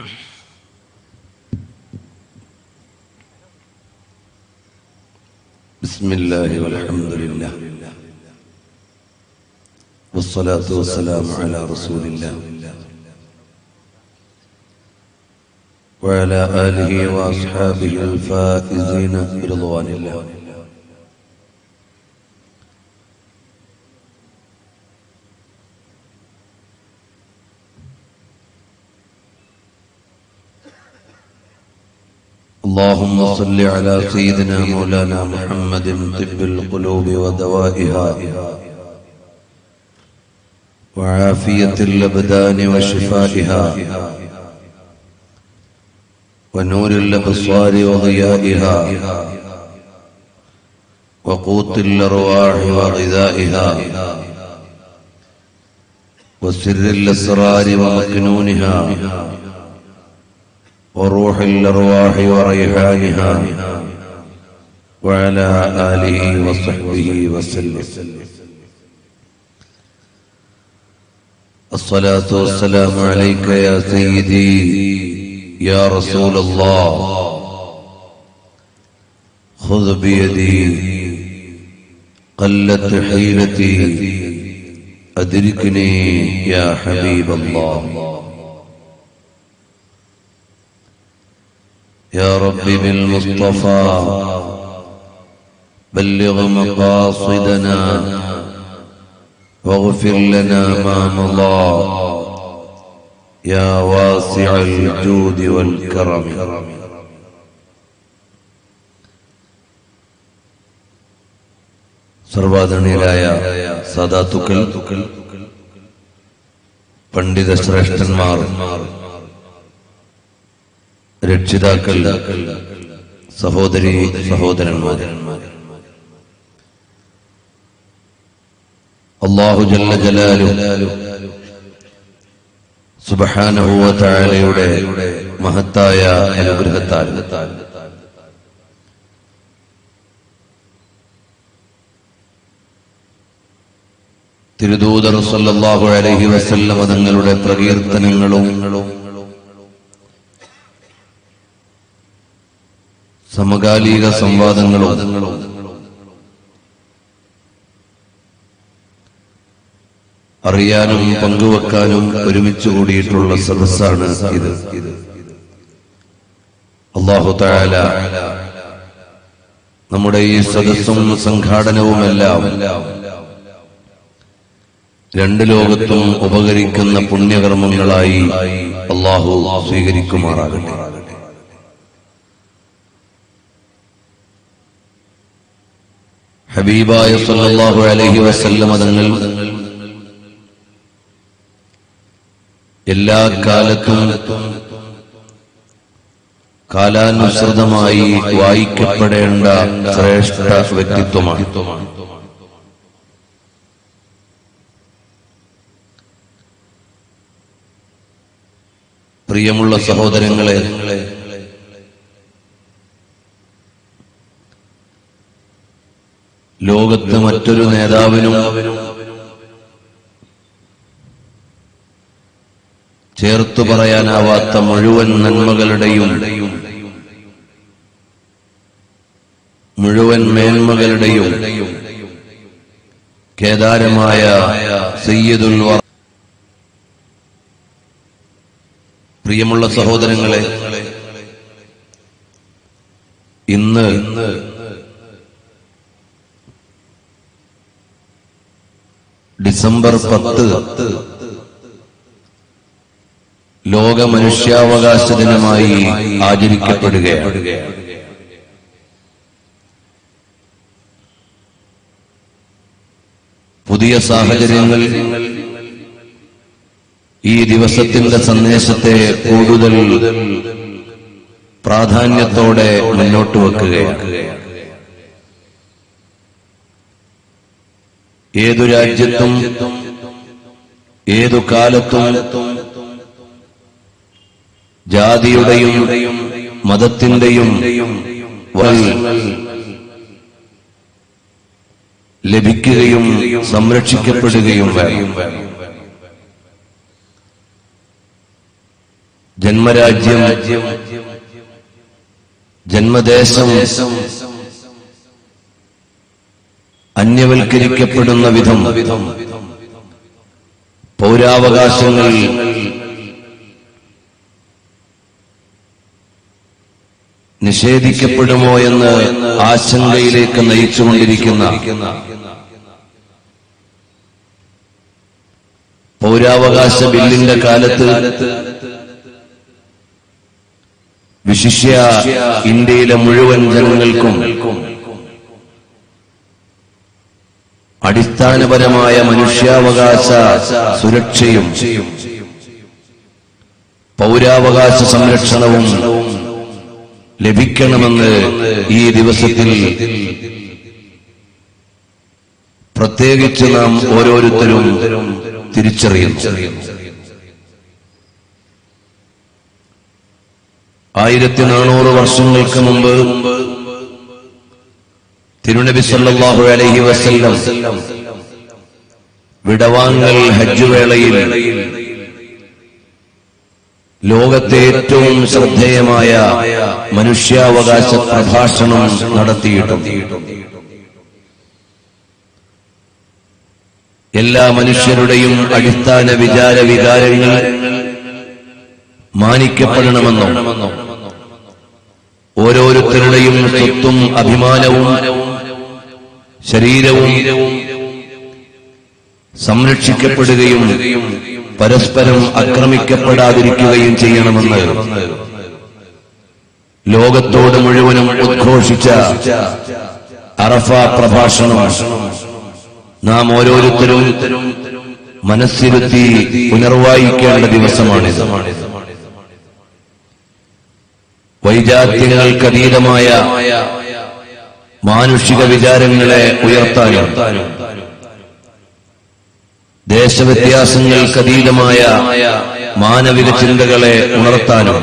بسم الله والحمد لله والصلاة والسلام على رسول الله وعلى آله وأصحابه الفائزين برضوان الله اللهم صل على سيدنا مولانا محمد طب القلوب ودوائها وعافية الأبدان وشفائها ونور الأبصار وضيائها وقوت الأرواح وغذائها وسر الأسرار ومكنونها وروح الأرواح وريحانها وعلى آله وصحبه وسلم الصلاة والسلام عليك يا سيدي يا رسول الله خذ بيدي قلت حيلتي أدركني يا حبيب الله يا رب بالمصطفى بلغ مقاصدنا واغفر لنا ما مضى يا واسع الجود والكرم സർവാദരണീയരായ സദാത്തുക്കൾ പണ്ഡിത ശ്രേഷ്ഠന്മാർ രക്ഷിതാക്കൾ സഹോദരി സഹോദരന്മാർ അള്ളാഹു ജല്ല ജലാലു സുബഹാനഹുവ താഴയുടെ മഹത്തായ അനുഗ്രഹത്താൽ തിരുദൂതർ സല്ലല്ലാഹു അലൈഹി വസല്ലമ തങ്ങളുടെ പ്രകീർത്തനങ്ങളും സമകാലിക സംവാദങ്ങളും അറിയാനും പങ്കുവെക്കാനും ഒരുമിച്ച് കൂടിയിട്ടുള്ള സദസ്സാണ് ഇത് അള്ളാഹു താല നമ്മുടെ ഈ സദസ്സും സംഘാടനവുമെല്ലാം രണ്ട് ലോകത്തും ഉപകരിക്കുന്ന പുണ്യകർമ്മങ്ങളായി അള്ളാഹു സ്വീകരിക്കുമാറാകട്ടെ ഹബീബായ സല്ലല്ലാഹു അലൈഹി വസല്ലമ തങ്ങൾ എല്ലാ കാലത്തും കാലാനുസൃതമായി വായിക്കപ്പെടേണ്ട ശ്രേഷ്ഠ വ്യക്തിത്വമാണ് പ്രിയമുള്ള സഹോദരങ്ങളെ ലോകത്ത് മറ്റൊരു നേതാവിനും ചേർത്തു പറയാനാവാത്ത മുഴുവൻ നന്മകളുടെയും മുഴുവൻ മേന്മകളുടെയും കേദാരമായ സയ്യിദുൽ വറ പ്രിയമുള്ള സഹോദരങ്ങളെ ഇന്ന് ഡിസംബർ പത്ത് ലോക മനുഷ്യാവകാശ ദിനമായി ആചരിക്കപ്പെടുകയാണ് പുതിയ സാഹചര്യങ്ങൾ ഈ ദിവസത്തിന്റെ സന്ദേശത്തെ കൂടുതൽ പ്രാധാന്യത്തോടെ മുന്നോട്ട് വെക്കുകയാണ് ഏതു രാജ്യത്തും ഏതു കാലത്തും ജാതിയുടെയും മതത്തിന്റെയും വശങ്ങൾ ലഭിക്കുകയും സംരക്ഷിക്കപ്പെടുകയും വേണം ജന്മരാജ്യം ജന്മദേശം അന്യവൽക്കരിക്കപ്പെടുന്ന വിധം പൗരാവകാശങ്ങൾ നിഷേധിക്കപ്പെടുമോ എന്ന് ആശങ്കയിലേക്ക് നയിച്ചുകൊണ്ടിരിക്കുന്ന പൗരാവകാശ ബില്ലിന്റെ കാലത്ത് വിശിഷ്യ ഇന്ത്യയിലെ മുഴുവൻ ജനങ്ങൾക്കും അടിസ്ഥാനപരമായ മനുഷ്യാവകാശ സുരക്ഷയും പൗരാവകാശ സംരക്ഷണവും ലഭിക്കണമെന്ന് ഈ ദിവസത്തിൽ പ്രത്യേകിച്ച് നാം ഓരോരുത്തരും തിരിച്ചറിയുന്നു ആയിരത്തി നാനൂറ് വർഷങ്ങൾക്ക് മുമ്പ് തിരുനബി സല്ലല്ലാഹു അലൈഹി വസല്ലം വിടവാങ്ങൽ ഹജ്ജ് വേളയിൽ ലോകത്തെ ഏറ്റവും ശ്രദ്ധേയമായ മനുഷ്യാവകാശ പ്രഭാഷണം നടത്തിയിട്ടുണ്ട് എല്ലാ മനുഷ്യരുടെയും അടിസ്ഥാന വിചാര വികാരങ്ങൾ മാനിക്കപ്പെടണമെന്നും ഓരോരുത്തരുടെയും സ്വത്തും അഭിമാനവും ശരീരവും സംരക്ഷിക്കപ്പെടുകയും പരസ്പരം ആക്രമിക്കപ്പെടാതിരിക്കുകയും ചെയ്യണമെന്ന് ലോകത്തോട് മുഴുവനും ഉദ്ഘോഷിച്ച അറഫ പ്രഭാഷണം നാം ഓരോരുത്തരും മനസ്സിരുത്തി പുനർവായിക്കേണ്ട ദിവസമാണിത് വൈജാത്യങ്ങൾക്കതീതമായ മാനുഷിക വിചാരങ്ങളെ ഉയർത്താനും ദേശവ്യത്യാസങ്ങൾക്കതീതമായ മാനവിക ചിന്തകളെ ഉണർത്താനും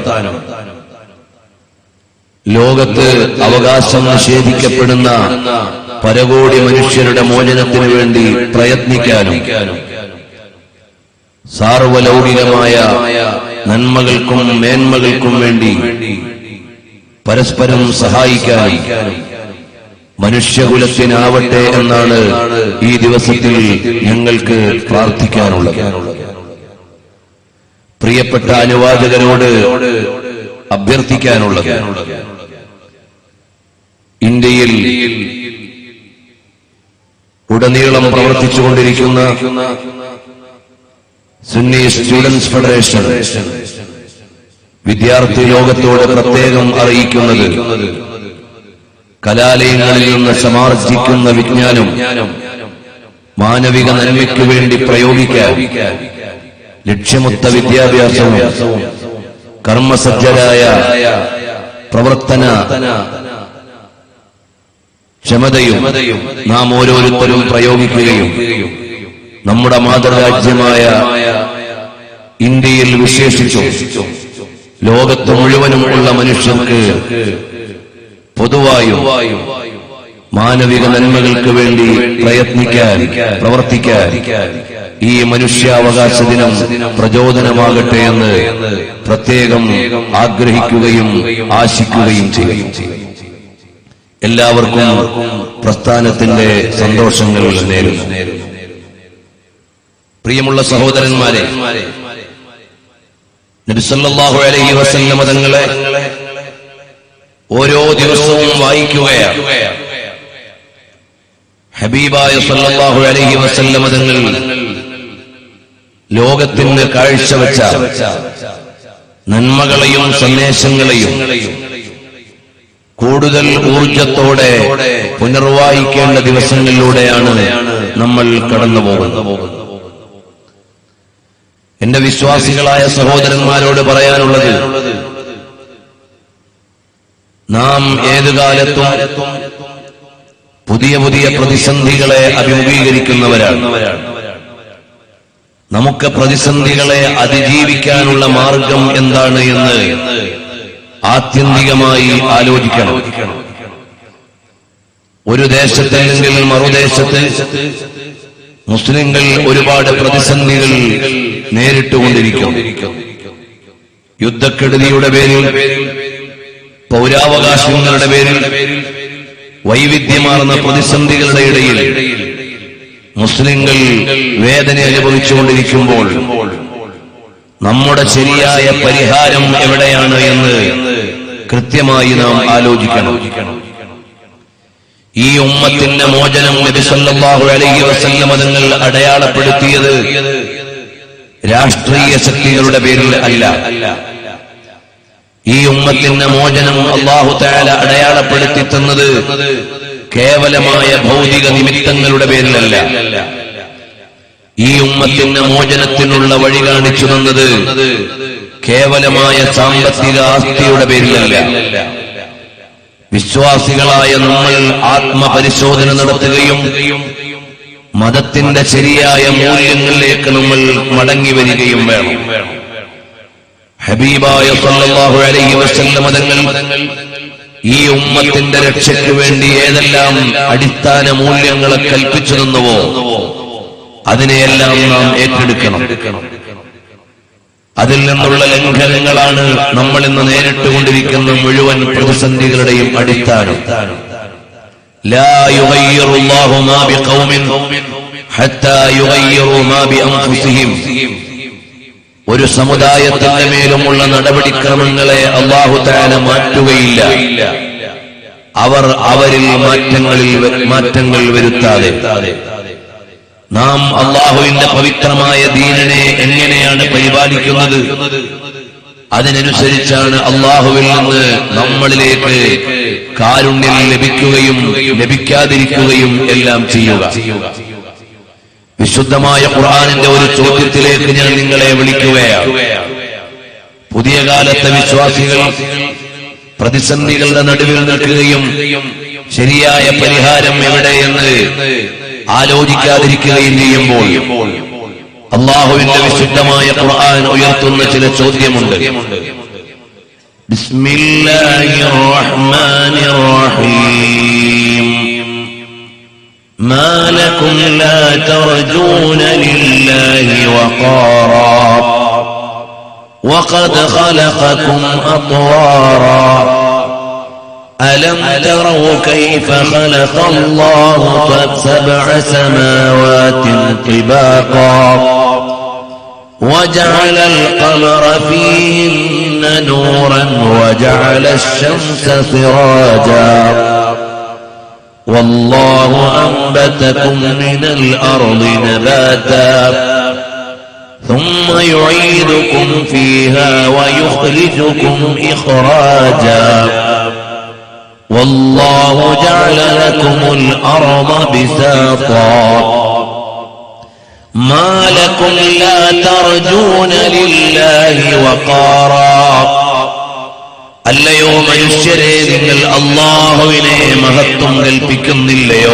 ലോകത്ത് അവകാശം നിഷേധിക്കപ്പെടുന്ന പരകോടി മനുഷ്യരുടെ മോചനത്തിനു വേണ്ടി പ്രയത്നിക്കാനും സാർവലൗകികമായ നന്മകൾക്കും മേന്മകൾക്കും വേണ്ടി പരസ്പരം സഹായിക്കാനും മനുഷ്യകുലത്തിനാവട്ടെ എന്നാണ് ഈ ദിവസത്തിൽ ഞങ്ങൾക്ക് പ്രാർത്ഥിക്കാനുള്ളത് പ്രിയപ്പെട്ട അനുവാചകരോട് അഭ്യർത്ഥിക്കാനുള്ളത് ഇന്ത്യയിൽ ഉടനീളം പ്രവർത്തിച്ചുകൊണ്ടിരിക്കുന്ന സുന്നി സ്റ്റുഡൻസ് ഫെഡറേഷൻ വിദ്യാർത്ഥി ലോകത്തോട് പ്രത്യേകം അറിയിക്കുന്നത് കലാലയങ്ങളിൽ നിന്ന് സമാർജിക്കുന്ന വിജ്ഞാനം മാനവിക നന്മയ്ക്കു വേണ്ടി പ്രയോഗിക്കാൻ ലക്ഷ്യമൊത്ത വിദ്യാഭ്യാസവും കർമ്മസജ്ജരായ പ്രവർത്തന ക്ഷമതയും നാം ഓരോരുത്തരും പ്രയോഗിക്കുകയും നമ്മുടെ മാതൃരാജ്യമായ ഇന്ത്യയിൽ വിശേഷിച്ചു ലോകത്ത് മുഴുവനും ഉള്ള മനുഷ്യർക്ക് പൊതുവായും മാനവിക നന്മകൾക്ക് വേണ്ടി പ്രയത്നിക്കാൻ പ്രവർത്തിക്കാൻ ഈ മനുഷ്യാവകാശ ദിനം പ്രചോദനമാകട്ടെ എന്ന് പ്രത്യേകം ആഗ്രഹിക്കുകയും ആശിക്കുകയും ചെയ്യും എല്ലാവർക്കും പ്രസ്ഥാനത്തിന്റെ സന്തോഷങ്ങൾ നേരുന്നു പ്രിയമുള്ള സഹോദരന്മാരെ നബിസല്ലാഹു അലൈഹി വസല്ലമ തങ്ങളെ ഓരോ ദിവസവും വായിക്കുകയാണ് ഹബീബായ സല്ലല്ലാഹു അലൈഹി വസല്ലമ തങ്ങൾ ലോകത്തിന് കാഴ്ചവെച്ച നന്മകളെയും സന്ദേശങ്ങളെയും കൂടുതൽ ഊർജത്തോടെ പുനർവായിക്കേണ്ട ദിവസങ്ങളിലൂടെയാണ് നമ്മൾ കടന്നു പോകുന്നത് എന്റെ വിശ്വാസികളായ സഹോദരന്മാരോട് പറയാനുള്ളത് നാം ഏതു കാലത്തും പുതിയ പുതിയ പ്രതിസന്ധികളെ അഭിമുഖീകരിക്കുന്നവരാണ് നമുക്ക് പ്രതിസന്ധികളെ അതിജീവിക്കാനുള്ള മാർഗം എന്താണ് എന്ന് ആത്യന്തികമായി ആലോചിക്കണം ഒരു ദേശത്തല്ലെങ്കിൽ മറുദേശത്ത് മുസ്ലിങ്ങൾ ഒരുപാട് പ്രതിസന്ധികൾ നേരിട്ടുകൊണ്ടിരിക്കും യുദ്ധക്കെടുതിയുടെ പേരിൽ പൗരാവകാശങ്ങളുടെ പേരിൽ വൈവിധ്യമാർന്ന പ്രതിസന്ധികളുടെ ഇടയിൽ മുസ്ലിങ്ങൾ വേദന അനുഭവിച്ചുകൊണ്ടിരിക്കുമ്പോൾ നമ്മുടെ ശരിയായ പരിഹാരം എവിടെയാണ് എന്ന് കൃത്യമായി നാം ആലോചിക്കണം ഈ ഉമ്മത്തിന്റെ മോചനം നബി സല്ലല്ലാഹു അലൈഹി വസല്ലമ തങ്ങൾ അടയാളപ്പെടുത്തിയത് രാഷ്ട്രീയ ശക്തികളുടെ പേരിൽ അല്ല ഈ ഉമ്മത്തിന്റെ മോചനം അള്ളാഹു താല അടയാളപ്പെടുത്തി തന്നത് കേവലമായ ഭൗതിക നിമിത്തങ്ങളുടെ പേരിലല്ല ഈ ഉമ്മത്തിന്റെ മോചനത്തിനുള്ള വഴി കാണിച്ചു തന്നത് കേവലമായ സാമ്പത്തിക ആസ്തിയുടെ പേരിലല്ല വിശ്വാസികളായ നമ്മൾ ആത്മപരിശോധന നടത്തുകയും മതത്തിന്റെ ശരിയായ മൂല്യങ്ങളിലേക്ക് നമ്മൾ മടങ്ങി വരികയും വേണം ഹബീബായ സല്ലല്ലാഹു അലൈഹി വസല്ലമ തങ്ങൾ ഈ ഉമ്മത്തിന്റെ രക്ഷയ്ക്ക് വേണ്ടി ഏതെല്ലാം അടിസ്ഥാന മൂല്യങ്ങളെ കൽപ്പിച്ചു തന്നുവോ അതിനെയെല്ലാം നാം ഏറ്റെടുക്കണം അതിൽ നിന്നുള്ള ലംഘനങ്ങളാണ് നമ്മൾ ഇന്ന് നേരിട്ടുകൊണ്ടിരിക്കുന്ന മുഴുവൻ പ്രതിസന്ധികളുടെയും അടിസ്ഥാനം لا يغير الله ما بقوم حتى يغيروا ما بأنفسهم ഒരു സമുദായത്തിന്റെ മേലുമുള്ള നടപടിക്രമങ്ങളെ അള്ളാഹു താല മാറ്റുകയില്ല അവർ അവരിൽ മാറ്റങ്ങളിൽ മാറ്റങ്ങൾ വരുത്താതെ നാം അള്ളാഹുവിന്റെ പവിത്രമായ ദീനനെ എങ്ങനെയാണ് പരിപാലിക്കുന്നത് അതിനനുസരിച്ചാണ് അള്ളാഹുവിൽ നിന്ന് നമ്മളിലേക്ക് കാരുണ്യം ലഭിക്കുകയും ലഭിക്കാതിരിക്കുകയും എല്ലാം ചെയ്യുക വിശുദ്ധമായ ഖുർആാനിന്റെ ഒരു ചോദ്യത്തിലേക്ക് ഞാൻ നിങ്ങളെ വിളിക്കുകയാണ് പുതിയ കാലത്തെ വിശ്വാസികൾ പ്രതിസന്ധികളുടെ നടുവിൽ നിൽക്കുകയും ശരിയായ പരിഹാരം എവിടെയെന്ന് ആലോചിക്കാതിരിക്കുകയും ചെയ്യുമ്പോൾ അള്ളാഹുവിന്റെ വിശുദ്ധമായ ഖുർആൻ ഉയർത്തുന്ന ചില ചോദ്യമുണ്ട് ബിസ്മില്ലാഹിർ റഹ്മാനിർ റഹീം ما لكم لا ترجون لله وقارا وقد خلقكم أطوارا ألم تروا كيف خلق الله سبع سماوات طباقا وجعل القمر فيهن نورا وجعل الشمس سراجا والله أنبتكم من الأرض نباتا ثم يعيدكم فيها ويخرجكم إخراجا والله جعل لكم الأرض بساطا ما لكم لا ترجون لله وقارا അല്ലയോ മനുഷ്യരെ നിങ്ങൾ അള്ളാഹുവിനെ മഹത്വം കൽപ്പിക്കുന്നില്ലയോ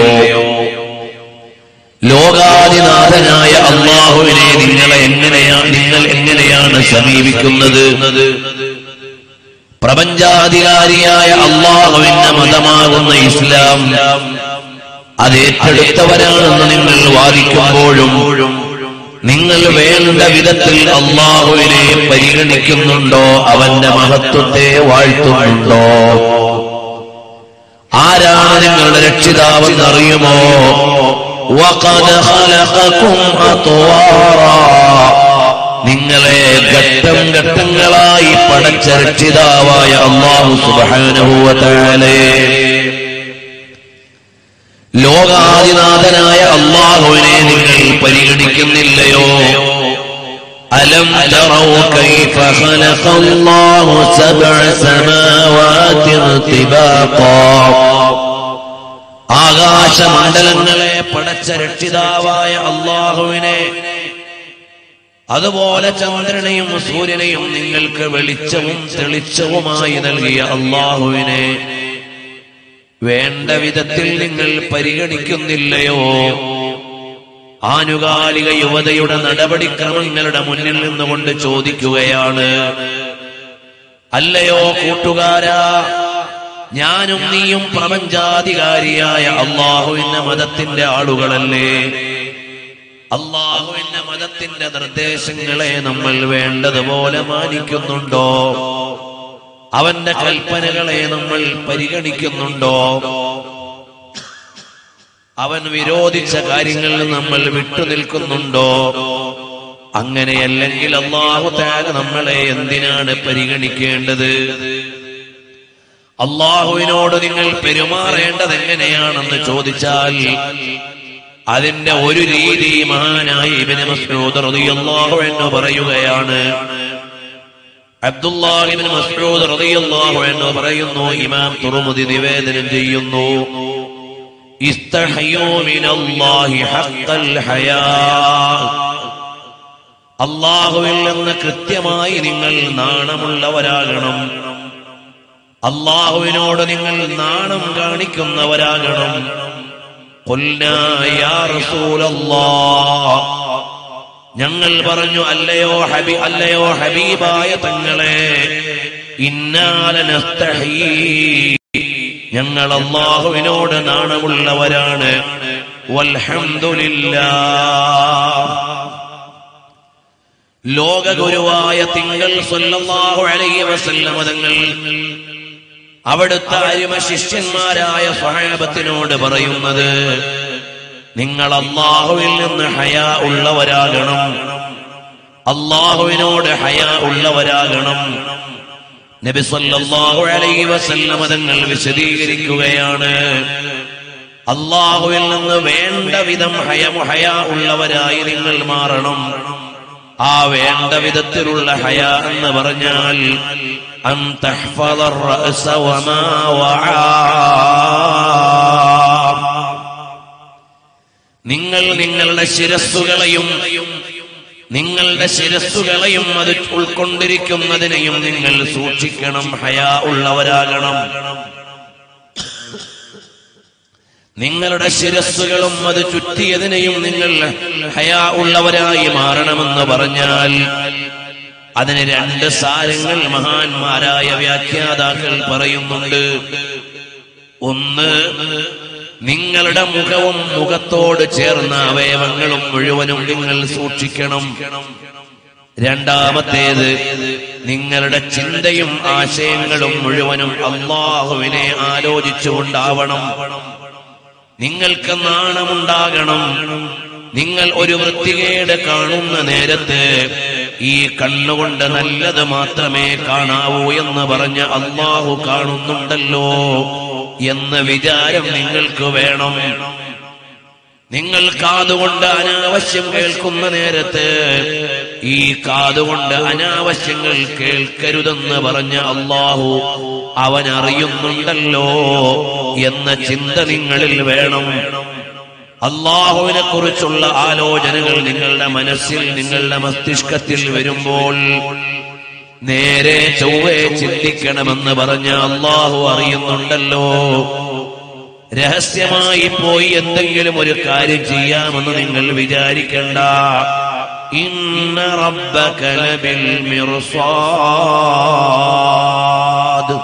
ലോകാദിനാഥനായ അള്ളാഹുവിനെ നിങ്ങളെ എങ്ങനെയാണ് നിങ്ങൾ എങ്ങനെയാണ് സമീപിക്കുന്നത് പ്രപഞ്ചാധികാരിയായ അള്ളാഹുവിന്റെ മതമാകുന്ന ഇസ്ലാം അത് ഏറ്റെടുത്തവരാണെന്ന് നിങ്ങൾ വാദിക്കുമ്പോഴും നിങ്ങൾ വേണ്ട വിധത്തിൽ അള്ളാഹുവിനെ പരിഗണിക്കുന്നുണ്ടോ അവന്റെ മഹത്വത്തെ വാഴ്ത്തുന്നുണ്ടോ ആരാണ് നിങ്ങളുടെ രക്ഷിതാവെന്ന് അറിയുമോ وقد خلقكم أطوارا നിങ്ങളെ ഘട്ടം ഘട്ടങ്ങളായി പടച്ച രക്ഷിതാവായ അള്ളാഹു സുബാനുഭവത്താലേ ലോകാദിനാഥനായ അള്ളാഹുവിനെ നിങ്ങൾ പരിഗണിക്കുന്നില്ലയോ അലം തറൗ കൈഫ ഖലഖ അല്ലാഹു സബ്അ സമാവാതി തിബാഖാ ആകാശമണ്ഡലങ്ങളെ പടച്ച രക്ഷിതാവായ അള്ളാഹുവിനെ അതുപോലെ ചന്ദ്രനെയും സൂര്യനെയും നിങ്ങൾക്ക് വെളിച്ചവും തെളിച്ചവുമായി നൽകിയ അള്ളാഹുവിനെ വേണ്ട വിധത്തിൽ നിങ്ങൾ പരിഗണിക്കുന്നില്ലയോ ആനുകാലിക യുവതയുടെ നടപടിക്രമങ്ങളുടെ മുന്നിൽ നിന്നുകൊണ്ട് ചോദിക്കുകയാണ് അല്ലയോ കൂട്ടുകാരാ ഞാനും നീയും പ്രപഞ്ചാധികാരിയായ അള്ളാഹുവിന്റെ മതത്തിന്റെ ആളുകളല്ലേ അള്ളാഹുവിന്റെ മതത്തിന്റെ നിർദ്ദേശങ്ങളെ നമ്മൾ വേണ്ടതുപോലെ മാനിക്കുന്നുണ്ടോ അവന്റെ കൽപ്പനകളെ നമ്മൾ പരിഗണിക്കുന്നുണ്ടോ അവൻ വിരോധിച്ച കാര്യങ്ങളിൽ നമ്മൾ വിട്ടുനിൽക്കുന്നുണ്ടോ അങ്ങനെയല്ലെങ്കിൽ അള്ളാഹു താല നമ്മളെ എന്തിനാണ് പരിഗണിക്കേണ്ടത് അള്ളാഹുവിനോട് നിങ്ങൾ പെരുമാറേണ്ടത് എങ്ങനെയാണെന്ന് ചോദിച്ചാൽ അതിന്റെ ഒരു രീതി മഹാനായ ഇബിന് മസ്ഊദ് റളിയല്ലാഹു അൻഹു പറയുകയാണ് അബ്ദുല്ലാഹിബിൻ മസ്ഊദ് റളിയല്ലാഹു അൻഹു പറയുന്നു ഇമാം തുറമുദി നിവേദനം ചെയ്യുന്നു ഇസ്തഹയൂ മിനല്ലാഹി ഹഖൽ ഹയാ അള്ളാഹുവിൽ നിന്ന് കൃത്യമായി നിങ്ങൾ നാണമുള്ളവരാകണം അള്ളാഹുവിനോട് നിങ്ങൾ നാണം കാണിക്കുന്നവരാകണം ഖുൽനാ യാ റസൂലല്ലാഹ് ഞങ്ങൾ പറഞ്ഞു അല്ലയോ ഹബി അല്ലയോ ഹബീബായ തങ്ങളെ ഇന്നാലനസ്തഹീ ഞങ്ങൾ അള്ളാഹുവിനോട് നാണമുള്ളവരാണ് വൽഹംദുലില്ലാ ലോകഗുരുവായ തിങ്കൾ സല്ലല്ലാഹു അലൈഹി വസല്ലമ തങ്ങൾ അവിടുത്തെ അരിമ ശിഷ്യന്മാരായ സ്വഹാബത്തിനോട് പറയുന്നത് നിങ്ങൾ അള്ളാഹുവിൽ നിന്ന് ഹയ ഉള്ളവരാകണം അള്ളാഹുവിനോട് ഹയ ഉള്ളവരാകണം നബി സല്ലല്ലാഹു അലൈഹി വസല്ലമ തങ്ങൾ വിശദീകരിക്കുകയാണ് അള്ളാഹുവിൽ നിന്ന് വേണ്ട വിധം ഹയം ഹയ ഉള്ളവരായി നിങ്ങൾ മാറണം ആ വേണ്ട വിധത്തിലുള്ള ഹയ എന്ന് പറഞ്ഞാൽ അൻ തഹ്ഫദ الرأس وما وعى നിങ്ങൾ നിങ്ങളുടെ ശിരസ്സുകളെയും നിങ്ങളുടെ ശിരസ്സുകളെയും അത് ഉൾക്കൊണ്ടിരിക്കുന്നതിനെയും നിങ്ങൾ സൂക്ഷിക്കണം ഹയാ ഉള്ളവരാകണം നിങ്ങളുടെ ശിരസ്സുകളും അത് ചുറ്റിയതിനെയും നിങ്ങൾ ഹയാ ഉള്ളവരായി മാറണമെന്ന് പറഞ്ഞാൽ അതിന് രണ്ട് സാരങ്ങൾ മഹാന്മാരായ വ്യാഖ്യാതാക്കൾ പറയുന്നുണ്ട് ഒന്ന് നിങ്ങളുടെ മുഖവും മുഖത്തോട് ചേർന്ന അവയവങ്ങളും മുഴുവനും നിങ്ങൾ സൂക്ഷിക്കണം രണ്ടാമത്തേത് നിങ്ങളുടെ ചിന്തയും ആശയങ്ങളും മുഴുവനും അള്ളാഹുവിനെ ആലോചിച്ചുകൊണ്ടാവണം നിങ്ങൾക്ക് നാണമുണ്ടാകണം നിങ്ങൾ ഒരു വൃത്തികേട് കാണുന്ന നേരത്ത് ഈ കണ്ണുകൊണ്ട് നല്ലത് മാത്രമേ കാണാവൂ എന്ന് പറഞ്ഞ അള്ളാഹു കാണുന്നുണ്ടല്ലോ എന്ന വിചാരം നിങ്ങൾക്ക് വേണം നിങ്ങൾ കാതുകൊണ്ട് അനാവശ്യം കേൾക്കുന്ന നേരത്ത് ഈ കാതുകൊണ്ട് അനാവശ്യങ്ങൾ കേൾക്കരുതെന്ന് പറഞ്ഞ അള്ളാഹു അവൻ അറിയുന്നുണ്ടല്ലോ എന്ന ചിന്ത നിങ്ങളിൽ വേണം അള്ളാഹുവിനെ കുറിച്ചുള്ള ആലോചനകൾ നിങ്ങളുടെ മനസ്സിൽ നിങ്ങളുടെ മസ്തിഷ്കത്തിൽ വരുമ്പോൾ നേരെ ചൊവ്വേ ചിന്തിക്കണമെന്ന് പറഞ്ഞ അള്ളാഹു അറിയുന്നുണ്ടല്ലോ രഹസ്യമായി പോയി എന്തെങ്കിലും ഒരു കാര്യം ചെയ്യാമെന്ന് നിങ്ങൾ വിചാരിക്കണ്ട ഇന്ന റബ്ബക ലബിൽ മിർസാദ്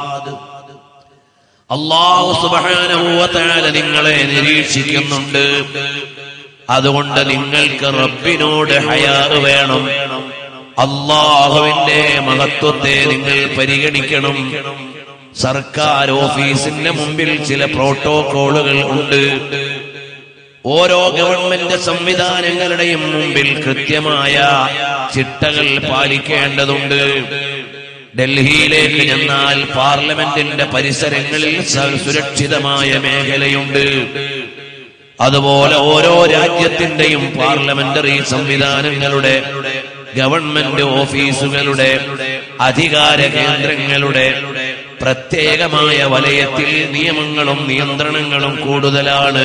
അള്ളാഹു സുബ്ഹാനഹു വ തആല നിങ്ങളെ നിരീക്ഷിക്കുന്നുണ്ട് അതുകൊണ്ട് നിങ്ങൾക്ക് റബ്ബിനോട് ഹയാ വേണം അള്ളാഹുവിന്റെ മഹത്വത്തെ നിങ്ങൾ പരിഗണിക്കണം സർക്കാർ ഓഫീസിന്റെ മുമ്പിൽ ചില പ്രോട്ടോകോളുകൾ ഉണ്ട് ഓരോ ഗവൺമെന്റ് സംവിധാനങ്ങളുടെയും മുമ്പിൽ കൃത്യമായ ചിട്ടകൾ പാലിക്കേണ്ടതുണ്ട് ഡൽഹിയിലേക്ക് ചെന്നാൽ പാർലമെന്റിന്റെ പരിസരങ്ങളിൽ സ- സുരക്ഷിതമായ മേഖലയുണ്ട് അതുപോലെ ഓരോ രാജ്യത്തിന്റെയും പാർലമെന്ററി സംവിധാനങ്ങളുടെ ഗവൺമെന്റ് ഓഫീസുകളുടെ അധികാര കേന്ദ്രങ്ങളുടെ പ്രത്യേകമായ വലയത്തിൽ നിയമങ്ങളും നിയന്ത്രണങ്ങളും കൂടുതലാണ്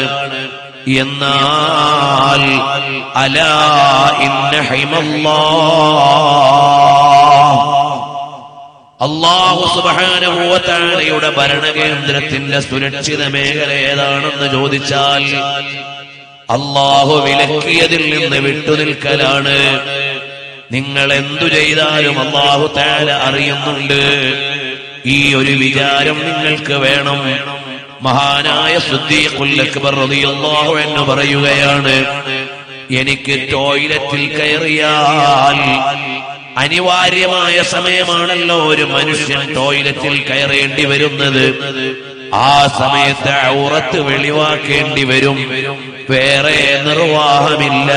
എന്നാൽ അലാ ഇന്ന ഹൈമല്ലാഹ് അള്ളാഹു സുബാനുഭവത്താനയുടെ ഭരണകേന്ദ്രത്തിന്റെ സുരക്ഷിത മേഖല ഏതാണെന്ന് ചോദിച്ചാൽ അള്ളാഹു വിലക്കിയതിൽ നിന്ന് വിട്ടുനിൽക്കലാണ് നിങ്ങൾ എന്തു ചെയ്താലും അള്ളാഹു താല അറിയുന്നുണ്ട് ഈ ഒരു വിചാരം നിങ്ങൾക്ക് വേണം മഹാനായ സുദ്ദീഖുൽ അക്ബർ റളിയല്ലാഹു എന്ന് പറയുകയാണ് എനിക്ക് ടോയ്ലറ്റിൽ കയറിയാൽ അനിവാര്യമായ സമയമാണല്ലോ ഒരു മനുഷ്യൻ ടോയ്ലറ്റിൽ കയറേണ്ടി വരുന്നത് ആ സമയത്ത് ഔറത്ത് വെളിവാക്കേണ്ടി വരും വേറെ നിർവാഹമില്ല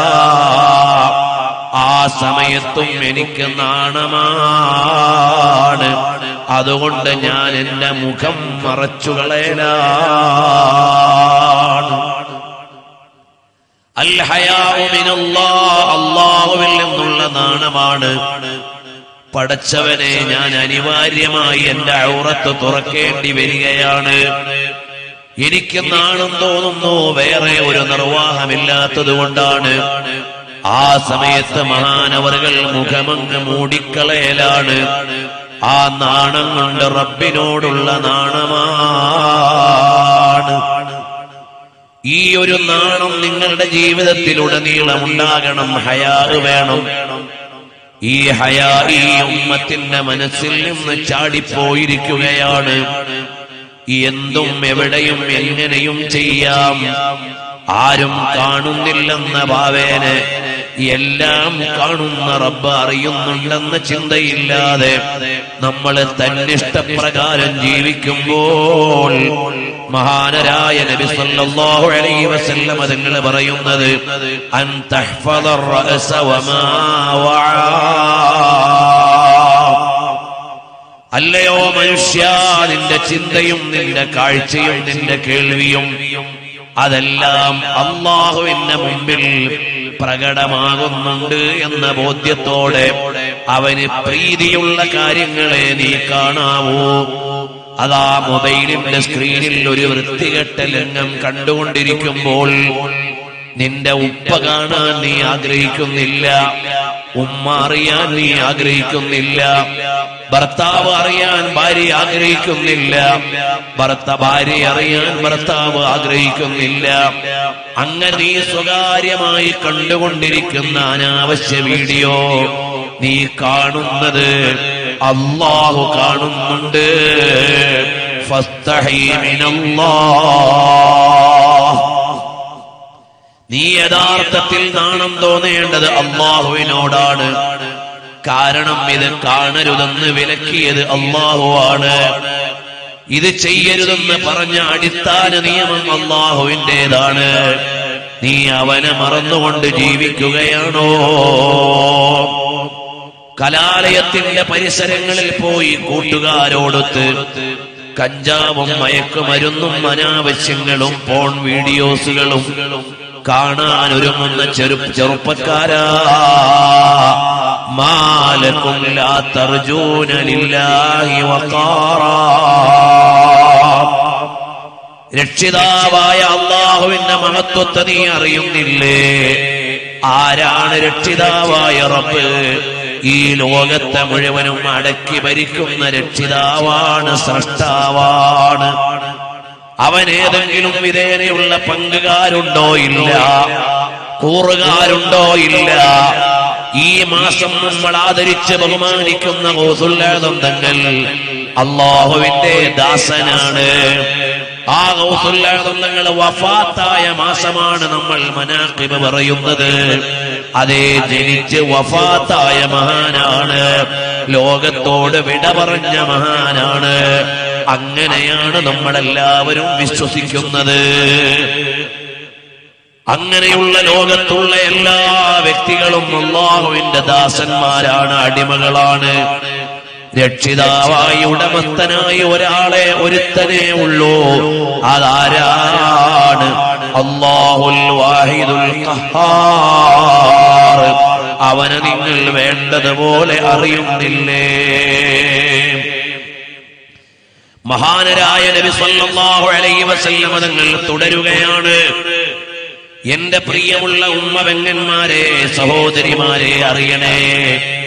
ആ സമയത്തും എനിക്ക് നാണമാണ് അതുകൊണ്ട് ഞാൻ എന്റെ മുഖം മറച്ചുകളയലാണ് അൽ ഹയാഉ മിനല്ലാഹ് അല്ലാഹുവിൽ നിന്നുള്ള നാണമാണ് പടച്ചവനെ ഞാൻ അനിവാര്യമായി എന്റെ ഔറത്ത് തുറക്കേണ്ടി വരികയാണ് എനിക്ക് നാണം തോന്നുന്നു വേറെ ഒരു നിർവാഹമില്ലാത്തത് കൊണ്ടാണ് ആ സമയത്ത് മഹാനവറുകൾ മുഖമങ്ങ് മൂടിക്കളയലാണ് ആ നാണം കൊണ്ട് റബ്ബിനോടുള്ള നാണമാണ് ഈ ഒരു നാണം നിങ്ങളുടെ ജീവിതത്തിലുടനീളം ഉണ്ടാകണം ഹയാറ് വേണം ഈ ഹയാ ഈ ഉമ്മത്തിന്റെ മനസ്സിൽ നിന്ന് ചാടിപ്പോയിരിക്കുകയാണ് എന്തും എവിടെയും എങ്ങനെയും ചെയ്യാം ആരും കാണുന്നില്ലെന്ന ഭാവേന് എല്ലാം കാണുന്ന റബ്ബ് അറിയുന്നുണ്ടെന്ന ചിന്തയില്ലാതെ നമ്മൾ തന്നിഷ്ടപ്രകാരം ജീവിക്കുമ്പോൾ മഹാനരായ നബി സല്ലല്ലാഹു അലൈഹി വസല്ലം അതുങ്ങൾ പറയുന്നത് അൻ തഹ്ഫദർ റഅസ വമാ വആ അല്ലയോ മനുഷ്യ നിന്റെ ചിന്തയും നിന്റെ കാഴ്ചയും നിന്റെ കേൾവിയും അതെല്ലാം അള്ളാഹുവിന്റെ മുമ്പിൽ പ്രകടമാകുന്നുണ്ട് എന്ന ബോധ്യത്തോടെ അവന് പ്രീതിയുള്ള കാര്യങ്ങളെ നീ കാണാവൂ അതാ മൊബൈലിന്റെ സ്ക്രീനിൽ ഒരു വൃത്തികെട്ട ലംഘം കണ്ടുകൊണ്ടിരിക്കുമ്പോൾ നിന്റെ ഉപ്പ കാണാൻ നീ ആഗ്രഹിക്കുന്നില്ല ഉമ്മ അറിയാൻ നീ ആഗ്രഹിക്കുന്നില്ല ഭർത്താവ് അറിയാൻ ഭാര്യ ആഗ്രഹിക്കുന്നില്ല ഭർത്ത ഭാര്യ അറിയാൻ ഭർത്താവ് ആഗ്രഹിക്കുന്നില്ല അങ്ങനെ നീ സ്വകാര്യമായി കണ്ടുകൊണ്ടിരിക്കുന്ന അനാവശ്യ വീഡിയോ നീ കാണുന്നത് അള്ളാഹു കാണുന്നുണ്ട് ഫസ്തഹീ മിനല്ലാഹ് നീ യഥാർത്ഥത്തിൽ നാണം തോന്നേണ്ടത് അള്ളാഹുവിനോടാണ് കാരണം ഇത് കാണരുതെന്ന് വിലക്കിയത് അള്ളാഹുവാണ് ഇത് ചെയ്യരുതെന്ന് പറഞ്ഞ അടിസ്ഥാന നിയമം അള്ളാഹുവിൻ്റെതാണ് നീ അവനെ മറന്നുകൊണ്ട് ജീവിക്കുകയാണോ കലാലയത്തിന്റെ പരിസരങ്ങളിൽ പോയി കൂട്ടുകാരോടൊത്ത് കഞ്ചാവും മയക്കുമരുന്നും അനാവശ്യങ്ങളും ഫോൺ വീഡിയോസുകളും കാണാൻ ഒരുങ്ങുന്ന ചെറു ചെറുപ്പക്കാരാ മാലക്കും ലാ തർജൂന ലില്ലാഹി വഖാറാ രക്ഷിതാവായ അള്ളാഹുവിന്റെ മഹത്വത്തെ നീ അറിയുന്നില്ലേ ആരാണ് രക്ഷിതാവായ റബ്ബ് ഈ ലോകത്തെ മുഴുവനും അടക്കി ഭരിക്കുന്ന രക്ഷിതാവാണ് സൃഷ്ടാവാണ് അവൻ ഏതെങ്കിലും വിധേനയുള്ള പങ്കുകാരുണ്ടോ ഇല്ല കൂറുകാരുണ്ടോ ഇല്ല ഈ മാസം നമ്മൾ ആദരിച്ച് ബഹുമാനിക്കുന്ന ഗൗസുല്ലാതന്തങ്ങൾ അള്ളാഹുവിന്റെ ദാസനാണ് ആ ഗൗസുല്ലാതന്തങ്ങൾ വഫാത്തായ മാസമാണ് നമ്മൾ മനാക്കിബ് പറയുന്നത് അതേ ജനിച്ച് വഫാത്തായ മഹാനാണ് ലോകത്തോട് വിട പറഞ്ഞ മഹാനാണ് അങ്ങനെയാണ് നമ്മളെല്ലാവരും വിശ്വസിക്കുന്നത് അങ്ങനെയുള്ള ലോകത്തുള്ള എല്ലാ വ്യക്തികളും അള്ളാഹുവിന്റെ ദാസന്മാരാണ് അടിമകളാണ് രക്ഷിതാവായി ഉടമസ്ഥനായി ഒരാളെ ഒരുത്തനേ ഉള്ളൂ അതാരാണ് അള്ളാഹുൽ വാഹിദുൽ ഖഹാർ അവനെ നിങ്ങൾ വേണ്ടതുപോലെ അറിയുന്നില്ലേ മഹാനരായ നബി സല്ലല്ലാഹു അലൈഹി വസല്ലം തങ്ങൾ തുടരുകയാണ് എന്റെ പ്രിയമുള്ള ഉമ്മവെങ്ങന്മാരെ സഹോദരിമാരെ അറിയണേ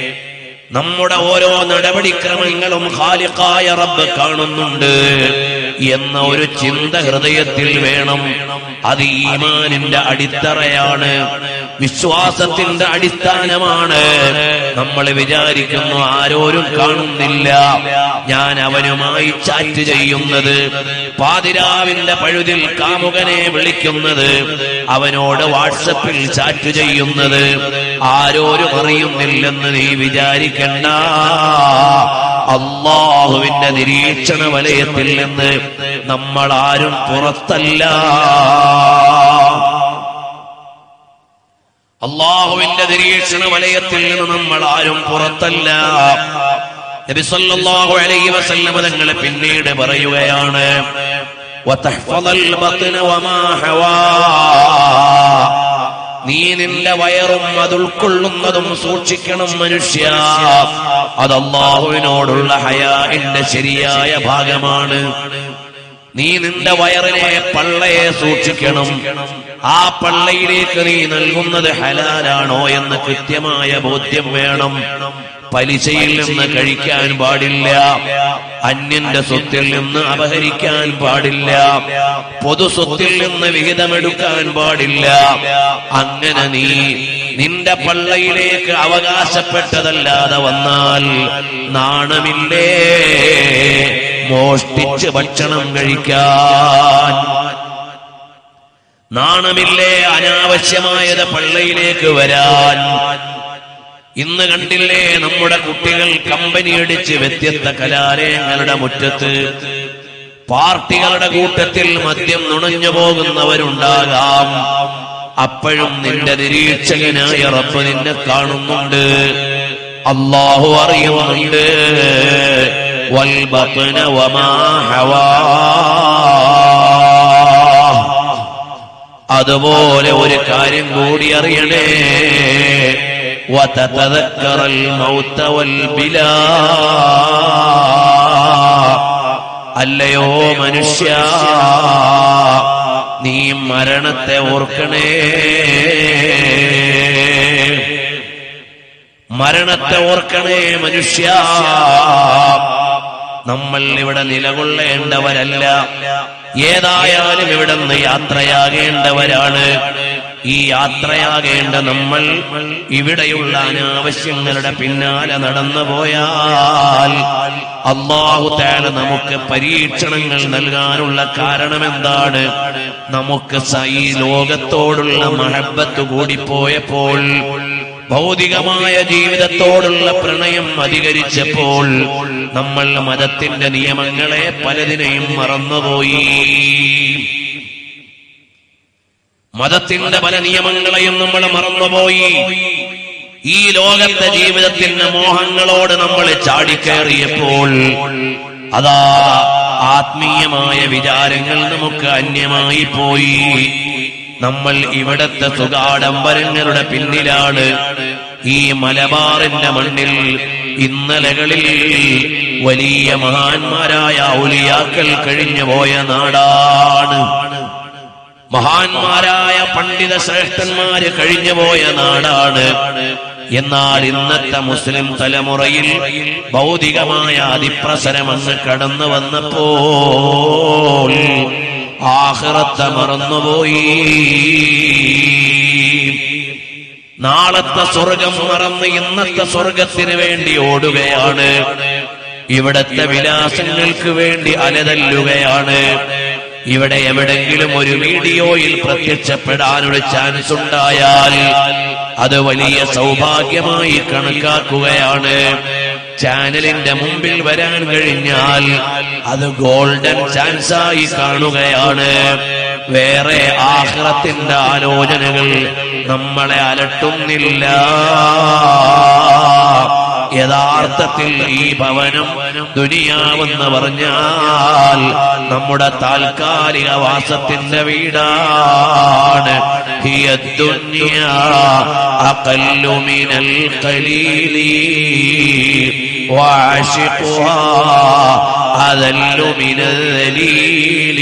നമ്മുടെ ഓരോ നടപടിക്രമങ്ങളും ഖാലിഖായ റബ്ബ് കാണുന്നുണ്ട് എന്ന ഒരു ചിന്ത ഹൃദയത്തിൽ വേണം അത് ഈമാനിന്റെ അടിത്തറയാണ് വിശ്വാസത്തിന്റെ അടിസ്ഥാനമാണ് നമ്മൾ വിചാരിക്കുന്നു ആരോരും കാണുന്നില്ല ഞാൻ അവനുമായി ചാറ്റ് ചെയ്യുന്നത് പാതിരാവിന്റെ പഴുതിൽ കാമുകനെ വിളിക്കുന്നത് അവനോട് വാട്സപ്പിൽ ചാറ്റ് ചെയ്യുന്നത് ആരോരും അറിയുന്നില്ലെന്ന് നീ വിചാരിക്കണ്ട അള്ളാഹുവിന്റെ നിരീക്ഷണ വലയത്തിൽ നിന്ന് നമ്മൾ ആരും പുറത്തല്ല അള്ളാഹുവിന്റെ നിരീക്ഷണ വലയത്തിൽ നിന്ന് നമ്മൾ ആരും പുറത്തല്ല നബി സല്ലല്ലാഹു അലൈഹി വസല്ലം തങ്ങളെ പിന്നീട് പറയുകയാണ് വതഹ്ഫദൽ ബത്ന വമാ ഹവാ നീ നിന്റെ വയറും അത് ഉൾക്കൊള്ളുന്നതും സൂക്ഷിക്കണം മനുഷ്യ അത് അള്ളാഹുവിനോടുള്ള ഹയാന്റെ ശരിയായ ഭാഗമാണ് നീ നിന്റെ വയറിനെ പള്ളയെ സൂക്ഷിക്കണം ആ പള്ളയിലേക്ക് നീ നൽകുന്നത് ഹലാലാണോ എന്ന് കൃത്യമായ ബോധ്യം വേണം പലിശയിൽ നിന്ന് കഴിക്കാൻ പാടില്ല അന്യന്റെ സ്വത്തിൽ നിന്ന് അപഹരിക്കാൻ പാടില്ല പൊതു സ്വത്തിൽ നിന്ന് വിഹിതമെടുക്കാൻ പാടില്ല അങ്ങനെ നീ നിന്റെ പള്ളയിലേക്ക് അവകാശപ്പെട്ടതല്ലാതെ വന്നാൽ നാണമില്ലേ മോഷ്ടിച്ച് ഭക്ഷണം കഴിക്കാൻ നാണമില്ലേ അനാവശ്യമായത് പള്ളയിലേക്ക് വരാൻ ഇന്ന് കണ്ടില്ലേ നമ്മുടെ കുട്ടികൾ കമ്പനി അടിച്ച് വ്യത്യസ്ത കലാലയങ്ങളുടെ മുറ്റത്ത് പാർട്ടികളുടെ കൂട്ടത്തിൽ മദ്യം നുണഞ്ഞു പോകുന്നവരുണ്ടാകാം അപ്പോഴും നിന്റെ നിരീക്ഷകനായ റബ്ബ് നിന്നെ കാണുന്നുണ്ട് അള്ളാഹു അറിയുന്നുണ്ട് വൽബത്ന വമാ ഹവാ അതുപോലെ ഒരു കാര്യം കൂടി അറിയണേ وتتذكر الموت والبلا അല്ലയോ മനുഷ്യ നീ മരണത്തെ ഓർക്കണേ മരണത്തെ ഓർക്കണേ മനുഷ്യ നമ്മൾ ഇവിടെ നിലകൊള്ളേണ്ടവരല്ല ഏതായാലും ഇവിടെ നിന്ന് യാത്രയാകേണ്ടവരാണ് ഈ യാത്രയാകേണ്ട നമ്മൾ ഇവിടെയുള്ള അനാവശ്യങ്ങളുടെ പിന്നാലെ നടന്നു പോയാൽ അള്ളാഹു താല നമുക്ക് പരീക്ഷണങ്ങൾ നൽകാനുള്ള കാരണം എന്താണ് നമുക്ക് സ- ഈ ലോകത്തോടുള്ള മഹബത്ത് കൂടിപ്പോയപ്പോൾ ഭൗതികമായ ജീവിതത്തോടുള്ള പ്രണയം അധികരിച്ചപ്പോൾ നമ്മൾ മതത്തിന്റെ നിയമങ്ങളെ പലതിനെയും മറന്നുപോയി മതത്തിന്റെ പല നിയമങ്ങളെയും നമ്മൾ മറന്നുപോയി ഈ ലോകത്തെ ജീവിതത്തിന്റെ മോഹങ്ങളോട് നമ്മൾ ചാടിക്കയറിയപ്പോൾ അതാ ആത്മീയമായ വിചാരങ്ങൾ നമുക്ക് അന്യമായി പോയി നമ്മൾ ഇവിടത്തെ സുഗാഡംബരങ്ങളുടെ പിന്നിലാണ് ഈ മലബാറിന്റെ മണ്ണിൽ ഇന്നലകളിൽ വലിയ മഹാന്മാരായ ഔലിയാക്കൾ കഴിഞ്ഞു പോയ നാടാണ് മഹാന്മാരായ പണ്ഡിത ശ്രേഷ്ഠന്മാര് കഴിഞ്ഞുപോയ നാടാണ് എന്നാൽ ഇന്നത്തെ മുസ്ലിം തലമുറയിൽ ഭൗതികമായ അതിപ്രസരം അങ്ങ് കടന്നു വന്നപ്പോൾ ആഹ്റത്തെ മറന്നുപോയി നാളത്തെ സ്വർഗം മറന്ന് ഇന്നത്തെ സ്വർഗത്തിന് വേണ്ടി ഓടുകയാണ് ഇവിടത്തെ വിലാസങ്ങൾക്ക് വേണ്ടി അലതല്ലുകയാണ് ഇവിടെ എവിടെങ്കിലും ഒരു വീഡിയോയിൽ പ്രത്യക്ഷപ്പെടാനൊരു ചാൻസ് ഉണ്ടായാൽ അത് വലിയ സൗഭാഗ്യമായി കണക്കാക്കുകയാണ് ചാനലിന്റെ മുമ്പിൽ വരാൻ കഴിഞ്ഞാൽ അത് ഗോൾഡൻ ചാൻസായി കാണുകയാണ് വേറെ ആഹ്റത്തിന്റെ ആലോചനകൾ നമ്മളെ അലട്ടുന്നില്ല യഥാർത്ഥത്തിൽ ഈ ഭവനം ദുനിയാവെന്ന് പറഞ്ഞാൽ നമ്മുടെ താൽക്കാലിക വാസത്തിന്റെ വീടാണ് ഹിയ ദുനിയാ അഖല്ലു മിനൽ ഖലീലി وعاشقها أذل من الذليل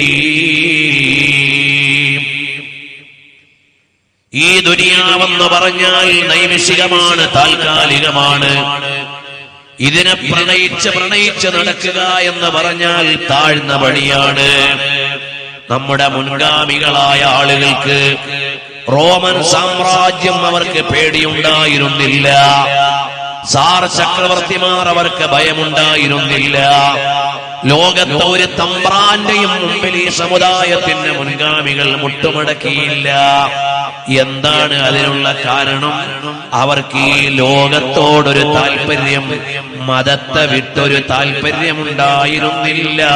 ഈ ദുനിയാവെന്ന് പറഞ്ഞാൽ നൈമിഷികമാണ് താൽക്കാലികമാണ് ഇതിനെ പ്രണയിച്ച് പ്രണയിച്ച് നടക്കുക എന്ന് പറഞ്ഞാൽ താഴ്ന്ന പണിയാണ് നമ്മുടെ മുൻഗാമികളായ ആളുകൾക്ക് റോമൻ സാമ്രാജ്യം അവർക്ക് പേടിയുണ്ടായിരുന്നില്ല സാർ ചക്രവർത്തിമാർ അവർക്ക് ഭയമുണ്ടായിരുന്നില്ല ലോകത്തെ ഒരു തമ്പ്രാന്റെയും മുമ്പിൽ ഈ സമുദായത്തിന്റെ മുൻഗാമികൾ മുട്ടുമടക്കിയില്ല എന്താണ് അതിനുള്ള കാരണം അവർക്ക് ഈ ലോകത്തോടൊരു താല്പര്യം മതത്തെ വിട്ടൊരു താല്പര്യമുണ്ടായിരുന്നില്ല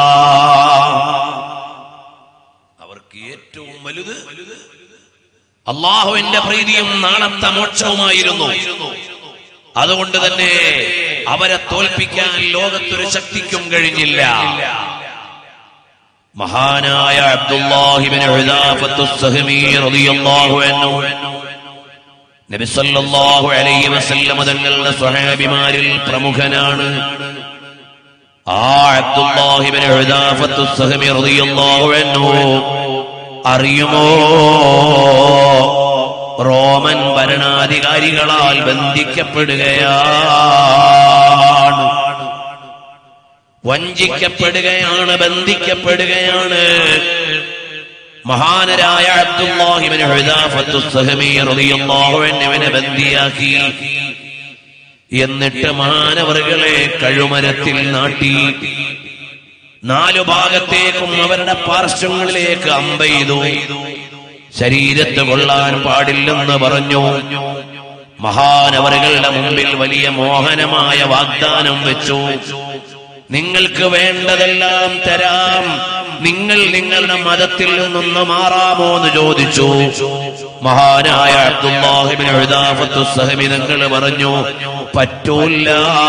അവർക്ക് ഏറ്റവും വലുത് അള്ളാഹുവിന്റെ പ്രീതിയും നാളത്തെ മോക്ഷവുമായിരുന്നു അതുകൊണ്ട് തന്നെ അവരെ തോൽപ്പിക്കാൻ ലോകത്തൊരു ശക്തിക്കും കഴിഞ്ഞില്ല മഹാനായ അബ്ദുല്ലാഹിബിന് റളിയല്ലാഹു അൻഹു നബി സല്ലല്ലാഹു അലൈഹി വസല്ലം തങ്ങളുടെ സ്വഹാബിമാരിൽ പ്രമുഖനാണ് ആ അബ്ദുല്ലാഹിബിന് റളിയല്ലാഹു അൻഹു അറിയുമോ റോമൻ ഭരണാധികാരികളാൽ ബന്ധിക്കപ്പെടുകയാണ് വഞ്ചിക്കപ്പെടുകയാണ് ബന്ധിക്കപ്പെടുകയാണ് മഹാനരായ അബ്ദുല്ലാഹിബിന് റളിയല്ലാഹുവിനെ ബന്ദിയാക്കി എന്നിട്ട് മാനവറുകളെ കഴുമരത്തിൽ നാട്ടി നാലു ഭാഗത്തേക്കും അവരുടെ പാർശ്വങ്ങളിലേക്ക് അമ്പെയ്തു ശരീരത്ത് കൊള്ളാൻ പാടില്ലെന്ന് പറഞ്ഞു മഹാനവറുകളുടെ മുമ്പിൽ വലിയ മോഹനമായ വാഗ്ദാനം വെച്ചു നിങ്ങൾക്ക് വേണ്ടതെല്ലാം തരാം നിങ്ങൾ നിങ്ങളുടെ മതത്തിൽ നിന്നൊന്ന് മാറാമോ എന്ന് ചോദിച്ചു മഹാനായ അബ്ദുല്ലാഹിബിൻ നിങ്ങൾ പറഞ്ഞു പറ്റൂല്ല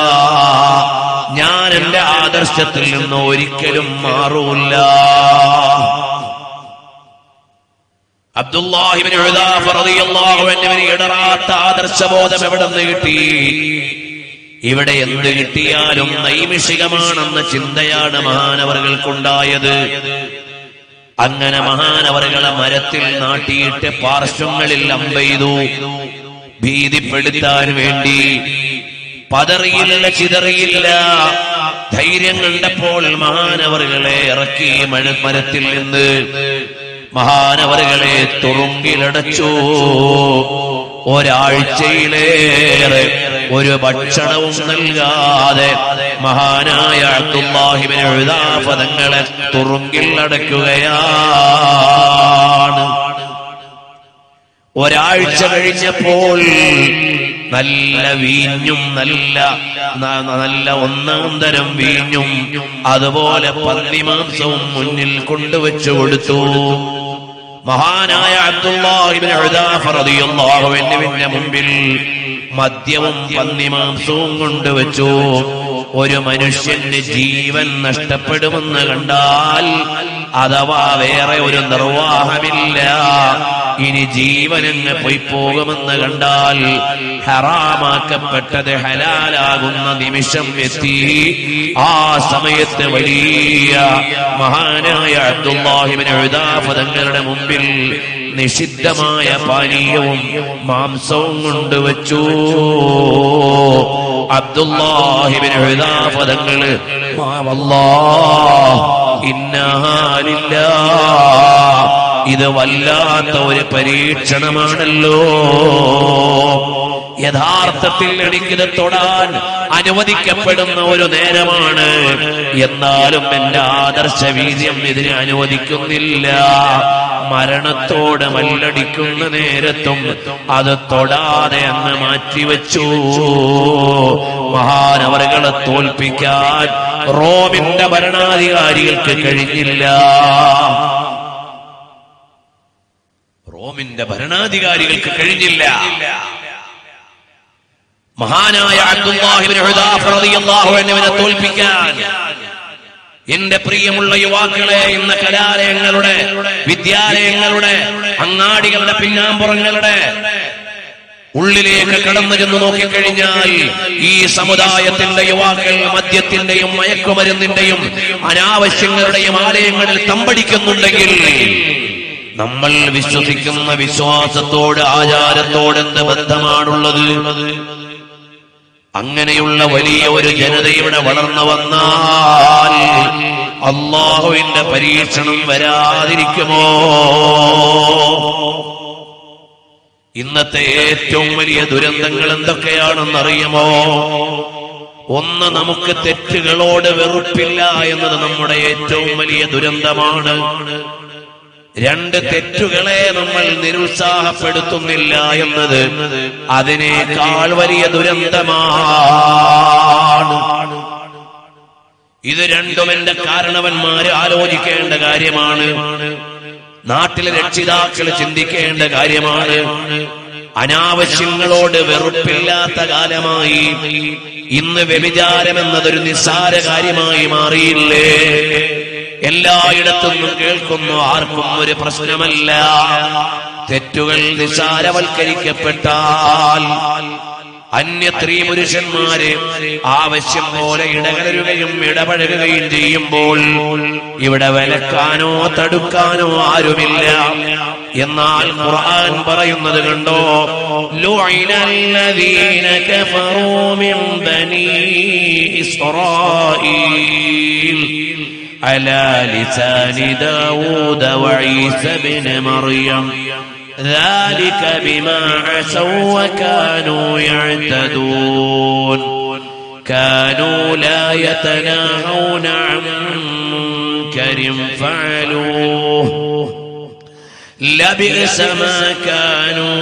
ഞാൻ എന്റെ ആദർശത്തിൽ നിന്ന് ഒരിക്കലും മാറൂല്ല അബ്ദുല്ലാഹിബിന് ഇടറാത്ത ആദർശബോധം എവിടെ നിന്ന് കിട്ടി ഇവിടെ എന്ത് കിട്ടിയാലും നൈമിഷികമാണെന്ന ചിന്തയാണ് മഹാനവറുകൾക്കുണ്ടായത് അങ്ങനെ മഹാനവറുകളെ മരത്തിൽ നാട്ടിയിട്ട് പാർശ്വങ്ങളിൽ അമ്പെയ്തു ഭീതിപ്പെടുത്താൻ വേണ്ടി പതറിയില്ല ചിതറിയില്ല ധൈര്യം കണ്ടപ്പോൾ മഹാനവറുകളെ ഇറക്കി മഴ മരത്തിൽ നിന്ന് മഹാനവറുകളെ തുറുങ്കിലടച്ചു ഒരാഴ്ചയിലേറെ ഒരു ഭക്ഷണവും നൽകാതെ മഹാനായ അബ്ദുല്ലാഹിബിന് എഴുതാപദങ്ങളെ തുറുങ്കിൽ അടയ്ക്കുകയാണ് ഒരാഴ്ച കഴിഞ്ഞപ്പോൾ നല്ല വീഞ്ഞും നല്ല ന- നല്ല ഒന്നാം തരം വീഞ്ഞും അതുപോലെ പന്നിമാംസവും മുന്നിൽ കൊണ്ടുവച്ചു കൊടുത്തു മഹാനായ അബ്ദുല്ലാഹിബിന്റെ മുമ്പിൽ മദ്യവും പന്നിമാംസവും കൊണ്ടുവച്ചു ഒരു മനുഷ്യന് ജീവൻ നഷ്ടപ്പെടുമെന്ന് കണ്ടാൽ അഥവാ വേറെ ഒരു നിർവാഹമില്ല ഇനി ജീവനങ്ങ് പോയി പോകുമെന്ന് കണ്ടാൽ ഹറാമാക്കപ്പെട്ടത് ഹലാലാകുന്ന നിമിഷം എത്തി ആ സമയത്ത് വലിയ മഹാനായ അബ്ദുല്ലാഹിബിന് എഴുതാപദങ്ങളുടെ മുമ്പിൽ നിഷിദ്ധമായ പാനീയവും മാംസവും കൊണ്ടുവച്ചു അബ്ദുല്ലാഹിബിന് എഴുതാപദങ്ങള് ഇന്നാലില്ല ഇത് വല്ലാത്ത ഒരു പരീക്ഷണമാണല്ലോ യഥാർത്ഥത്തിൽ എനിക്കിത് തൊടാൻ അനുവദിക്കപ്പെടുന്ന ഒരു നേരമാണ് എന്നാലും എന്റെ ആദർശ വീര്യം ഇതിനെ അനുവദിക്കുന്നില്ല മരണത്തോട് മല്ലടിക്കുന്ന നേരത്തും അത് തൊടാതെ അങ്ങ് മാറ്റിവെച്ചു മഹാനവറുകളെ തോൽപ്പിക്കാൻ റോമിന്റെ ഭരണാധികാരികൾക്ക് കഴിഞ്ഞില്ല റോമിന്റെ ഭരണാധികാരികൾക്ക് കഴിഞ്ഞില്ല മഹാനായ അബ്ദുല്ലാഹിബ്നു ഹുദാഫ റളിയല്ലാഹു അൻഹുവിനെ തോൽപ്പിക്കാൻ എന്റെ പ്രിയമുള്ള യുവാക്കളെ ഇന്ന് കലാലയങ്ങളുടെ വിദ്യാലയങ്ങളുടെ അങ്ങാടികളുടെ പിന്നാമ്പുറങ്ങളുടെ ഉള്ളിലേക്ക് കടന്നു ചെന്ന് നോക്കിക്കഴിഞ്ഞാൽ ഈ സമുദായത്തിന്റെ യുവാക്കൾ മദ്യത്തിന്റെയും മയക്കുമരുന്നിന്റെയും അനാവശ്യങ്ങളുടെയും ആലയങ്ങളിൽ തമ്പടിക്കുന്നുണ്ടെങ്കിൽ നമ്മൾ വിശ്വസിക്കുന്ന വിശ്വാസത്തോട് ആചാരത്തോട് എന്ത് ബന്ധമാണുള്ളത് അങ്ങനെയുള്ള വലിയ ഒരു ജനത ഇവിടെ വളർന്നു വന്നാൽ അള്ളാഹുവിന്റെ പരീക്ഷണം വരാതിരിക്കുമോ ഇന്നത്തെ ഏറ്റവും വലിയ ദുരന്തങ്ങൾ എന്തൊക്കെയാണെന്നറിയുമോ ഒന്ന് നമുക്ക് തെറ്റുകളോട് വെറുപ്പില്ല എന്നത് നമ്മുടെ ഏറ്റവും വലിയ ദുരന്തമാണ് രണ്ട് തെറ്റുകളെ നമ്മൾ നിരുത്സാഹപ്പെടുത്തുന്നില്ല എന്നത് അതിനേക്കാൾ വലിയ ദുരന്തമാണ് ഇത് രണ്ടും എന്റെ കാരണവന്മാര് ആലോചിക്കേണ്ട കാര്യമാണ് നാട്ടിലെ രക്ഷിതാക്കൾ ചിന്തിക്കേണ്ട കാര്യമാണ് അനാവശ്യങ്ങളോട് വെറുപ്പില്ലാത്ത കാലമായി ഇന്ന് വ്യഭിചാരം എന്നതൊരു നിസ്സാര കാര്യമായി മാറിയില്ലേ എല്ലായിടത്തുനിന്നും കേൾക്കുന്നു ആർക്കും ഒരു പ്രശ്നമല്ല തെറ്റുകൾ നിസ്സാരവൽക്കരിക്കപ്പെട്ടാൽ അന്യ സ്ത്രീ പുരുഷന്മാര് ആവശ്യം പോലെ ഇടകലരുകയും ഇടപഴകുകയും ചെയ്യുമ്പോൾ ഇവിടെ വിലക്കാനോ തടുക്കാനോ ആരുമില്ല എന്നാൽ ഖുർആൻ പറയുന്നത് കണ്ടോ لُعِنَ الَّذِينَ كَفَرُوا مِن بَنِي إِسْرَائِيلَ على لسان داود وعيسى بن مريم ذلك بما عسوا وكانوا يعتدون كانوا لا يتناهون عن منكر فعلوه لبئس ما كانوا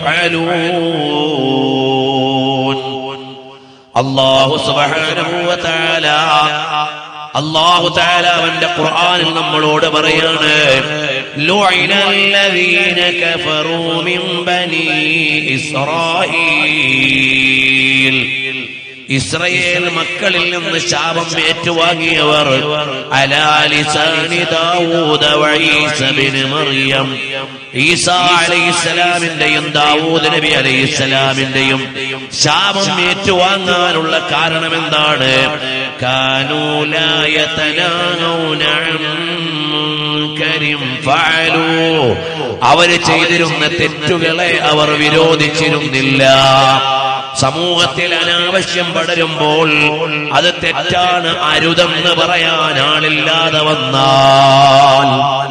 يفعلون الله سبحانه وتعالى അള്ളാഹു താല അവന്റെ ഖുർആനിൽ നമ്മളോട് പറയാണ് لعن الذين كفروا من بني إسرائيل ഇസ്രയേൽ മക്കളിൽ നിന്ന് ശാപം ഏറ്റുവാങ്ങിയവർ അലാലിസാനി ദാവൂദ വഈസ ബിൻ മറിയം ഈസ അലൈഹിസ്സലാമിന്റെയും ദാവൂദ് നബി അലൈഹിസ്സലാമിന്റെയും ശാപം ഏറ്റുവാങ്ങാനുള്ള കാരണം എന്താണ് അവര് ചെയ്തിരുന്ന തെറ്റുകളെ അവർ വിരോധിച്ചിരുന്നില്ല സമൂഹത്തിൽ അനാവശ്യം പടരുമ്പോൾ അത് തെറ്റാണ് അരുതെന്ന് പറയാൻ ആളില്ലാതെ വന്നാൽ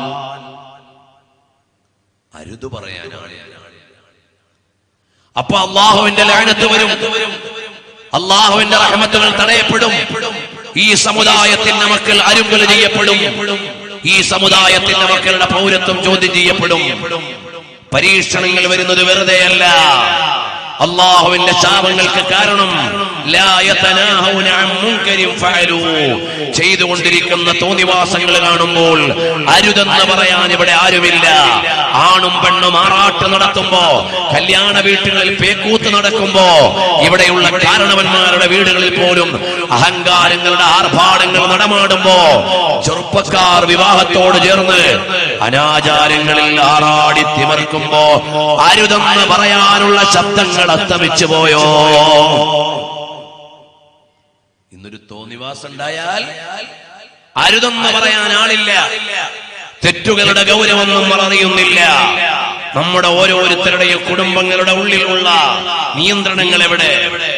അരുത് പറയാൻ ആളില്ല അപ്പൊ അള്ളാഹുവിന്റെ ലാനത്ത് വരും അള്ളാഹുവിന്റെ റഹമത്തുകൾ തടയപ്പെടും ഈ സമുദായത്തിന്റെ മക്കൾ അരുങ്കൾ ചെയ്യപ്പെടും ഈ സമുദായത്തിന്റെ മക്കളുടെ പൗരത്വം ചോദ്യം ചെയ്യപ്പെടും പരീക്ഷണങ്ങൾ വരുന്നത് വെറുതെയല്ല അള്ളാഹുവിന്റെ ശാപങ്ങൾക്ക് കാരണം ലാ യതനാഹൗന അൻ മുൻകരിൻ ഫഅലൂ. ചെയ്തുകൊണ്ടിരിക്കുന്ന തോന്നിവാസങ്ങൾ കാണുമ്പോൾ അരുതെന്ന് പറയാൻ ഇവിടെ ആരുമില്ല ആണും പെണ്ണും ആറാട്ട് നടത്തുമ്പോ കല്യാണ വീട്ടുകളിൽ പേക്കൂത്ത് നടക്കുമ്പോ ഇവിടെയുള്ള കാരണവന്മാരുടെ വീടുകളിൽ പോലും അഹങ്കാരങ്ങളുടെ ആർഭാടങ്ങൾ നടമാടുമ്പോ ചെറുപ്പക്കാർ വിവാഹത്തോട് ചേർന്ന് അനാചാരങ്ങളിൽ ആറാടി തിമർക്കുമ്പോ അരുതെന്ന് പറയാനുള്ള ശബ്ദങ്ങൾ അസ്തമിച്ചു പോയോ ഇന്നൊരു തോന്നിവാസം ഉണ്ടായാൽ അരുതെന്ന് പറയാൻ ആളില്ല തെറ്റുകളുടെ ഗൗരവമൊന്നും നമ്മൾ അറിയുന്നില്ല നമ്മുടെ ഓരോരുത്തരുടെയും കുടുംബങ്ങളുടെ ഉള്ളിലുള്ള നിയന്ത്രണങ്ങൾ എവിടെ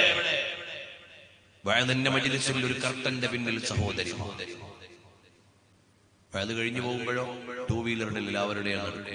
വയതിന്റെ മജിലിസിൽ ഒരു കർട്ടന്റെ പിന്നിൽ സഹോദരി വയത് കഴിഞ്ഞു പോകുമ്പോഴോ ടൂ വീലറിൽ അവരുടെ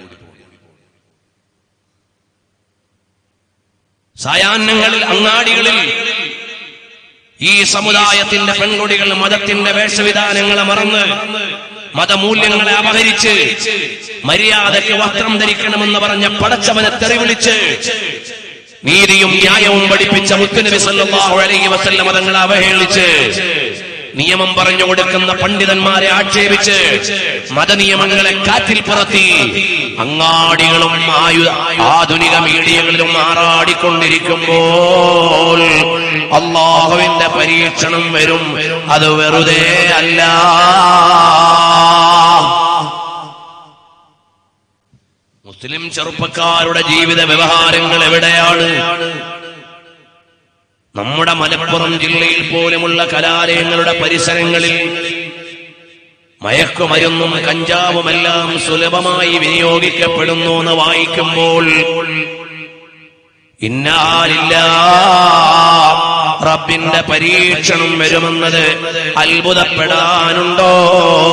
സായാഹ്നങ്ങളിൽ അങ്ങാടികളിൽ ഈ സമുദായത്തിന്റെ പെൺകുടികൾ മതത്തിന്റെ വേഷവിധാനങ്ങളെ മറന്ന് മതമൂല്യങ്ങളെ അപഹരിച്ച് മര്യാദയ്ക്ക് വസ്ത്രം ധരിക്കണമെന്ന് പറഞ്ഞ പടച്ചവനെ തെറിവിളിച്ച് നീതിയും ന്യായവും പഠിപ്പിച്ച മുത്തുനബി സല്ലല്ലാഹു അലൈഹി വസല്ലം മതങ്ങളെ അവഹേളിച്ച് നിയമം പറഞ്ഞു കൊടുക്കുന്ന പണ്ഡിതന്മാരെ ആക്ഷേപിച്ച് മതനിയമങ്ങളെ കാറ്റിൽ പുറത്തി അങ്ങാടികളും ആയു ആധുനിക മീഡിയകളിലും ആറാടിക്കൊണ്ടിരിക്കുമ്പോൾ അള്ളാഹുവിന്റെ പരീക്ഷണം വരും അത് വെറുതെ അല്ല മുസ്ലിം ചെറുപ്പക്കാരുടെ ജീവിത വ്യവഹാരങ്ങൾ എവിടെയാണ് നമ്മുടെ മലപ്പുറം ജില്ലയിൽ പോലുമുള്ള കലാലയങ്ങളുടെ പരിസരങ്ങളിൽ മയക്കുമരുന്നും കഞ്ചാവുമെല്ലാം സുലഭമായി വിനിയോഗിക്കപ്പെടുന്നു എന്ന് വായിക്കുമ്പോൾ ഇന്നാലില്ല റബ്ബിന്റെ പരീക്ഷണം വരുമെന്നത് അത്ഭുതപ്പെടാനുണ്ടോ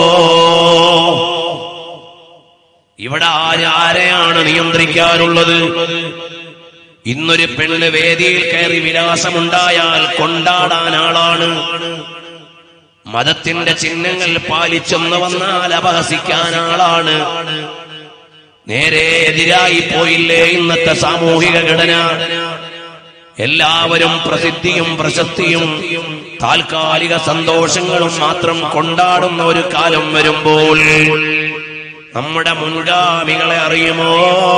ഇവിടെ ആര് ആരെയാണ് നിയന്ത്രിക്കാനുള്ളത് ഇന്നൊരു പെണ്ണ് വേദിയിൽ കയറി വിലാസമുണ്ടായാൽ കൊണ്ടാടാൻ ആളാണ് മതത്തിന്റെ ചിഹ്നങ്ങൾ പാലിച്ചെന്ന് വന്നാൽ അപഹസിക്കാൻ ആളാണ് നേരെ എതിരായി പോയില്ലേ ഇന്നത്തെ സാമൂഹിക ഘടന എല്ലാവരും പ്രസിദ്ധിയും പ്രശസ്തിയും താൽക്കാലിക സന്തോഷങ്ങളും മാത്രം കൊണ്ടാടുന്ന ഒരു കാലം വരുമ്പോൾ നമ്മുടെ മുൻഗാമികളെ അറിയുമോ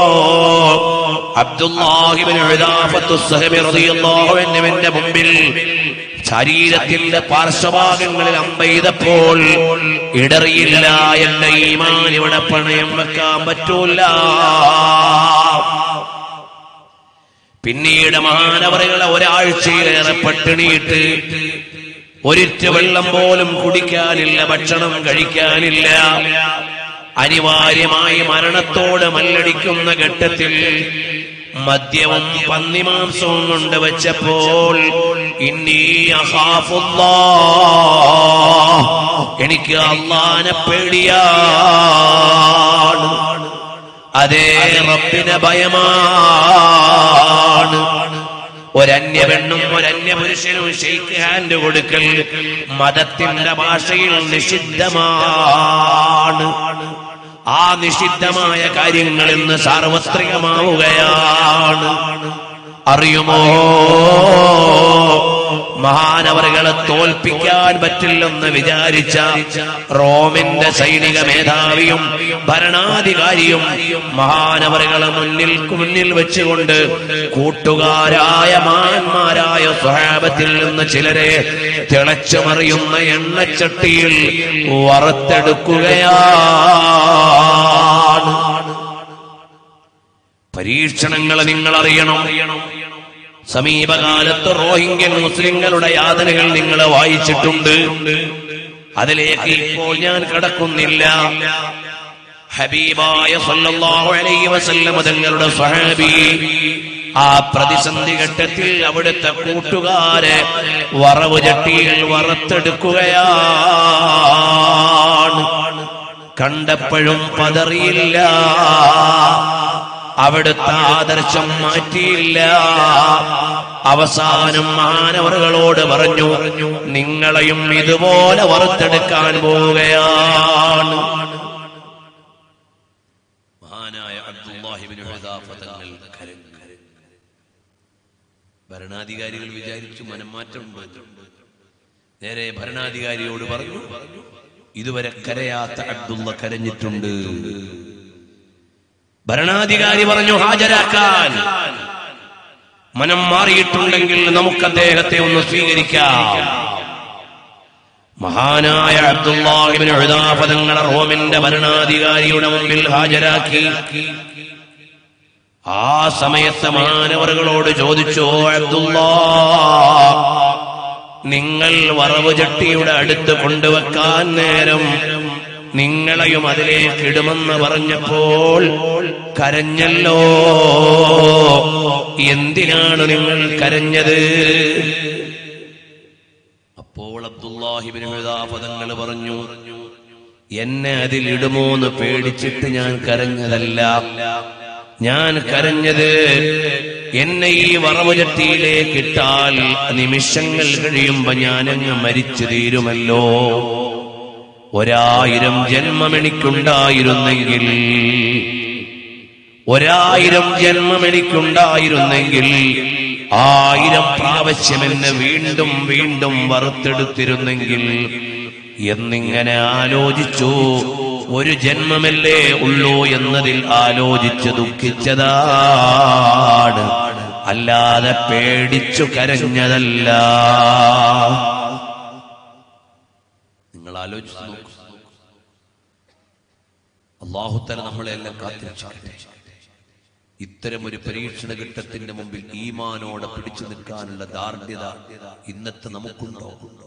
അബ്ദുല്ലാഹിബിന്റെ മുമ്പിൽ ശരീരത്തിന്റെ പാർശ്വഭാഗങ്ങളിൽ അമ്പെയ്തപ്പോൾ ഇടറിയില്ല എന്റെ ഈമാൻ ഇവിടെ പണയം വെക്കാൻ പറ്റൂല പിന്നീട് മഹാനവറുകളെ ഒരാഴ്ചയിലേറെ പട്ടിണിയിട്ട് ഒരിറ്റ് വെള്ളം പോലും കുടിക്കാനില്ല ഭക്ഷണം കഴിക്കാനില്ല അനിവാര്യമായി മരണത്തോട് മല്ലടിക്കുന്ന ഘട്ടത്തിൽ മദ്യവും പന്നിമാംസവും കൊണ്ട് വെച്ചപ്പോൾ ഇന്നീ അഹാഫുല്ലാ എനിക്ക് അള്ളാനെ പേടിയാണ് അതേ റബ്ബിനെ ഭയമാണ് ഒരന്യ പെണ്ണും ഒരന്യ പുരുഷനും ഷെയ്ക്ക് ഹാൻഡ് കൊടുക്കൽ മതത്തിന്റെ ഭാഷയിൽ നിഷിദ്ധമാണ് ആ നിഷിദ്ധമായ കാര്യങ്ങൾ ഇന്ന് സാർവത്രികമാവുകയാണ് അറിയുമോ മഹാനവറുകളെ തോൽപ്പിക്കാൻ പറ്റില്ലെന്ന് വിചാരിച്ച റോമിന്റെ സൈനിക മേധാവിയും ഭരണാധികാരിയും മഹാനവറുകളെ മുന്നിൽ മുന്നിൽ വെച്ചുകൊണ്ട് കൂട്ടുകാരായ മാന്മാരായ സ്വഹാബത്തിൽ നിന്ന് ചിലരെ തിളച്ചുമറിയുന്ന എണ്ണച്ചട്ടിയിൽ വറുത്തെടുക്കുകയാണ് പരീക്ഷണങ്ങൾ നിങ്ങൾ അറിയണം സമീപകാലത്ത് റോഹിംഗ്യൻ മുസ്ലിങ്ങളുടെ യാതനകൾ നിങ്ങൾ വായിച്ചിട്ടുണ്ട് അതിലേക്ക് ഇപ്പോൾ ഞാൻ കടക്കുന്നില്ല ഹബീബായ സല്ലല്ലാഹു അലൈഹി വസല്ലം തങ്ങളുടെ സ്വഹാബി ആ പ്രതിസന്ധി ഘട്ടത്തിൽ അവിടുത്തെ കൂട്ടുകാരെ വറവ് ചട്ടിയിൽ വറുത്തെടുക്കുകയാണ് കണ്ടപ്പോഴും പതറിയില്ല അവിടുത്തെ ആദർശം മാറ്റിയില്ല അവസാനം മാനവറുകളോട് പറഞ്ഞു നിങ്ങളെയും ഇതുപോലെ വറുത്തെടുക്കാൻ പോവുകയാണ് മഹാനായ അബ്ദുല്ലാഹിബ്നു ഹുദാഫ തങ്ങൾ കരഞ്ഞു ഭരണാധികാരികൾ വിചാരിച്ചു മനംമാറ്റമുണ്ട് നേരെ ഭരണാധികാരിയോട് പറഞ്ഞു ഇതുവരെ കരയാത്ത അബ്ദുള്ള കരഞ്ഞിട്ടുണ്ട് ഭരണാധികാരി പറഞ്ഞു ഹാജരാക്കാൻ മനം മാറിയിട്ടുണ്ടെങ്കിൽ നമുക്ക് അദ്ദേഹത്തെ ഒന്ന് സ്വീകരിക്കാം മഹാനായ അബ്ദുല്ലാഹിബിന് എഴുതാപദങ്ങളെ റോമിന്റെ ഭരണാധികാരിയുടെ മുമ്പിൽ ഹാജരാക്കി ആ സമയത്ത് മാനവറുകളോട് ചോദിച്ചു അബ്ദുല്ലാ നിങ്ങൾ വറവ് ചട്ടിയുടെ അടുത്ത് കൊണ്ടുവെക്കാൻ നേരം നിങ്ങളെയും അതിലേക്ക് ഇടുമെന്ന് പറഞ്ഞപ്പോൾ കരഞ്ഞല്ലോ എന്തിനാണ് നിങ്ങൾ കരഞ്ഞത് അപ്പോൾ അബ്ദുല്ലാഹിബിൻ പദങ്ങൾ പറഞ്ഞു എന്നെ അതിലിടുമോന്ന് പേടിച്ചിട്ട് ഞാൻ കരഞ്ഞതല്ല ഞാൻ കരഞ്ഞത് എന്നെ ഈ വറവുചട്ടിയിലേക്ക് ഇട്ടാൽ നിമിഷങ്ങൾ കഴിയുമ്പോ ഞാനങ്ങ് മരിച്ചു തീരുമല്ലോ ഒരായിരം ജന്മം എനിക്കുണ്ടായിരുന്നെങ്കിൽ ഒരായിരം ജന്മം എനിക്കുണ്ടായിരുന്നെങ്കിൽ ആയിരം പ്രാവശ്യം എന്നെ വീണ്ടും വീണ്ടും വറുത്തെടുത്തിരുന്നെങ്കിൽ എന്നിങ്ങനെ ആലോചിച്ചു ഒരു ജന്മമല്ലേ ഉള്ളൂ എന്നതിൽ ആലോചിച്ച് ദുഃഖിച്ചതാണ് അല്ലാതെ പേടിച്ചു കരഞ്ഞതല്ല നിങ്ങൾ ആലോചിച്ച് നോക്കൂ അള്ളാഹുത്തല നമ്മളെല്ലാം കാത്തിരിച്ചോട്ടെ ഇത്തരം ഒരു പരീക്ഷണ ഘട്ടത്തിന്റെ മുമ്പിൽ ഈമാനോടെ പിടിച്ചു നിൽക്കാനുള്ള ദാർഢ്യത ഇന്നത്തെ നമുക്കുണ്ടോ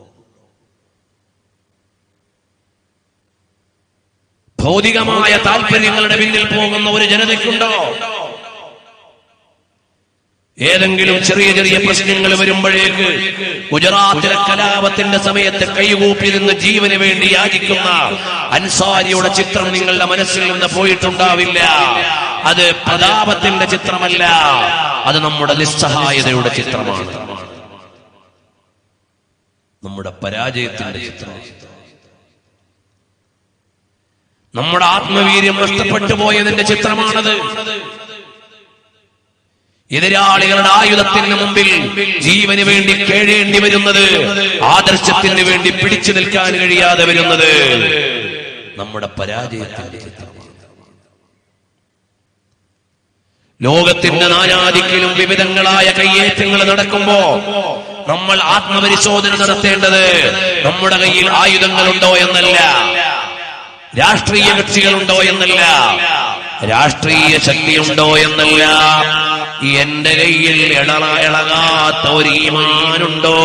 ഭൗതികമായ താല്പര്യങ്ങളുടെ പിന്നിൽ പോകുന്ന ഒരു ജനതയ്ക്കുണ്ടോ ഏതെങ്കിലും ചെറിയ ചെറിയ പ്രശ്നങ്ങൾ വരുമ്പോഴേക്ക് ഗുജറാത്തിലെ കലാപത്തിന്റെ സമയത്ത് കൈകൂപ്പി നിന്ന് ജീവന് വേണ്ടി യാചിക്കുന്ന അൻസാരിയുടെ ചിത്രം നിങ്ങളുടെ മനസ്സിൽ നിന്ന് പോയിട്ടുണ്ടാവില്ല അത് പ്രതാപത്തിന്റെ ചിത്രമല്ല അത് നമ്മുടെ നിസ്സഹായതയുടെ ചിത്രമാണ് നമ്മുടെ പരാജയത്തിന്റെ ചിത്രം നമ്മുടെ ആത്മവീര്യം നഷ്ടപ്പെട്ടു പോയതിന്റെ ചിത്രമാണത് എതിരാളികളുടെ ആയുധത്തിന് മുമ്പിൽ ജീവന് വേണ്ടി കേഴേണ്ടി വരുന്നത് ആദർശത്തിന് വേണ്ടി പിടിച്ചു നിൽക്കാൻ കഴിയാതെ വരുന്നത് നമ്മുടെ പരാജയത്തിന്റെ ചിത്രമാണ് ലോകത്തിന്റെ നാനാദിക്കിലും വിവിധങ്ങളായ കയ്യേറ്റങ്ങൾ നടക്കുമ്പോ നമ്മൾ ആത്മപരിശോധന നടത്തേണ്ടത് നമ്മുടെ കയ്യിൽ ആയുധങ്ങളുണ്ടോ എന്നല്ല രാഷ്ട്രീയ കക്ഷികളുണ്ടോ എന്നല്ല രാഷ്ട്രീയ ശക്തിയുണ്ടോ എന്നല്ല എന്റെ കയ്യിൽ ഇളറ ഇളകാത്ത ഒരു ഈമാനുണ്ടോ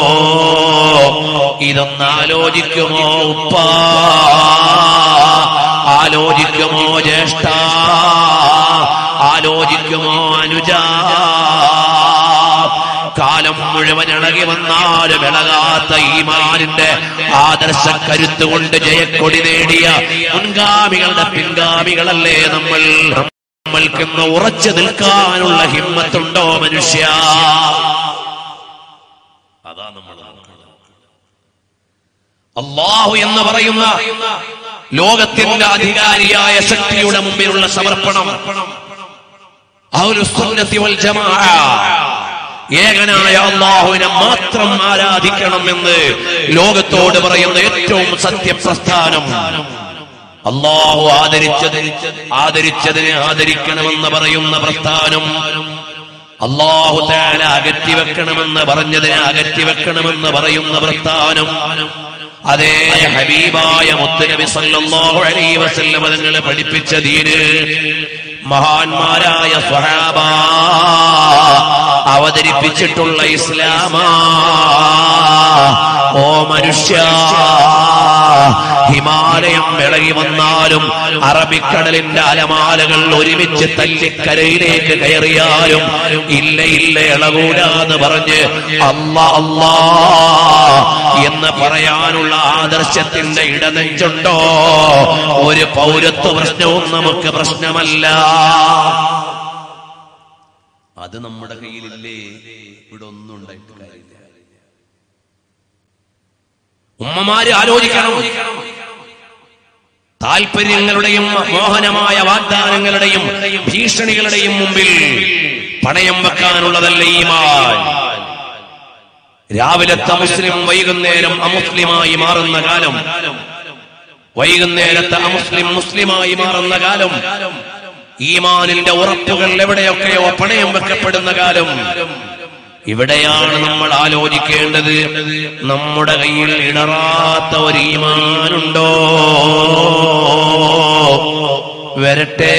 ഇതൊന്ന് ആലോചിക്കുമോ ഉപ്പ ആലോചിക്കുമോ ജ്യേഷ്ഠ ആലോചിക്കുമോ അനുജ കാലം മുഴുവൻ ഇളകി വന്നാലും ഇളകാത്ത ഈമാനിന്റെ ആദർശ കരുത്ത് കൊണ്ട് ജയക്കൊടി നേടിയ മുൻഗാമികളുടെ പിൻഗാമികളല്ലേ നമ്മൾ നമ്മൾക്കിന്ന് ഉറച്ചു നിൽക്കാനുള്ള ഹിമ്മത്തുണ്ടോ മനുഷ്യ അതാ നമ്മൾ അള്ളാഹു എന്ന് പറയുന്ന ലോകത്തിന്റെ അധികാരിയായ ശക്തിയുടെ മുമ്പിലുള്ള സമർപ്പണം അഹ്ലുസുന്നത്തി വൽ ജമാഅ ഏകനായ അള്ളാഹുവിനെ മാത്രം ആരാധിക്കണം എന്ന് ലോകത്തോട് പറയുന്ന ഏറ്റവും സത്യപ്രസ്ഥാനം അള്ളാഹു ആദരിച്ചത് ആദരിച്ചതിനെ ആദരിക്കണമെന്ന് പറയുന്ന പ്രസ്ഥാനം അള്ളാഹു താല അകറ്റി വെക്കണമെന്ന് പറഞ്ഞതിനെ അകറ്റി വെക്കണമെന്ന് പറയുന്ന പ്രസ്ഥാനം അതേ ഹബീബായ മുത്തുനബി സല്ലല്ലാഹു അലൈഹി വസല്ലം തങ്ങളെ പഠിപ്പിച്ച ദീന് മഹാന്മാരായ സ്വഹാബ അവതരിപ്പിച്ചിട്ടുള്ള ഇസ്ലാമാ ഓ മനുഷ്യ ഹിമാലയം ഇളകി വന്നാലും അറബിക്കടലിന്റെ അലമാലകൾ ഒരുമിച്ച് തല്ലിക്കരയിലേക്ക് കയറിയാലും ഇല്ല ഇല്ല ഇളകൂലാന്ന് പറഞ്ഞ് അല്ല അല്ലാ എന്ന് പറയാനുള്ള ആദർശത്തിന്റെ ഇടനെഞ്ചുണ്ടോ ഒരു പൗരത്വ പ്രശ്നവും നമുക്ക് പ്രശ്നമല്ല അത് നമ്മുടെ കയ്യിലില്ലേ ഇവിടെ ഒന്നും ഉണ്ടായിട്ട് കാര്യമില്ല ഉമ്മമാര് ആലോചിക്കണം താല്പര്യങ്ങളുടെയും മോഹനമായ വാഗ്ദാനങ്ങളുടെയും ഭീഷണികളുടെയും മുമ്പിൽ പണയം വെക്കാനുള്ളതല്ല ഈമാൻ രാവിലത്തെ മുസ്ലിം വൈകുന്നേരം അമുസ്ലിമായി മാറുന്ന കാലം വൈകുന്നേരത്തെ അമുസ്ലിം മുസ്ലിമായി മാറുന്ന കാലം ഈമാനിന്റെ ഉറപ്പുകൾ എവിടെയൊക്കെയോ പണയം വെക്കപ്പെടുന്ന കാലം ഇവിടെയാണ് നമ്മൾ ആലോചിക്കേണ്ടത് നമ്മുടെ കയ്യിൽ ഇടറാത്ത ഒരു ഈമാനുണ്ടോ വരട്ടെ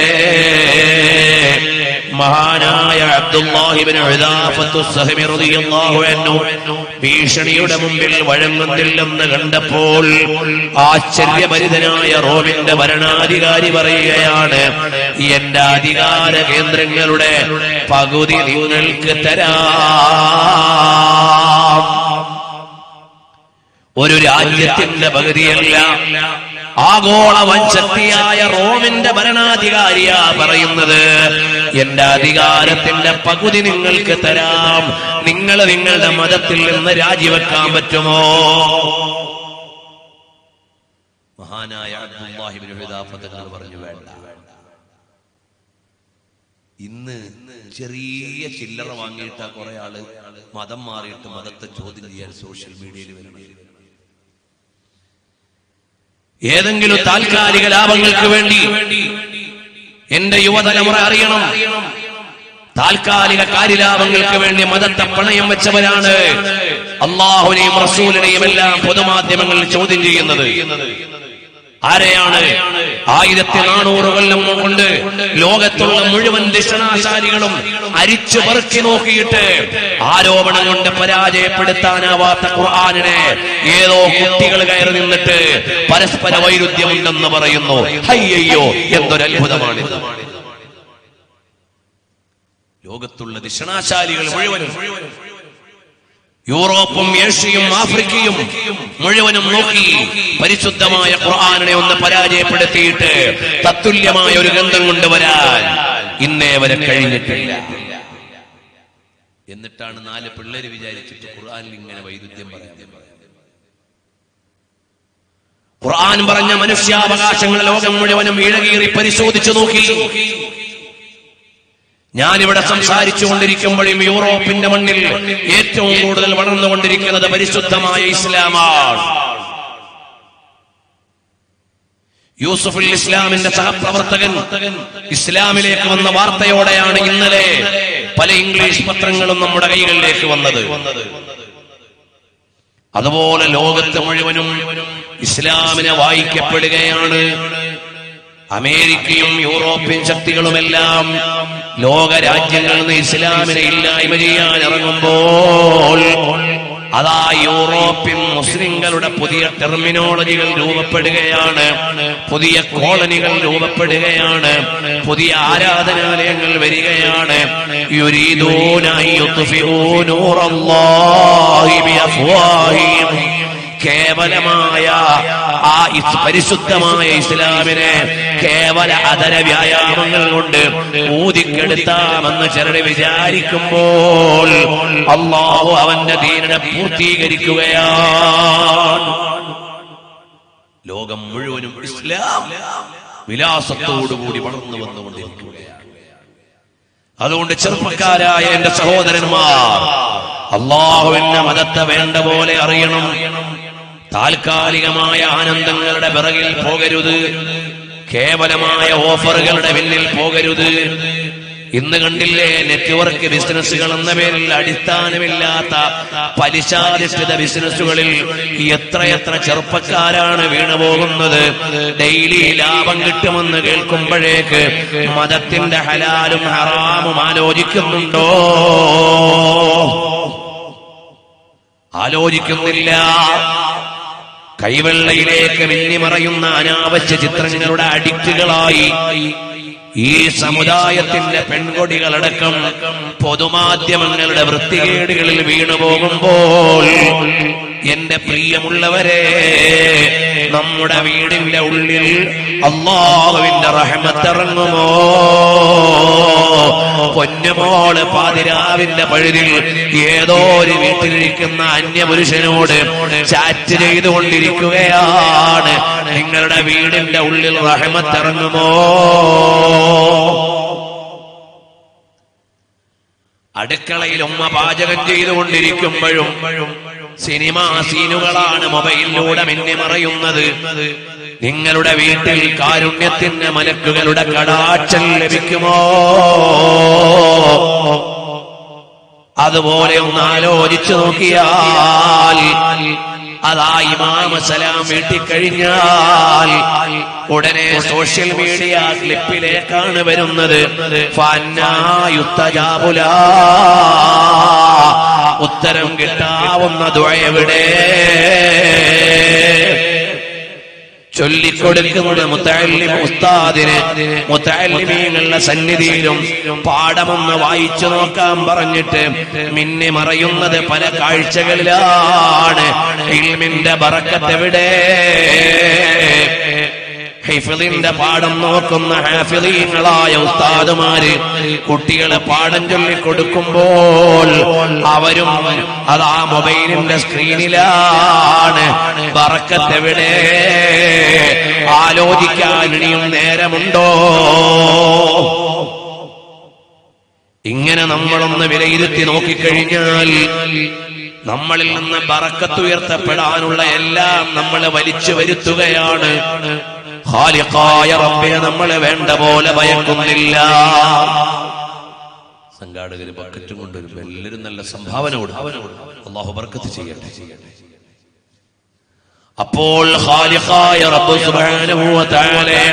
മഹാനായ അബ്ദുല്ലാഹിബിൻ ഭീഷണിയുടെ മുമ്പിൽ വഴങ്ങുന്നില്ലെന്ന് കണ്ടപ്പോൾ ആശ്ചര്യഭരിതനായ റോമിന്റെ ഭരണാധികാരി പറയുകയാണ് എന്റെ അധികാര കേന്ദ്രങ്ങളുടെ പകുതി നിങ്ങൾക്ക് തരാം ഒരു രാജ്യത്തിന്റെ പകുതിയല്ല ആഗോള വൻശക്തിയായ റോമിന്റെ ഭരണാധികാരിയാ പറയുന്നത് എന്റെ അധികാരത്തിന്റെ പകുതി നിങ്ങൾക്ക് തരാം നിങ്ങൾ നിങ്ങളുടെ മതത്തിൽ നിന്ന് രാജിവെക്കാൻ പറ്റുമോ മഹാനായ അബ്ദുല്ലാഹിബ്നു ഹുദാഫത്ത് തങ്ങൾ പറഞ്ഞു വേണ്ട ഇന്ന് ചെറിയ ചില്ലറ വാങ്ങിയിട്ട കുറെ ആള് മതം മാറിയിട്ട് മതത്തെ ചോദ്യം ചെയ്യാൻ സോഷ്യൽ മീഡിയയിൽ വരുന്നത് ഏതെങ്കിലും താൽക്കാലിക ലാഭങ്ങൾക്ക് വേണ്ടി എന്റെ യുവതലമുറ അറിയണം താൽക്കാലിക കാര്യലാഭങ്ങൾക്ക് വേണ്ടി മതത്തെ പണയം വെച്ചവരാണ് അള്ളാഹുനെയും റസൂലിനെയും എല്ലാം പൊതുമാധ്യമങ്ങളിൽ ചോദ്യം ചെയ്യുന്നത് ആരെയാണ് ആയിരത്തി നാനൂറ് കൊല്ലം കൊണ്ട് ലോകത്തുള്ള മുഴുവൻ ദിഷണാശാലികളും അരിച്ചു പെറുക്കി നോക്കിയിട്ട് ആരോപണം കൊണ്ട് പരാജയപ്പെടുത്താനാവാത്ത ഖുർആാനിനെ ഏതോ കുട്ടികൾ കയറി നിന്നിട്ട് പരസ്പര വൈരുദ്ധ്യമുണ്ടെന്ന് പറയുന്നു ഹയ്യോ എന്തൊരു അത്ഭുതമാണ് ലോകത്തുള്ള ദിഷണാശാലികൾ മുഴുവനും യൂറോപ്പും ഏഷ്യയും ആഫ്രിക്കയും മുഴുവനും നോക്കി പരിശുദ്ധമായ ഖുർആാനിനെ ഒന്ന് പരാജയപ്പെടുത്തിയിട്ട് തത്തുല്യമായ ഒരു ഗ്രന്ഥം കൊണ്ടുവരാൻ ഇന്നേ വരെ കഴിഞ്ഞിട്ടില്ല എന്നിട്ടാണ് നാല് പിള്ളേര് വിചാരിച്ചിട്ട് ഖുർആാനിൽ ഇങ്ങനെ വൈരുദ്ധ്യം പറയാൻ ഖുർആൻ പറഞ്ഞ മനുഷ്യാവകാശങ്ങൾ ലോകം മുഴുവനും ഇഴകീറി പരിശോധിച്ചു നോക്കി ഞാനിവിടെ സംസാരിച്ചു കൊണ്ടിരിക്കുമ്പോഴും യൂറോപ്പിന്റെ മണ്ണിൽ ഏറ്റവും കൂടുതൽ വളർന്നുകൊണ്ടിരിക്കുന്നത് പരിശുദ്ധമായ ഇസ്ലാമാണ് യൂസുഫുൽ ഇസ്ലാമിന്റെ സഹപ്രവർത്തകൻ ഇസ്ലാമിലേക്ക് വന്ന വാർത്തയോടെയാണ് ഇന്നലെ പല ഇംഗ്ലീഷ് പത്രങ്ങളും നമ്മുടെ കൈകളിലേക്ക് വന്നത് അതുപോലെ ലോകത്ത് മുഴുവനും ഇസ്ലാമിനെ വായിക്കപ്പെടുകയാണ് അമേരിക്കയും യൂറോപ്യൻ ശക്തികളുമെല്ലാം ലോക രാജ്യങ്ങളിൽ നിന്ന് ഇസ്ലാമിനെ ഇല്ലായ്മ ചെയ്യാൻ ഇറങ്ങുമ്പോൾ അതാ യൂറോപ്യൻ മുസ്ലിങ്ങളുടെ പുതിയ ടെർമിനോളജികൾ രൂപപ്പെടുകയാണ് പുതിയ കോളനികൾ രൂപപ്പെടുകയാണ് പുതിയ ആരാധനാലയങ്ങൾ വരികയാണ് യുരീദൂന യുത്ഫിഊ നൂറല്ലാഹി ബിഅഫ്വാഹിഹിം കേവലമായ ആ ഇസ് പരിശുദ്ധമായ ഇസ്ലാമിനെ കേവല അതര വ്യായാമങ്ങൾ കൊണ്ട് ഊതിക്കെടുത്താമെന്ന് ചിലർ വിചാരിക്കുമ്പോൾ അള്ളാഹു അവന്റെ ദീനനെ പൂർത്തീകരിക്കുകയാണ് ലോകം മുഴുവനും ഇസ്ലാം വിലാസത്തോടുകൂടി വളർന്നു വന്നുകൊണ്ടിരിക്കുകയാണ് അതുകൊണ്ട് ചെറുപ്പക്കാരായ എന്റെ സഹോദരന്മാർ അള്ളാഹുവിന്റെ മതത്തെ വേണ്ട പോലെ അറിയണം താൽക്കാലികമായ ആനന്ദങ്ങളുടെ പിറകിൽ പോകരുത് കേവലമായ ഓഫറുകളുടെ പിന്നിൽ പോകരുത് ഇന്ന് കണ്ടില്ലേ നെറ്റ്വർക്ക് ബിസിനസ്സുകൾ എന്ന പേരിൽ അടിസ്ഥാനമില്ലാത്ത പലിശാധിഷ്ഠിത ബിസിനസ്സുകളിൽ എത്രയെത്ര ചെറുപ്പക്കാരാണ് വീണുപോകുന്നത് ഡെയിലി ലാഭം കിട്ടുമെന്ന് കേൾക്കുമ്പോഴേക്ക് മതത്തിന്റെ ഹലാലും ഹറാമും ആലോചിക്കുന്നുണ്ടോ ആലോചിക്കുന്നില്ല കൈവെള്ളയിലേക്ക് മിന്നിമറയുന്ന അനാവശ്യ ചിത്രങ്ങളുടെ അഡിക്റ്റുകളായി ഈ സമുദായത്തിന്റെ പെൺകൊടികളടക്കം പൊതുമാധ്യമങ്ങളുടെ വൃത്തികേടുകളിൽ വീണുപോകുമ്പോൾ എന്റെ പ്രിയമുള്ളവരെ നമ്മുടെ വീടിന്റെ ഉള്ളിൽ അള്ളാഹുവിന്റെ റഹമത്തിറങ്ങുമോ പൊന്നുമോള് പാതിരാവിന്റെ പഴുതിൽ ഏതോ ഒരു വീട്ടിലിരിക്കുന്ന അന്യപുരുഷനോട് ചാറ്റ് ചെയ്തുകൊണ്ടിരിക്കുകയാണ് നിങ്ങളുടെ വീടിന്റെ ഉള്ളിൽ റഹമത്തിറങ്ങുമോ അടുക്കളയിൽ ഉമ്മ പാചകം ചെയ്തുകൊണ്ടിരിക്കുമ്പോഴും സിനിമാ സീനുകളാണ് മൊബൈലിലൂടെ മിന്നിമറയുന്നത് നിങ്ങളുടെ വീട്ടിൽ കാരുണ്യത്തിന്റെ മലക്കുകളുടെ കടാക്ഷം ലഭിക്കുമോ അതുപോലെ ഒന്ന് ആലോചിച്ചു നോക്കിയാൽ അതാ ഇമാമ സലാം വീട്ടിൽ കഴിഞ്ഞാൽ ഉടനെ സോഷ്യൽ മീഡിയ ക്ലിപ്പിലേക്കാണ് വരുന്നത് ഫന്നായുത്തജാബുല ഉത്തരം കിട്ടാവുന്ന ദുഴയെവിടെ ചൊല്ലിക്കൊടുക്കുന്ന മുത്തല്ലിം ഉസ്താദിന് മുത്തല്ലിമീങ്ങളുടെ സന്നിധിയിലും പാഠമൊന്ന് വായിച്ചു നോക്കാൻ പറഞ്ഞിട്ട് മിന്നി മറയുന്നത് പല കാഴ്ചകളിലാണ് ഇൽമിന്റെ ബറക്കത്തെവിടെ ഹിഫിലിന്റെ പാഠം നോക്കുന്ന ഹാഫിലീങ്ങളായ ഉസ്താദുമാര് കുട്ടികളെ പാഠം ചൊല്ലിക്കൊടുക്കുമ്പോൾ അവരും അത് ആ മൊബൈലിന്റെ സ്ക്രീനിലാണ് ബറക്കത്തെവിടെ ആലോചിക്കാൻ ഇനിയും നേരമുണ്ടോ ഇങ്ങനെ നമ്മളൊന്ന് വിലയിരുത്തി നോക്കിക്കഴിഞ്ഞാൽ നമ്മളിൽ നിന്ന് ബറക്കത്തുയർത്തപ്പെടാനുള്ള എല്ലാം നമ്മൾ വലിച്ചു വരുത്തുകയാണ് ഖാലിഖായ റബ്ബിനെ നമ്മൾ വേണ്ട പോലെ ഭയക്കുന്നില്ല സംഘാടകര് ബക്കറ്റും കൊണ്ടുവരും എല്ലാവരും നല്ല സംഭാവന കൊടുക്കും അള്ളാഹു ബർക്കത്ത് ചെയ്യട്ടെ അപ്പോൾ ഖാലിഖായ റബ്ബ് സുബ്ഹാനഹു വ തആലയെ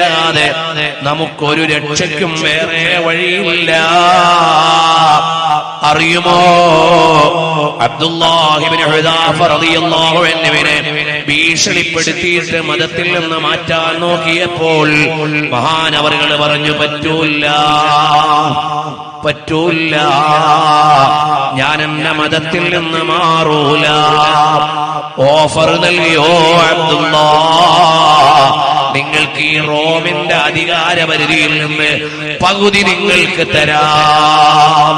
ഭയക്കുകയല്ലാതെ നമുക്കൊരു രക്ഷയ്ക്കും വേറെ വഴിയില്ല അറിയുമോ അബ്ദുല്ലാഹിബിന് റളിയല്ലാഹു അൻഹുവിനെ ഭീഷണിപ്പെടുത്തിയിട്ട് മതത്തിൽ നിന്ന് മാറ്റാൻ നോക്കിയപ്പോൾ മഹാനവറുകൾ പറഞ്ഞു പറ്റൂല പറ്റൂല ഞാൻ എന്റെ മതത്തിൽ നിന്ന് മാറൂല ഓഫർ നൽകിയോ അബ്ദുള്ള നിങ്ങൾക്ക് ഈ റോമിന്റെ അധികാര പരിധിയിൽ നിന്ന് പകുതി നിങ്ങൾക്ക് തരാം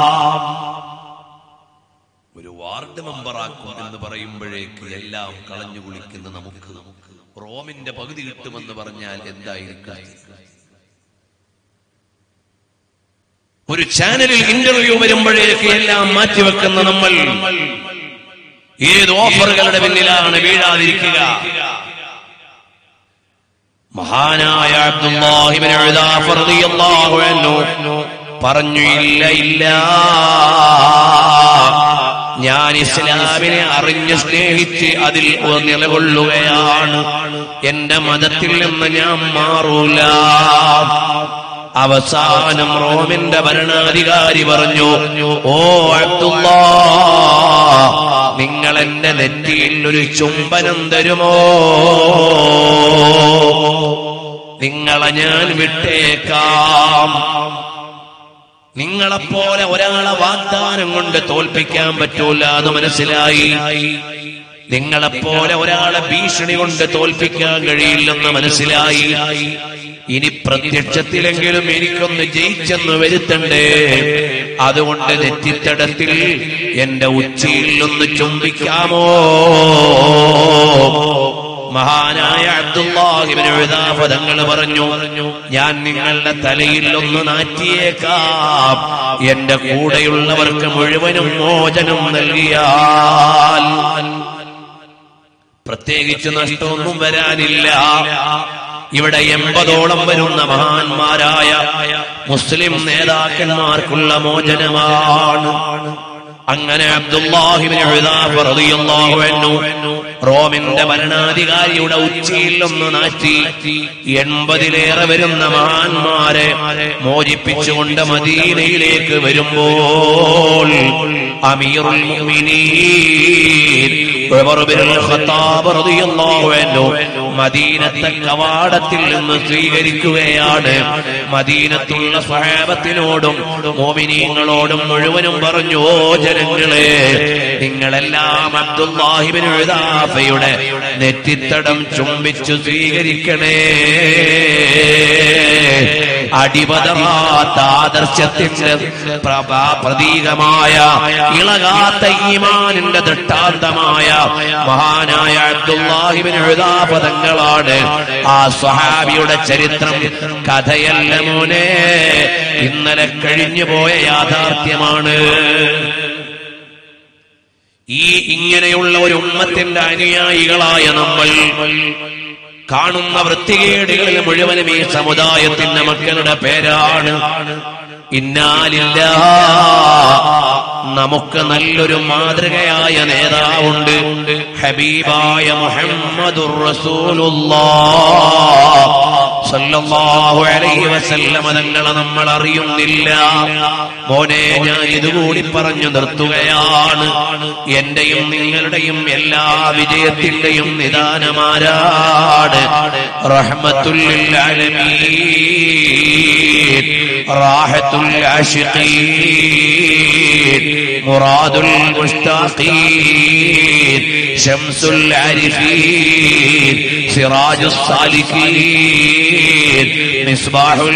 ഒരു വാർഡ് മെമ്പറാക്കും എന്ന് പറയുമ്പോഴേക്ക് എല്ലാം കളഞ്ഞു കുളിക്കുന്ന നമുക്ക് റോമിന്റെ പകുതി കിട്ടുമെന്ന് പറഞ്ഞാൽ എന്തായിരിക്കും ഒരു ചാനലിൽ ഇന്റർവ്യൂ വരുമ്പോഴേക്ക് എല്ലാം മാറ്റിവെക്കുന്ന നമ്മൾ ഏത് ഓഫറുകളുടെ പിന്നിലാണ് വീഴാതിരിക്കുക മഹാനായ അബ്ദുല്ലാഹിബ്നു ഉദാഫ റളിയല്ലാഹു അൻഹു പറഞ്ഞു ഇല്ല ഇല്ല ഞാൻ ഇസ്ലാമിനെ അറിഞ്ഞ് സ്നേഹിച്ച് അതിൽ നിലകൊള്ളുകയാണ് എന്റെ മതത്തിൽ നിന്ന് ഞാൻ മാറൂല അവസാനം റോമിന്റെ ഭരണാധികാരി പറഞ്ഞു ഓ അബ്ദുള്ള നിങ്ങൾ എന്റെ നെറ്റിയിൽ ഒരു ചുംബനം തരുമോ നിങ്ങളെ ഞാൻ വിട്ടേക്കാം നിങ്ങളെപ്പോലെ ഒരാളെ വാഗ്ദാനം കൊണ്ട് തോൽപ്പിക്കാൻ പറ്റൂല എന്ന് മനസ്സിലായി നിങ്ങളെപ്പോലെ ഒരാളെ ഭീഷണി കൊണ്ട് തോൽപ്പിക്കാൻ കഴിയില്ലെന്ന് മനസ്സിലായി ഇനി പ്രത്യക്ഷത്തിലെങ്കിലും എനിക്കൊന്ന് ജയിച്ചെന്ന് വരുത്തണ്ടേ അതുകൊണ്ട് നെറ്റിത്തടത്തിൽ എന്റെ ഉച്ചയിൽ ഒന്ന് ചുംബിക്കാമോ മഹാനായ അബ്ദുല്ലാഹിബിന് പറഞ്ഞു ഞാൻ നിങ്ങളുടെ തലയിൽ ഒന്ന് നാറ്റിയേക്കാം എന്റെ കൂടെയുള്ളവർക്ക് മുഴുവനും മോചനം നൽകിയാൽ പ്രത്യേകിച്ച് നഷ്ടമൊന്നും വരാനില്ല ഇവിടെ എൺപതോളം വരുന്ന മഹാന്മാരായ മുസ്ലിം നേതാക്കന്മാർക്കുള്ള മോചനമാണ് അങ്ങനെ അബ്ദുല്ലാഹിബിന് റോമിന്റെ ഭരണാധികാരിയുടെ ഉച്ചയിൽ ഒന്ന് നാറ്റി എൺപതിലേറെ വരുന്ന മഹാന്മാരെ മോചിപ്പിച്ചുകൊണ്ട് മദീനയിലേക്ക് വരുമ്പോൾ അമീറുൽ മുഅ്മിനീൻ ഉമർ ഇബ്നുൽ ഖത്താബ് റളിയല്ലാഹു അൻഹു മദീനത്തെ കവാടത്തിൽ നിന്ന് സ്വീകരിക്കുകയാണ് മദീനത്തുള്ള സ്വഹാബത്തിനോടും മോമിനീങ്ങളോടും മുഴുവനും പറഞ്ഞു ഓ ജനങ്ങളെ നിങ്ങളെല്ലാം അബ്ദുല്ലാഹിബിൻ എഴുതാഫയുടെ നെറ്റിത്തടം ചുംബിച്ചു സ്വീകരിക്കണേ അടിപതമാത്ത ആദർശത്തിന്റെ പ്രഭ- പ്രതീകമായ ഇളകാത്ത ഈമാനിന്റെ ദൃഷ്ടാന്തമായ മഹാനായ അബ്ദുല്ലാഹിബിൻ എഴുതാപദങ്ങളാണ് ആ സ്വഹാബിയുടെ ചരിത്രം കഥയല്ല മോനെ ഇന്നലെ കഴിഞ്ഞു പോയ യാഥാർത്ഥ്യമാണ് ഈ ഇങ്ങനെയുള്ള ഒരു ഉമ്മത്തിന്റെ അനുയായികളായ നമ്മൾ കാണുന്ന വൃത്തികേടുകളിൽ മുഴുവനും ഈ സമുദായത്തിന്റെ മക്കളുടെ പേരാണ് ഇന്നാലില്ല നമുക്ക് നല്ലൊരു മാതൃകയായ നേതാവുണ്ട് ഹബീബായ മുഹമ്മദുർ റസൂലുള്ളാഹ് സല്ലല്ലാഹു അലൈഹി വസല്ലമ തങ്ങളെ നമ്മൾ അറിയുന്നില്ല മോനെ ഞാൻ ഇതുകൂടി പറഞ്ഞു നിർത്തുകയാണ് എന്റെയും നിങ്ങളുടെയും എല്ലാ വിജയത്തിന്റെയും നിദാനമാരാണ് റഹ്മത്തുല്ലിൽ ആലമീൻ റാഹത്തുൽ ആശിഖീൻ മുറാദുൽ മുഷ്താഖീൻ ശംസുൽ ആരിഫീൻ സിറാജുസ് സാലിഖീൻ മിസ്ബാഹുൽ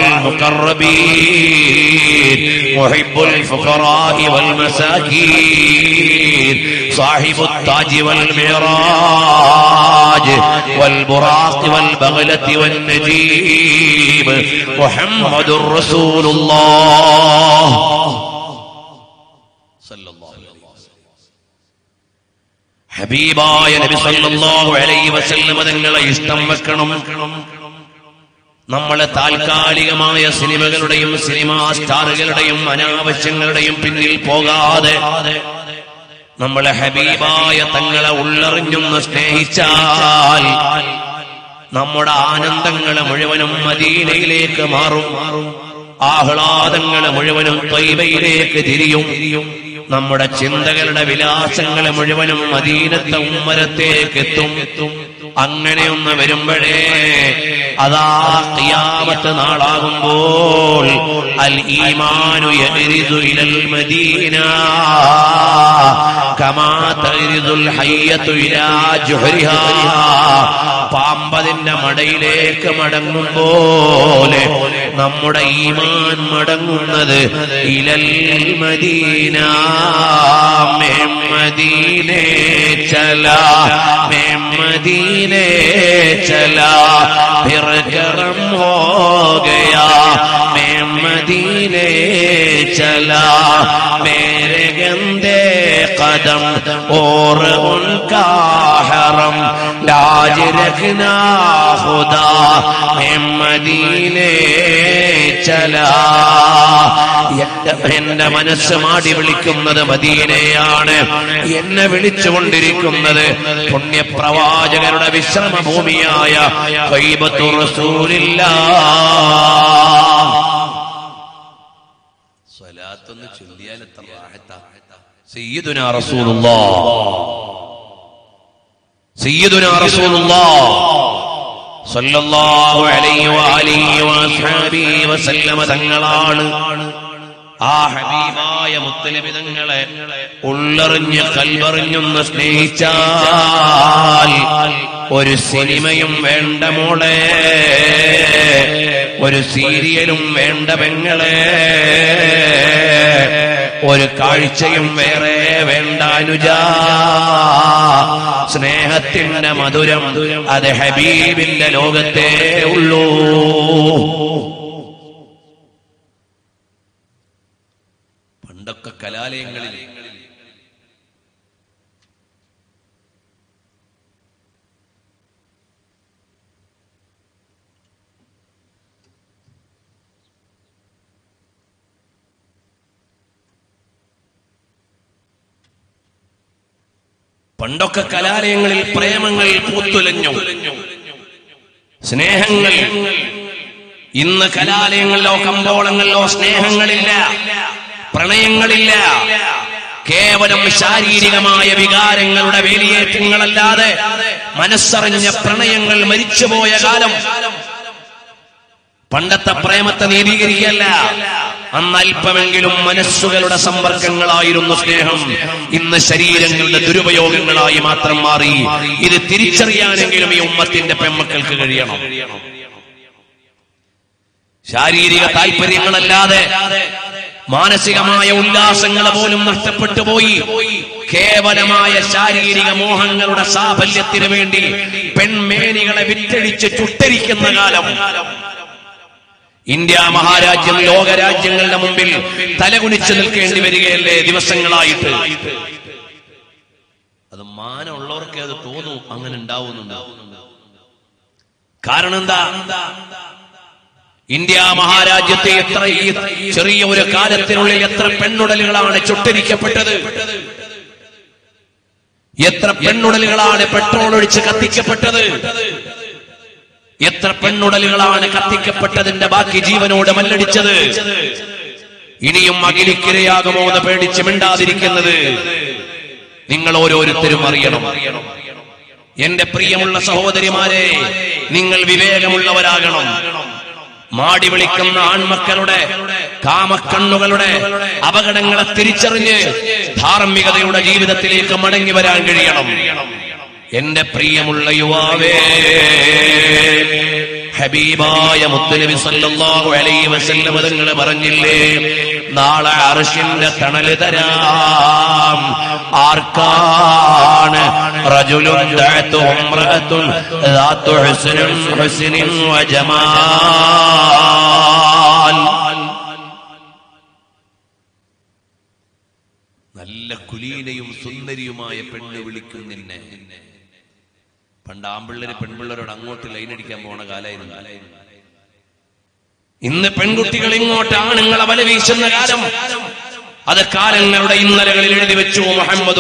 മുഖറബീൻ محب الفقراء والمساكين صاحب التاج والمعراج والبراق والبغلة والنجيب محمد رسول الله صلى الله عليه وسلم ഹബീബായ നബി സല്ലല്ലാഹു അലൈഹി വസല്ലം തങ്ങളെ ഇഷ്ടം വെക്കണം നമ്മളെ താൽക്കാലികമായ സിനിമകളുടെയും സിനിമാ സ്റ്റാറുകളുടെയും അനാവശ്യങ്ങളുടെയും പിന്നിൽ പോകാതെ നമ്മളെ ഹബീബായ തങ്ങളെ ഉള്ളറിഞ്ഞൊന്ന് സ്നേഹിച്ചാൽ നമ്മുടെ ആനന്ദങ്ങളെ മുഴുവനും മദീനയിലേക്ക് മാറും ആഹ്ലാദങ്ങളെ മുഴുവനും ത്വയ്ബയിലേക്ക് തിരിയും നമ്മുടെ ചിന്തകളുടെ വിലാസങ്ങൾ മുഴുവനും മദീനത്തെ ഉമ്മരത്തേക്ക് എത്തും അങ്ങനെയൊന്ന് വരുമ്പോഴേ അതാ ഖിയാമത്ത് നാളാകുമ്പോൾ അൽ ഈമാനു യഗ്രിദു ഇലൽ മദീന കമാ തഗ്രിദുൽ ഹയ്യത്തു ഇലാ ജുഹരിഹാ പാമ്പതിന്റെ മടയിലേക്ക് മടങ്ങും പോലെ നമ്മുടെ ഈമാൻ മടങ്ങുന്നത് ഇലൽ മദീന മേം മദീനെ ചല മേം മദീനെ ചല फिर गरम हो गया मैं मदीने चला मेरे गंदे कदम और उनका हरम लाज रखना खुदा मैं मदीने चला എന്റെ മനസ്സ് മാടി വിളിക്കുന്നത് മദീനയാണ് എന്നെ വിളിച്ചുകൊണ്ടിരിക്കുന്നത് പുണ്യപ്രവാചകരുടെ വിശ്രമ ഭൂമിയായ ഖൈബത്തു റസൂലില്ലാ സ്വലാത്തൊന്ന് ചൊല്ലിയാൽ എത്ര റാഹത്താ സയ്യിദുനാ റസൂലുള്ളാഹ് സയ്യിദുനാ റസൂലുള്ളാഹ് സല്ലല്ലാഹു അലൈഹി വഅലിഹി വഅസ്ഹാബിഹി വസല്ലമ തങ്ങളാണ് ആ ഹബീബായ മുത്തലബി തങ്ങളെ ഉള്ളറിഞ്ഞ് കൽവറിഞ്ഞൊന്ന് സ്നേഹിച്ചാൽ ഒരു സിനിമയും വേണ്ട മോളെ ഒരു സീരിയലും വേണ്ട പെങ്ങളെ ഒരു കാഴ്ചയും വേറെ വേണ്ട അനുജ സ്നേഹത്തിന്റെ മധുരം അത് ഹബീബിന്റെ ലോകത്തേ ഉള്ളൂ പണ്ടൊക്കെ കലാലയങ്ങളിൽ പണ്ടൊക്കെ കലാലയങ്ങളിൽ പ്രേമങ്ങൾ പൂത്തുലഞ്ഞു സ്നേഹങ്ങൾ ഇന്ന് കലാലയങ്ങളിലോ കമ്പോളങ്ങളിലോ സ്നേഹങ്ങളില്ല പ്രണയങ്ങളില്ല കേവലം ശാരീരികമായ വികാരങ്ങളുടെ വേലിയേറ്റങ്ങളല്ലാതെ മനസ്സറിഞ്ഞ പ്രണയങ്ങൾ മരിച്ചുപോയ കാലം പണ്ടത്തെ പ്രേമത്തെ നീതീകരിക്കല്ല അന്ന് അല്പമെങ്കിലും മനസ്സുകളുടെ സമ്പർക്കങ്ങളായിരുന്നു സ്നേഹം ഇന്ന് ശരീരങ്ങളുടെ ദുരുപയോഗങ്ങളായി മാത്രം മാറി ഇത് തിരിച്ചറിയാനെങ്കിലും ഈ ഉമ്മത്തിന്റെ പെമ്മക്കൾക്ക് കഴിയണം ശാരീരിക താല്പര്യങ്ങളല്ലാതെ മാനസികമായ ഉല്ലാസങ്ങൾ പോലും നഷ്ടപ്പെട്ടു പോയി കേവലമായ ശാരീരിക മോഹങ്ങളുടെ സാഫല്യത്തിന് വേണ്ടി പെൺമേനികളെ വിറ്റഴിച്ച് ചുട്ടരിക്കുന്ന കാലം ഇന്ത്യ മഹാരാജ്യം ലോകരാജ്യങ്ങളുടെ മുമ്പിൽ തലകുനിച്ചു നിൽക്കേണ്ടി വരികയല്ലേ ദിവസങ്ങളായിട്ട് അത് മാനമുള്ളവർക്ക് അത് തോന്നും അങ്ങനെ ഉണ്ടാവുന്നുണ്ടാവും കാരണം എന്താ ഇന്ത്യ മഹാരാജ്യത്തെ എത്ര ഈ ചെറിയ ഒരു കാലത്തിനുള്ളിൽ എത്ര പെണ്ണുടലുകളാണ് ചുട്ടരിക്കപ്പെട്ടത് എത്ര പെണ്ണുടലുകളാണ് പെട്രോൾ ഒഴിച്ച് കത്തിക്കപ്പെട്ടത് എത്ര പെണ്ണുടലുകളാണ് കത്തിക്കപ്പെട്ടതിന്റെ ബാക്കി ജീവനോട് മല്ലടിച്ചത് ഇനിയും അകിലിക്കിരയാകുമോ എന്ന് പേടിച്ച് മിണ്ടാതിരിക്കുന്നത് നിങ്ങൾ ഓരോരുത്തരും അറിയണം എന്റെ പ്രിയമുള്ള സഹോദരിമാരെ നിങ്ങൾ വിവേകമുള്ളവരാകണം മാടി വിളിക്കുന്ന ആൺമക്കളുടെ കാമക്കണ്ണുകളുടെ അപകടങ്ങളെ തിരിച്ചറിഞ്ഞ് ധാർമ്മികതയുടെ ജീവിതത്തിലേക്ക് മടങ്ങി വരാൻ കഴിയണം എന്റെ പ്രിയമുള്ള യുവാവേ ഹബീബായ മുത്തുനബി സല്ലല്ലാഹു അലൈഹി വസല്ലം തങ്ങൾ പറഞ്ഞില്ലേ നാളെ അർഷിന്റെ തണല് തരാം ആർക്കാണ് റജുലുൻ ദഅതു ഉംറഅത്തുൻ ദാതു ഹുസ്നിൻ ഹുസ്നിൻ വജമാൽ നല്ല കുലീനയും സുന്ദരിയുമായ പെണ്ണ് വിളിക്കും നിന്നെ പണ്ട് ആമ്പിള്ളേര് പെൺപിള്ളേരോട് അങ്ങോട്ട് ലൈൻ അടിക്കാൻ പോണ കാലായിരുന്നു ഇന്ന് പെൺകുട്ടികൾ ഇങ്ങോട്ട് ആണുങ്ങളെ വല വീശുന്ന കാലം അത് കാലങ്ങളുടെ ഇന്നലകളിൽ എഴുതി വെച്ചു മുഹമ്മദ്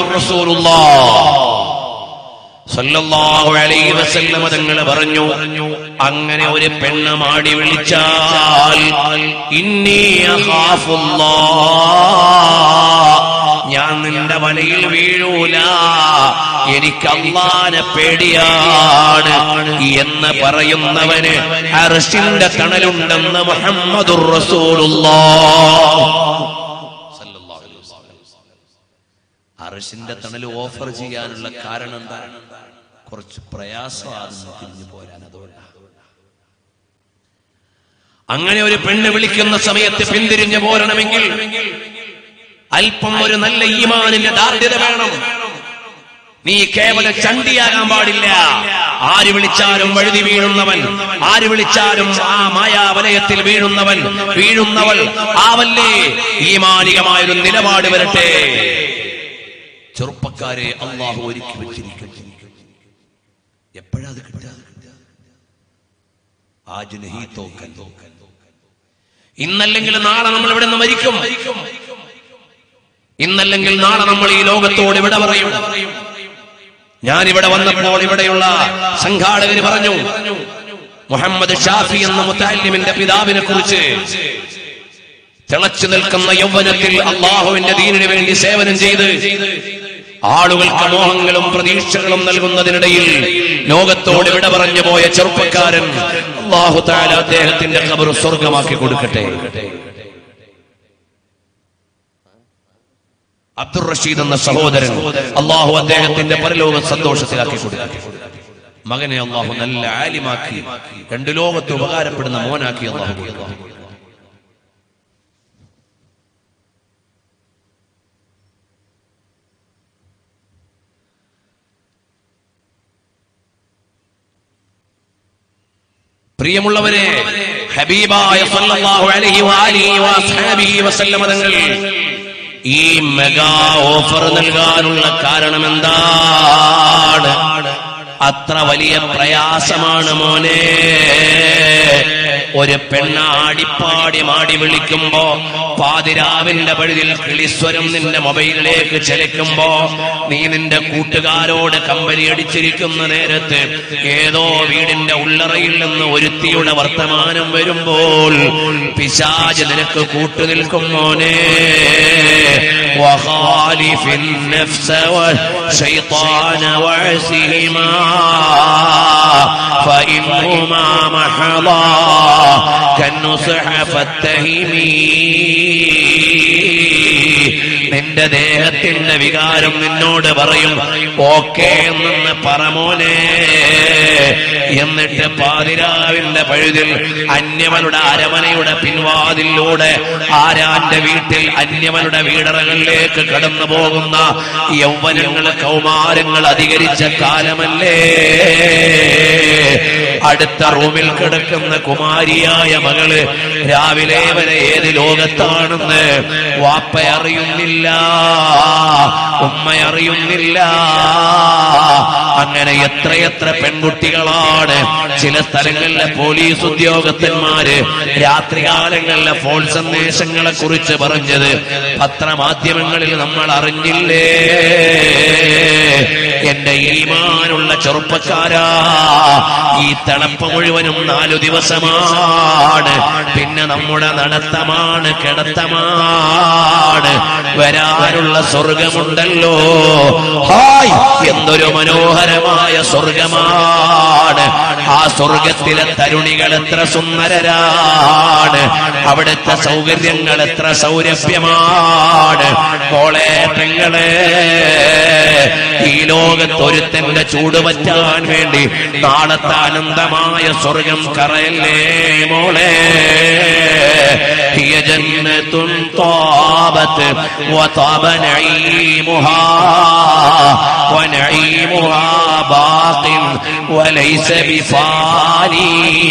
തങ്ങൾ പറഞ്ഞു അങ്ങനെ ഒരു പെണ്ണ് മാടി വിളിച്ചാൽ ഇന്നി അഖാഫുല്ലാഹ്. ഞാൻ നിന്റെ വലയിൽ വീഴൂല എനിക്ക് അള്ളാനെ പേടിയാണ് എന്ന് പറയുന്നവന് അർഷിന്റെ തണലുണ്ടെന്ന് മുഹമ്മദുർ റസൂലുള്ളാഹ് സല്ലല്ലാഹു അലൈഹി വസല്ലം. അർഷിന്റെ തണൽ ഓഫർ ചെയ്യാനുള്ള കാരണം എന്താണ് കുറച്ച് പ്രയാസമാകുന്നു തിരിഞ്ഞു പോരാൻ അതുകൊണ്ടാണ് അങ്ങനെ ഒരു പെണ്ണ് വിളിക്കുന്ന സമയത്ത് പിന്തിരിഞ്ഞു പോരണമെങ്കിൽ അല്പം ഒരു നല്ല ഈമാനിന്റെ ദാർഢ്യത വേണം നീ കേവലം ചണ്ടിയാകാൻ പാടില്ല ആര് വിളിച്ചാലും വഴുതി വീഴുന്നവൻ ആര് വിളിച്ചാലും ആ മായാവലയത്തിൽ വീഴുന്നവൻ വീഴുന്നവൾ ആവല്ലേ ഈമാനികമായൊരു നിലപാട് വരട്ടെ ചെറുപ്പക്കാരെ അള്ളാഹു ഒരുക്കി വെച്ചിരിക്കുന്നു എപ്പോഴാ അത് കിട്ടുക ആജ് നഹീ തോക്കൻ ഇന്നല്ലെങ്കിൽ നാളെ നമ്മൾ ഇവിടെ നിന്ന് മരിക്കും ഇന്നല്ലെങ്കിൽ നാളെ നമ്മൾ ഈ ലോകത്തോട് ഇവിടെ പറയും ഞാൻ ഇവിടെ വന്നപ്പോൾ ഇവിടെയുള്ള സംഘാടകർ പറഞ്ഞു മുഹമ്മദ് ഷാഫി എന്ന മുത്താലിമിന്റെ പിതാവിനെ കുറിച്ച് തിളച്ചു നിൽക്കുന്ന യൗവനത്തിൽ അള്ളാഹുവിന്റെ ദീനിന് വേണ്ടി സേവനം ചെയ്ത് ആളുകൾക്ക് മോഹങ്ങളും പ്രതീക്ഷകളും നൽകുന്നതിനിടയിൽ ലോകത്തോട് വിട പറഞ്ഞു പോയ ചെറുപ്പക്കാരൻ അള്ളാഹു താല അദ്ദേഹത്തിന്റെ ഖബർ സ്വർഗമാക്കി കൊടുക്കട്ടെ അബ്ദുൾ റഷീദ് എന്ന സഹോദരൻ അള്ളാഹു അദ്ദേഹത്തിന്റെ പരലോക സന്തോഷത്തിലാക്കി കൊടുക്കട്ടെ മകനെ അള്ളാഹു നല്ല ആലിമാക്കി രണ്ടു ലോകത്ത് ഉപകാരപ്പെടുന്ന മോനാക്കി അള്ളാഹു കൊടുക്കും പ്രിയമുള്ളവരെ ഹബീബായ സല്ലല്ലാഹു അലൈഹി വആലിഹി വഅസ്ഹാബിഹി വസല്ലമ തങ്ങൾ ഈ മെഗാ ഓഫർ നൽകാനുള്ള കാരണം എന്താണ് അത്ര വലിയ പ്രയാസമാണ് മോനെ ഒരു പെണ്ണ ആടിപ്പാടി മാടി വിളിക്കുമ്പോ പാതിരാവിന്റെ പഴുതിൽ കിളിസ്വരം നിന്റെ മൊബൈലിലേക്ക് ചലിക്കുമ്പോ നീ നിന്റെ കൂട്ടുകാരോട് കമ്പനി അടിച്ചിരിക്കുന്ന നേരത്ത് ഏതോ വീടിന്റെ ഉള്ളറയിൽ നിന്ന് ഒരുത്തിയുടെ വർത്തമാനം വരുമ്പോൾ പിശാജ് നിനക്ക് കൂട്ടുനിൽക്കും മോനെ وخالف النفس والشيطان وعسهما فإنهما محضا كالنصح فاتهمي നിന്റെ ദേഹത്തിന്റെ വികാരം നിന്നോട് പറയും ഓക്കെ എന്ന് പറമോനെ എന്നിട്ട് പാതിരാവിന്റെ പഴുതിൽ അന്യമനുടെ അരമനയുടെ പിൻവാതിലൂടെ ആരാന്റെ വീട്ടിൽ അന്യമനുടെ വീടറകളിലേക്ക് കടന്നു പോകുന്ന യൗവനങ്ങൾ കൗമാരങ്ങൾ അധികരിച്ച കാലമല്ലേ അടുത്ത റൂമിൽ കിടക്കുന്ന കുമാരിയായ മകള് രാവിലെ വരെ ഏത് ലോകത്താണെന്ന് വാപ്പ അറിയുന്നില്ല ഉമ്മ അറിയുന്നില്ല അങ്ങനെ എത്രയെത്ര പെൺകുട്ടികളാണ് ചില സ്ഥലങ്ങളിലെ പോലീസ് ഉദ്യോഗസ്ഥന്മാര് രാത്രികാലങ്ങളിലെ ഫോൺ സന്ദേശങ്ങളെ കുറിച്ച് പറഞ്ഞത് പത്രമാധ്യമങ്ങളിൽ നമ്മൾ അറിഞ്ഞില്ലേ എന്റെ ഈമാനുള്ള ചെറുപ്പക്കാരാ ഈ തണുപ്പ് മുഴുവനും നാലു ദിവസമാണ് പിന്നെ നമ്മുടെ നടത്തമാണ് കിടത്തമാണ് വരാനുള്ള സ്വർഗമുണ്ടല്ലോ ഹായ് എന്തൊരു മനോഹരമായ സ്വർഗമാണ് ആ സ്വർഗത്തിലെ തരുണികൾ എത്ര സുന്ദരരാണ് അവിടുത്തെ സൗകര്യങ്ങൾ എത്ര സൗരഭ്യമാണ് മോളെ പെങ്ങളെ ഈ ലോകത്ത് ഒരുത്തന്റെ ചൂട് പറ്റാൻ വേണ്ടി നാളത്തെ അനന്തമായ സ്വർഗം കറയല്ലേ മോളെ هي جنة طابت وطاب نعيمها ونعيمها باق وليس بفاني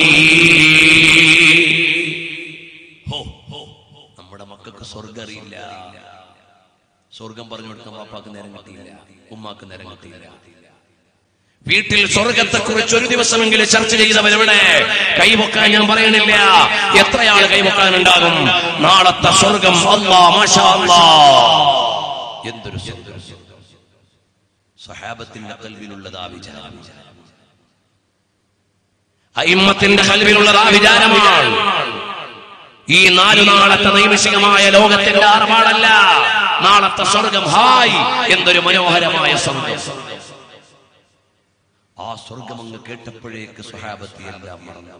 നമ്മുടെ മക്കൾക്ക് സ്വർഗം അറിയില്ല സ്വർഗം പറഞ്ഞു കൊടുക്കാൻ പാപ്പാക്ക് നേരം കിട്ടിയില്ല ഉമ്മാക്ക് നേരം കിട്ടിയില്ല വീട്ടിൽ സ്വർഗത്തെ കുറിച്ച് ഒരു ദിവസമെങ്കിലും ചർച്ച ചെയ്തവരെവിടെ കൈവക്കാൻ ഞാൻ പറയണില്ല എത്രയാൾ കൈവക്കാനുണ്ടാകും നാളത്തെ സ്വർഗം അല്ലാ മാഷാ അല്ലാ എന്തൊരു സ്വർഗം സഹാബത്തിന്റെ കൽവിലുള്ളത് ആ വിചാരം അയിമ്മത്തിന്റെ കൽവിലുള്ളത് ആ വിചാരമാണ് ഈ നാലു നാളത്തെ നൈമിഷികമായ ലോകത്തിന്റെ ആർഭാടല്ല നാളത്തെ സ്വർഗം ഹായ് എന്തൊരു മനോഹരമായ സ്വർഗം ആ സ്വർഗം അങ്ങ് കേട്ടപ്പോഴേക്ക് സ്വഹാബത്തി എല്ലാം മറന്നു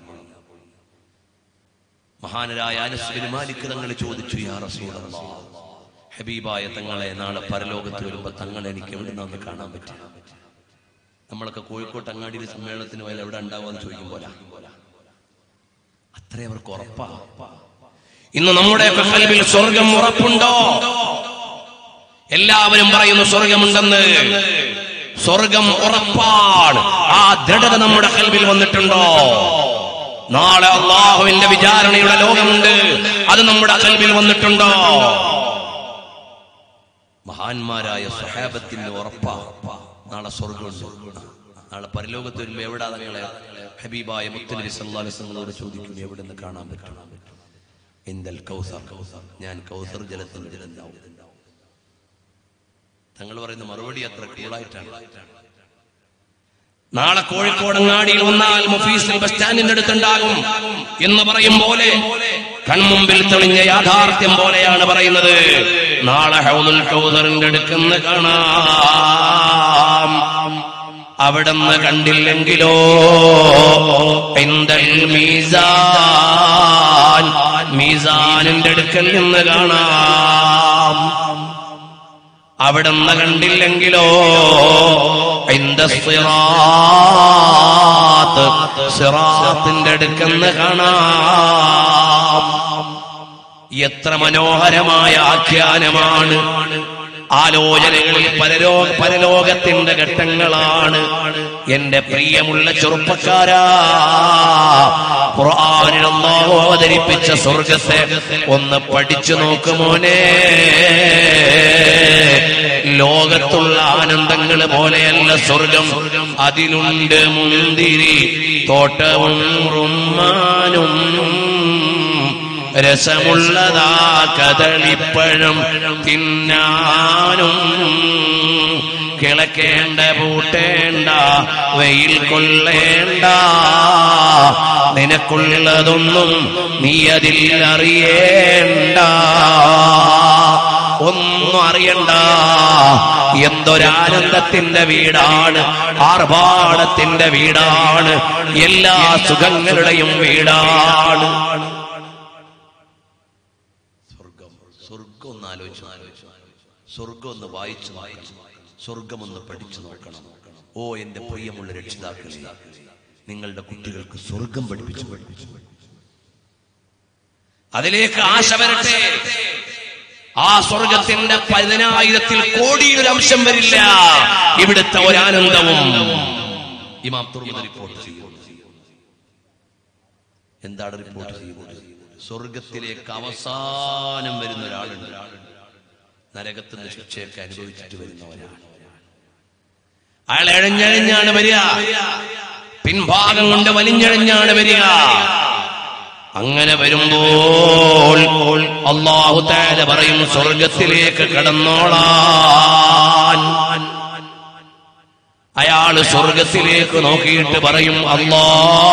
മഹാനരായ അനസ്ബിന് മാലിക് തങ്ങൾ ചോദിച്ചു യാ റസൂലല്ലാഹ് ഹബീബായ തങ്ങളെ നാളെ പരലോകത്ത് വരുമ്പോ തങ്ങളെ എനിക്ക് എവിടെ നിന്ന് കാണാൻ പറ്റും നമ്മളൊക്കെ കോഴിക്കോട്ട് അങ്ങാടിയിൽ സമ്മേളനത്തിന് പോയാൽ എവിടെ ഉണ്ടാവുമെന്ന് ചോദിക്കും പോലെ അത്രേ അവർക്ക് ഉറപ്പാ ഇന്ന് നമ്മുടെ കൽവിൽ സ്വർഗം ഉറപ്പുണ്ടോ എല്ലാവരും പറയുന്നു സ്വർഗമുണ്ടെന്ന് സ്വർഗം ഉറപ്പാണ് ആ ദൃഢത നമ്മുടെ കൽവിൽ വന്നിട്ടുണ്ടോ നാളെ അള്ളാഹുവിന്റെ വിചാരണയുടെ ലോകമുണ്ട് അത് നമ്മുടെ കൽവിൽ വന്നിട്ടുണ്ടോ മഹാന്മാരായ സ്വഹാബത്തിന് ഉറപ്പാ നാളെ സ്വർഗമുണ്ട് നാളെ പരലോകത്ത് വരുമ്പോ എവിടാ തങ്ങളെ ഹബീബായ മുത്തനബി സല്ലല്ലാഹു അലൈഹി വസല്ലമയോട് ചോദിക്കുന്നു എവിടെ നിന്ന് കാണാൻ പറ്റും എന്തൽ കൗസർ ഞാൻ കൗസർ ജലത്തിൽ ജലന്താവും തങ്ങൾ പറയുന്ന മറുപടി അത്ര കൂളായിട്ടാണ് നാളെ കോഴിക്കോടങ്ങാടിയിൽ വന്നാൽ മുഫീസിൽ ബസ് സ്റ്റാൻഡിന്റെ അടുത്തുണ്ടാകും എന്ന് പറയും പോലെ കൺമുമ്പിൽ തെളിഞ്ഞ യാഥാർത്ഥ്യം പോലെയാണ് പറയുന്നത് നാളെ ഹൗദുൽ കൗദറിന്റെ അടുക്കെന്ന് കാണാം അവിടെന്ന് കണ്ടില്ലെങ്കിലോ എന്തൽ മീസാൻ മീസാനിന്റെ അടുക്കൽ നിന്ന് കാണാം അവിടുന്ന് കണ്ടില്ലെങ്കിലോ ഇന്ത സിറാത്ത് സിറാത്തിന്റെ അടുക്കെന്ന് കാണാം എത്ര മനോഹരമായ ആഖ്യാനമാണ് ആലോചനകളിൽ പരലോ പരലോകത്തിന്റെ ഘട്ടങ്ങളാണ് എന്റെ പ്രിയമുള്ള ചെറുപ്പക്കാരാ ഖുർആനിൽ അല്ലാഹു അവതരിപ്പിച്ച സ്വർഗത്തെ ഒന്ന് പഠിച്ചു നോക്കുമോനെ ലോകത്തുള്ള ആനന്ദങ്ങൾ പോലെയല്ല സ്വർഗം അതിലുണ്ട് മുന്തിരി തോട്ടവും റുമ്മാനും രസമുള്ളതാ കദളിപ്പഴം തിന്നാനും കിളക്കേണ്ട പൂട്ടേണ്ട വെയിൽ കൊള്ളേണ്ട നിനക്കുള്ളതൊന്നും നീ അതിൽ അറിയേണ്ട ഒന്നും അറിയണ്ട എന്തൊരാനന്ദത്തിന്റെ വീടാണ് ആർഭാടത്തിന്റെ വീടാണ് എല്ലാ സുഖങ്ങളുടെയും വീടാണ് സ്വർഗം സ്വർഗം ഒന്ന് ആലോചിച്ചു ആലോചിച്ചു സ്വർഗം ഒന്ന് വായിച്ചു വായിച്ചു സ്വർഗം ഒന്ന് പഠിച്ചു നോക്കണം ഓ എന്റെ പ്രിയമുള്ള രക്ഷിതാക്കളെ നിങ്ങളുടെ കുട്ടികൾക്ക് സ്വർഗം പഠിപ്പിച്ചു പഠിപ്പിച്ചു അതിലേക്ക് ആശ വരട്ടെ ആ സ്വർഗത്തിന്റെ പതിനായിരത്തിൽ കോടിയൊരു അംശം വരില്ല ഇവിടുത്തെ ഒരാനന്ദവും ഇമാം തുറമുദ റിപ്പോർട്ട് ചെയ്യുന്നു എന്താണ് റിപ്പോർട്ട് ചെയ്യുന്നത് സ്വർഗത്തിലേക്ക് അവസാനം വരുന്ന ഒരാളുണ്ട് നരകത്തിന് ശിക്ഷയൊക്കെ അനുഭവിച്ചിട്ട് വരുന്ന ഒരാൾ അയാൾ എഴഞ്ഞഴഞ്ഞാണ് വരിക പിൻഭാഗം കൊണ്ട് വലിഞ്ഞഴഞ്ഞാണ് വരിക അങ്ങനെ വരുമ്പോൾ അള്ളാഹു താര പറയും സ്വർഗത്തിലേക്ക് കടന്നോളാൻ അയാള് സ്വർഗത്തിലേക്ക് നോക്കിയിട്ട് പറയും അല്ലാ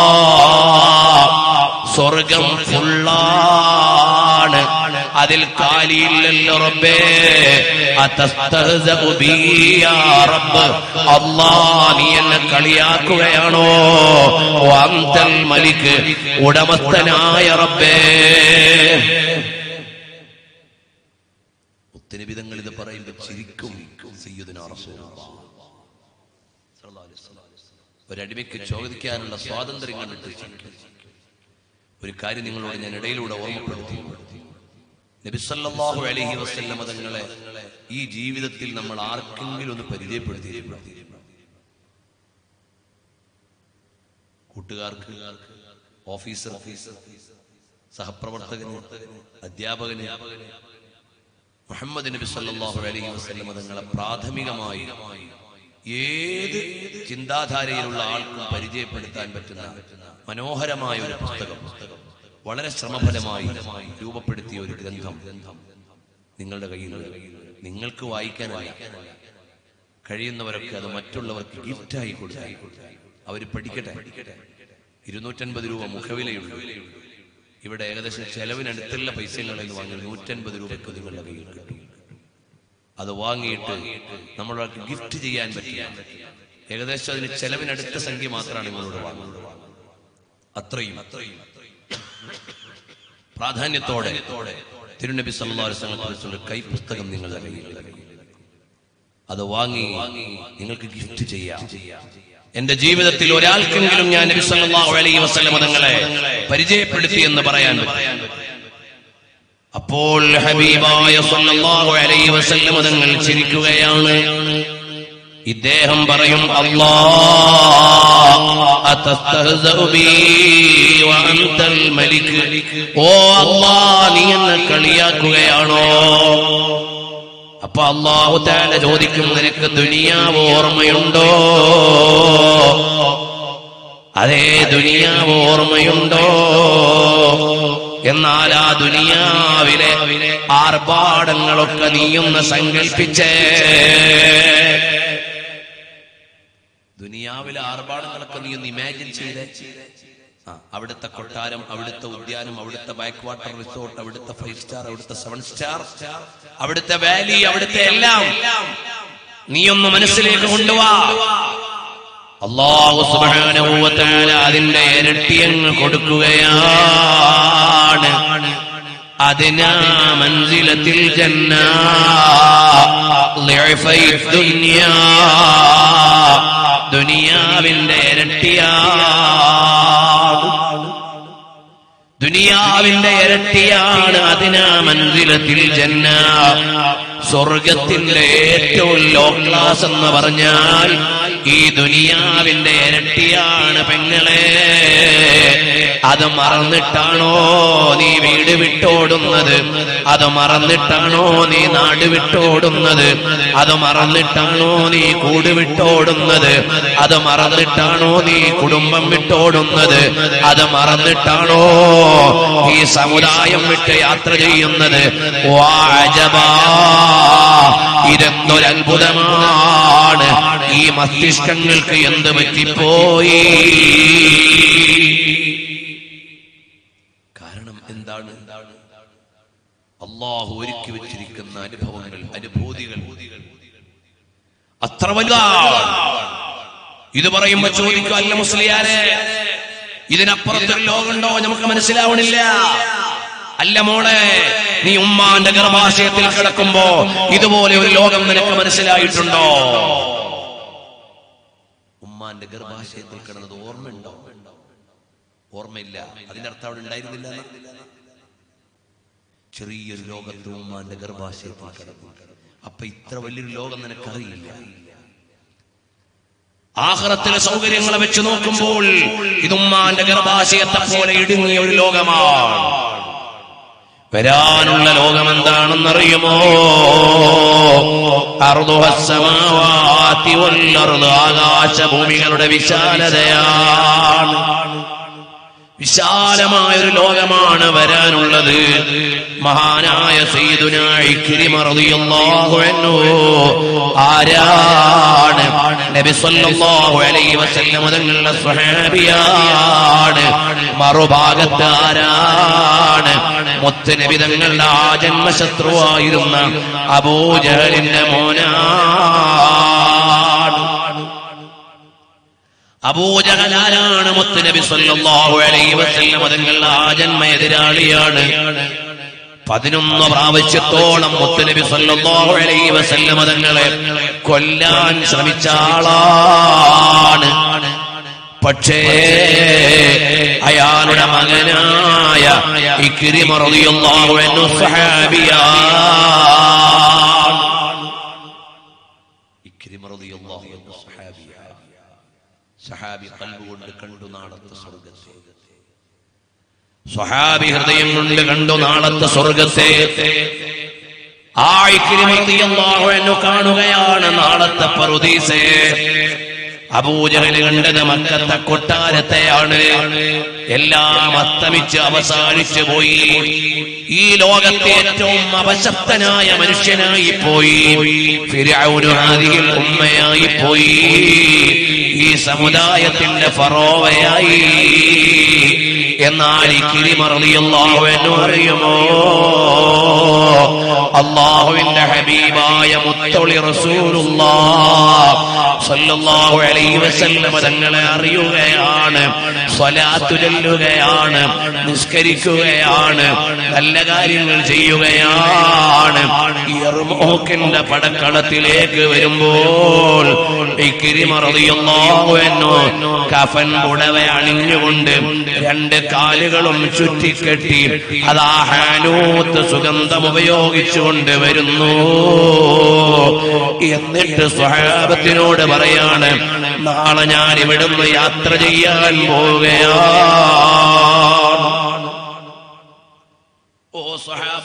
സ്വർഗം ഫുള്ളാണ് അതിൽ കാലിയില്ലല്ലോ റബ്ബേ അതസ്തഹ്സഉ ബി യാ റബ്ബ് അല്ലാ നീ എന്നെ കളിയാക്കുകയാണോ വഅന്തൽ മലിക് ഉടമസ്ഥനായ റബ്ബേ മുത്തനബിതങ്ങൾ ഇത് പറയുമ്പോൾ ചിരിക്കും സയ്യിദുനാ റസൂലുള്ളാഹ് സല്ലല്ലാഹു അലൈഹി വസല്ലം. ഒരടിമയ്ക്ക് ചോദിക്കാനുള്ള സ്വാതന്ത്ര്യം കണ്ടിട്ട് ചിരിക്കും. ഒരു കാര്യം നിങ്ങളോട് ഞാൻ ഇടയിലൂടെ ഓർമ്മപ്പെടുത്തി നബിസല്ലാഹു അലഹി വസ്ല്ലം തങ്ങളെ ഈ ജീവിതത്തിൽ നമ്മൾ ആർക്കെങ്കിലും ഒന്ന് പരിചയപ്പെടുത്തിയിട്ടുണ്ട് കൂട്ടുകാർക്ക് ഓഫീസർ സഹപ്രവർത്തകന് അധ്യാപകന് മുഹമ്മദ് നബി സല്ലല്ലാഹു അലൈഹി വസല്ലം തങ്ങളെ പ്രാഥമികമായി ഏത് ചിന്താധാരയിലുള്ള ആൾക്കും പരിചയപ്പെടുത്താൻ പറ്റുന്ന മനോഹരമായ ഒരു പുസ്തകം വളരെ ശ്രമഫലമായി രൂപപ്പെടുത്തിയ ഒരു ഗ്രന്ഥം നിങ്ങളുടെ കയ്യിൽ നിങ്ങൾക്ക് വായിക്കാനല്ല കഴിയുന്നവരൊക്കെ അത് മറ്റുള്ളവർക്ക് ഗിഫ്റ്റായി കൊടുത്തായി അവർ പഠിക്കട്ടെ ഇരുന്നൂറ്റൻപത് രൂപ മുഖവിലയുള്ളൂ ഇവിടെ ഏകദേശം ചെലവിനടുത്തുള്ള പൈസകളിൽ നിന്ന് വാങ്ങി നൂറ്റൻപത് രൂപയ്ക്ക് നിങ്ങളുടെ കയ്യിൽ കിട്ടും അത് വാങ്ങിയിട്ട് നമ്മളൊക്കെ ഗിഫ്റ്റ് ചെയ്യാൻ പറ്റില്ല ഏകദേശം അതിന് ചെലവിനടുത്ത സംഖ്യ മാത്രമാണ് നിങ്ങളോട് വാങ്ങുന്നത് അത്രയും പ്രാധാന്യത്തോടെ തിരുനബി സല്ലല്ലാഹു അലൈഹി വസല്ലം കുറിച്ചുള്ള കൈപുസ്തകം നിങ്ങളുടെ കയ്യിൽ അത് വാങ്ങി നിങ്ങൾക്ക് ഗിഫ്റ്റ് ചെയ്യാം എന്റെ ജീവിതത്തിൽ ഒരാൾക്കെങ്കിലും ഞാൻ നബി സല്ലല്ലാഹു അലൈഹി വസല്ലം തങ്ങളെ പരിചയപ്പെടുത്തി എന്ന് പറയാൻ പറ്റും അപ്പോൾ ഹബീബായ സല്ലല്ലാഹു അലൈഹി വസല്ലം തങ്ങൾ ചിരിക്കുകയാണ് ഇദ്ദേഹം പറയും അല്ലാ അതസ്തഹ്സഉ ബീ വഅൻതൽ മലിക് ഓ അല്ലാ നീ എന്നെ കളിയാക്കുകയാണോ അപ്പൊ അള്ളാഹു താല ചോദിക്കും നിനക്ക് ദുനിയാവ് ഓർമ്മയുണ്ടോ അതേ ദുനിയാവ് ഓർമ്മയുണ്ടോ എന്നാൽ ആ ദുനിയാവിലെ ആർഭാടങ്ങളൊക്കെ നീയൊന്ന് സങ്കല്പിച്ചേ ദുനിയാവിലെ ആർഭാടങ്ങളൊക്കെ നീ ഒന്ന് ഇമാജിൻ ചെയ്തേ ആ അവിടുത്തെ കൊട്ടാരം അവിടുത്തെ ഉദ്യാനം അവിടുത്തെ ബാക്ക് വാട്ടർ റിസോർട്ട് അവിടുത്തെ ഫൈവ് സ്റ്റാർ അവിടുത്തെ സെവൻ സ്റ്റാർ അവിടുത്തെ വാലി അവിടുത്തെ എല്ലാം നീ ഒന്ന് മനസ്സിലേക്ക് കൊണ്ടുവാ അള്ളാഹു സുബ്ഹാനഹു വ തആല അതിന്റെ ഇരട്ടി അങ്ങ് കൊടുക്കുകയാണ് അതിനാ മൻസിലത്തിൽ ജന്ന ളിഅഫൈ ദുനിയാ ദുനിയാവിന്റെ ഇരട്ടിയാണ് ദുനിയാവിന്റെ ഇരട്ടിയാണ് അതിനാ മൻസിലത്തിൽ ജന്ന സ്വർഗത്തിന്റെ ഏറ്റവും ലോ ക്ലാസ് എന്ന് പറഞ്ഞാൽ ഈ ദുനിയാവിന്റെ ഇരട്ടിയാണ് പെങ്ങളെ അത് മറന്നിട്ടാണോ നീ വീട് വിട്ടോടുന്നത് അത് മറന്നിട്ടാണോ നീ നാട് വിട്ടോടുന്നത് അത് മറന്നിട്ടാണോ നീ കൂട് വിട്ടോടുന്നത് അത് മറന്നിട്ടാണോ നീ കുടുംബം വിട്ടോടുന്നത് അത് മറന്നിട്ടാണോ ഈ സമുദായം വിട്ട് യാത്ര ചെയ്യുന്നത് വാജബാ ഇതെന്തൊരത്ഭുതമാണ് ഈ മസ്തിഷ്കങ്ങൾക്ക് എന്ത് പറ്റിപ്പോയി കാരണം എന്താണ് അള്ളാഹു ഒരുക്കി വെച്ചിരിക്കുന്ന അനുഭവങ്ങൾ അനുഭൂതികൾ അത്ര വലുതാണ് ഇത് പറയുമ്പോ ചോദിക്കും അല്ല മുസ്ലിയാരെ ഇതിനപ്പുറത്തൊരു ലോകമുണ്ടോ നമുക്ക് മനസ്സിലാവണില്ല അല്ല മോളെ നീ ഉമ്മാന്റെ ഗർഭാശയത്തിൽ കിടക്കുമ്പോ ഇതുപോലെ ഒരു ലോകം നിനക്ക് മനസ്സിലായിട്ടുണ്ടോ ഉമ്മാന്റെ ഗർഭാശയത്തിൽ കിടന്നത് ഓർമ്മയുണ്ടോ ഓർമ്മയില്ല അതിന്റെ അർത്ഥം അവിടെ ഉണ്ടായിരുന്നില്ല എന്ന്? ചെറിയൊരു ലോകത്ത് ഉമ്മാന്റെ ഗർഭാശയത്തിൽ കിടന്നു അപ്പൊ ഇത്ര വലിയൊരു ലോകം നിനക്കറിയില്ല ആഹ്റത്തിലെ സൗകര്യങ്ങളെ വെച്ച് നോക്കുമ്പോൾ ഇതുമ്മാന്റെ ഗർഭാശയത്തെ പോലെ ഇടുങ്ങിയ ഒരു ലോകമാണ് വരാനുള്ള ലോകം എന്താണെന്നറിയുമോ അർദുഹസ്സമാവാതി വല്ലർദ് ആകാശഭൂമികളുടെ വിശാലതയാണ് വിശാലമായ ഒരു ലോകമാണ് വരാനുള്ളത് മഹാനായ സയ്യിദുനാ ഇക്രിമ റളിയല്ലാഹു അൻഹു ആരാണ് നബി സല്ലല്ലാഹു അലൈഹി വസല്ലം തങ്ങളുടെ സ്വഹാബിയാണ് മറുഭാഗത്ത് ആരാണ് മുത്ത് നബി തങ്ങളുടെ ആ ജന്മശത്രുവായിരുന്ന അബൂജഹലിന്റെ മോനാണ് അബൂജഹലാലാണ് മുത്തുനബി സല്ലല്ലാഹു അലൈഹി വസല്ലം തങ്ങളുടെ ആ ജന്മ എതിരാളിയാണ് പതിനൊന്ന് പ്രാവശ്യത്തോളം മുത്തുനബി സല്ലല്ലാഹു അലൈഹി വസല്ലം തങ്ങളെ കൊല്ലാൻ ശ്രമിച്ച ആളാണ് പക്ഷേ അയാളുടെ മകനായ ഇക്രിമ റളിയല്ലാഹു അൻഹു സഹാബിയാണ് ഇക്രിമ റളിയല്ലാഹു അൻഹു സഹാബിയാണ് സഹാബി കൽബ് കൊണ്ട് കണ്ടു നാളത്തെ സ്വർഗത്തെ സ്വഹാബി ഹൃദയം കൊണ്ട് കണ്ടു നാളത്തെ സ്വർഗത്തെ ആ ഇക്രിമത്തിയല്ലാഹു എന്നു കാണുകയാണ് നാളത്തെ പറുദീസെ അബൂജഹല് കണ്ടത് മക്കത്തെ കൊട്ടാരത്തെയാണ് എല്ലാം അസ്തമിച്ച് അവസാനിച്ചു പോയി ഈ ലോകത്തെ ഏറ്റവും അവശക്തനായ മനുഷ്യനായി പോയി ഫിർഔനു ഹാദിഹിൽ ഉമ്മയായി പോയി ഈ സമുദായത്തിന്റെ ഫറോവയായി എന്നാൽ ഈ കിരിമറിയല്ലാഹു എന്ന് അറിയുമോ അള്ളാഹുവിന്റെ ഹബീബായ മുത്തൊളി റസൂലുള്ളാഹു അലൈഹി വസല്ലമ തങ്ങളെ അറിയുകയാണ് സ്വലാത്തു ചൊല്ലുകയാണ് നിസ്കരിക്കുകയാണ് നല്ല കാര്യങ്ങൾ ചെയ്യുകയാണ് ഈ എറുമോക്കിന്റെ പടക്കളത്തിലേക്ക് വരുമ്പോൾ ഈ കിരിമറിയല്ലാഹു എന്നോ കഫൻ പുടവ അണിഞ്ഞുകൊണ്ട് രണ്ട് കാലുകളും ചുറ്റിക്കെട്ടി അതാ ഹാനൂത്ത് സുഗന്ധം ഉപയോഗിച്ചുകൊണ്ട് വരുന്നു എന്നിട്ട് സ്വഹാബത്തിനോട് പറയാണ് നാളെ ഞാൻ ഇവിടുന്ന് യാത്ര ചെയ്യാൻ പോവുകയാണ് ഓ സ്വഹാബ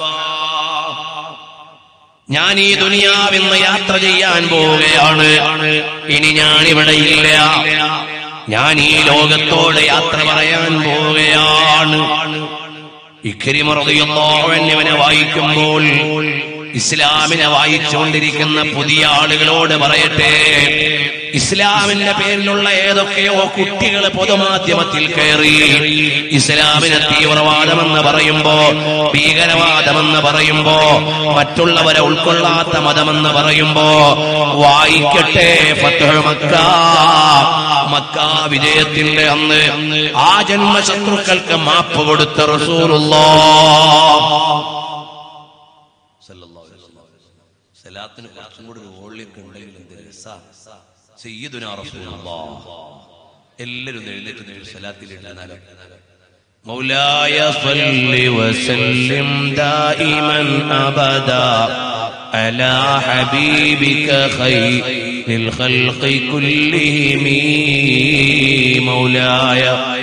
ഞാൻ ഈ ദുനിയാവിന്ന് യാത്ര ചെയ്യാൻ പോവുകയാണ് ഇനി ഞാൻ ഇവിടെ ഇല്ല ഞാൻ ഈ ലോകത്തോട് യാത്ര പറയാൻ പോവുകയാണ് ഇഖരിമറിയുന്നവനെ വായിക്കുമ്പോൾ ഇസ്ലാമിനെ വായിച്ചുകൊണ്ടിരിക്കുന്ന പുതിയ ആളുകളോട് പറയട്ടെ ഇസ്ലാമിന്റെ പേരിലുള്ള ഏതൊക്കെയോ കുട്ടികൾ പൊതുമാധ്യമത്തിൽ കയറി ഇസ്ലാമിനെ തീവ്രവാദമെന്ന് പറയുമ്പോ ഭീകരവാദമെന്ന് പറയുമ്പോ മറ്റുള്ളവരെ ഉൾക്കൊള്ളാത്ത മതമെന്ന് പറയുമ്പോ വായിക്കട്ടെ ഫത്ഹ് മക്ക മക്ക വിജയത്തിന്റെ അന്ന് ആ ജന്മശത്രുക്കൾക്ക് മാപ്പ് കൊടുത്ത സലാത്തിന് കുറച്ചും കൂടി ഒരു ഓളിയൊക്കെ ഉണ്ടെങ്കിൽ എന്ത് രസാ സയ്യിദുനാ റസൂലുള്ളാഹ് എല്ലാവരും ഒന്ന് എഴുന്നേറ്റ് നിന്ന് സലാത്തിലിട്ടാലോ مولاي صل وسلم دائما ابدا على حبيبك خير الخلق كلهم مولاي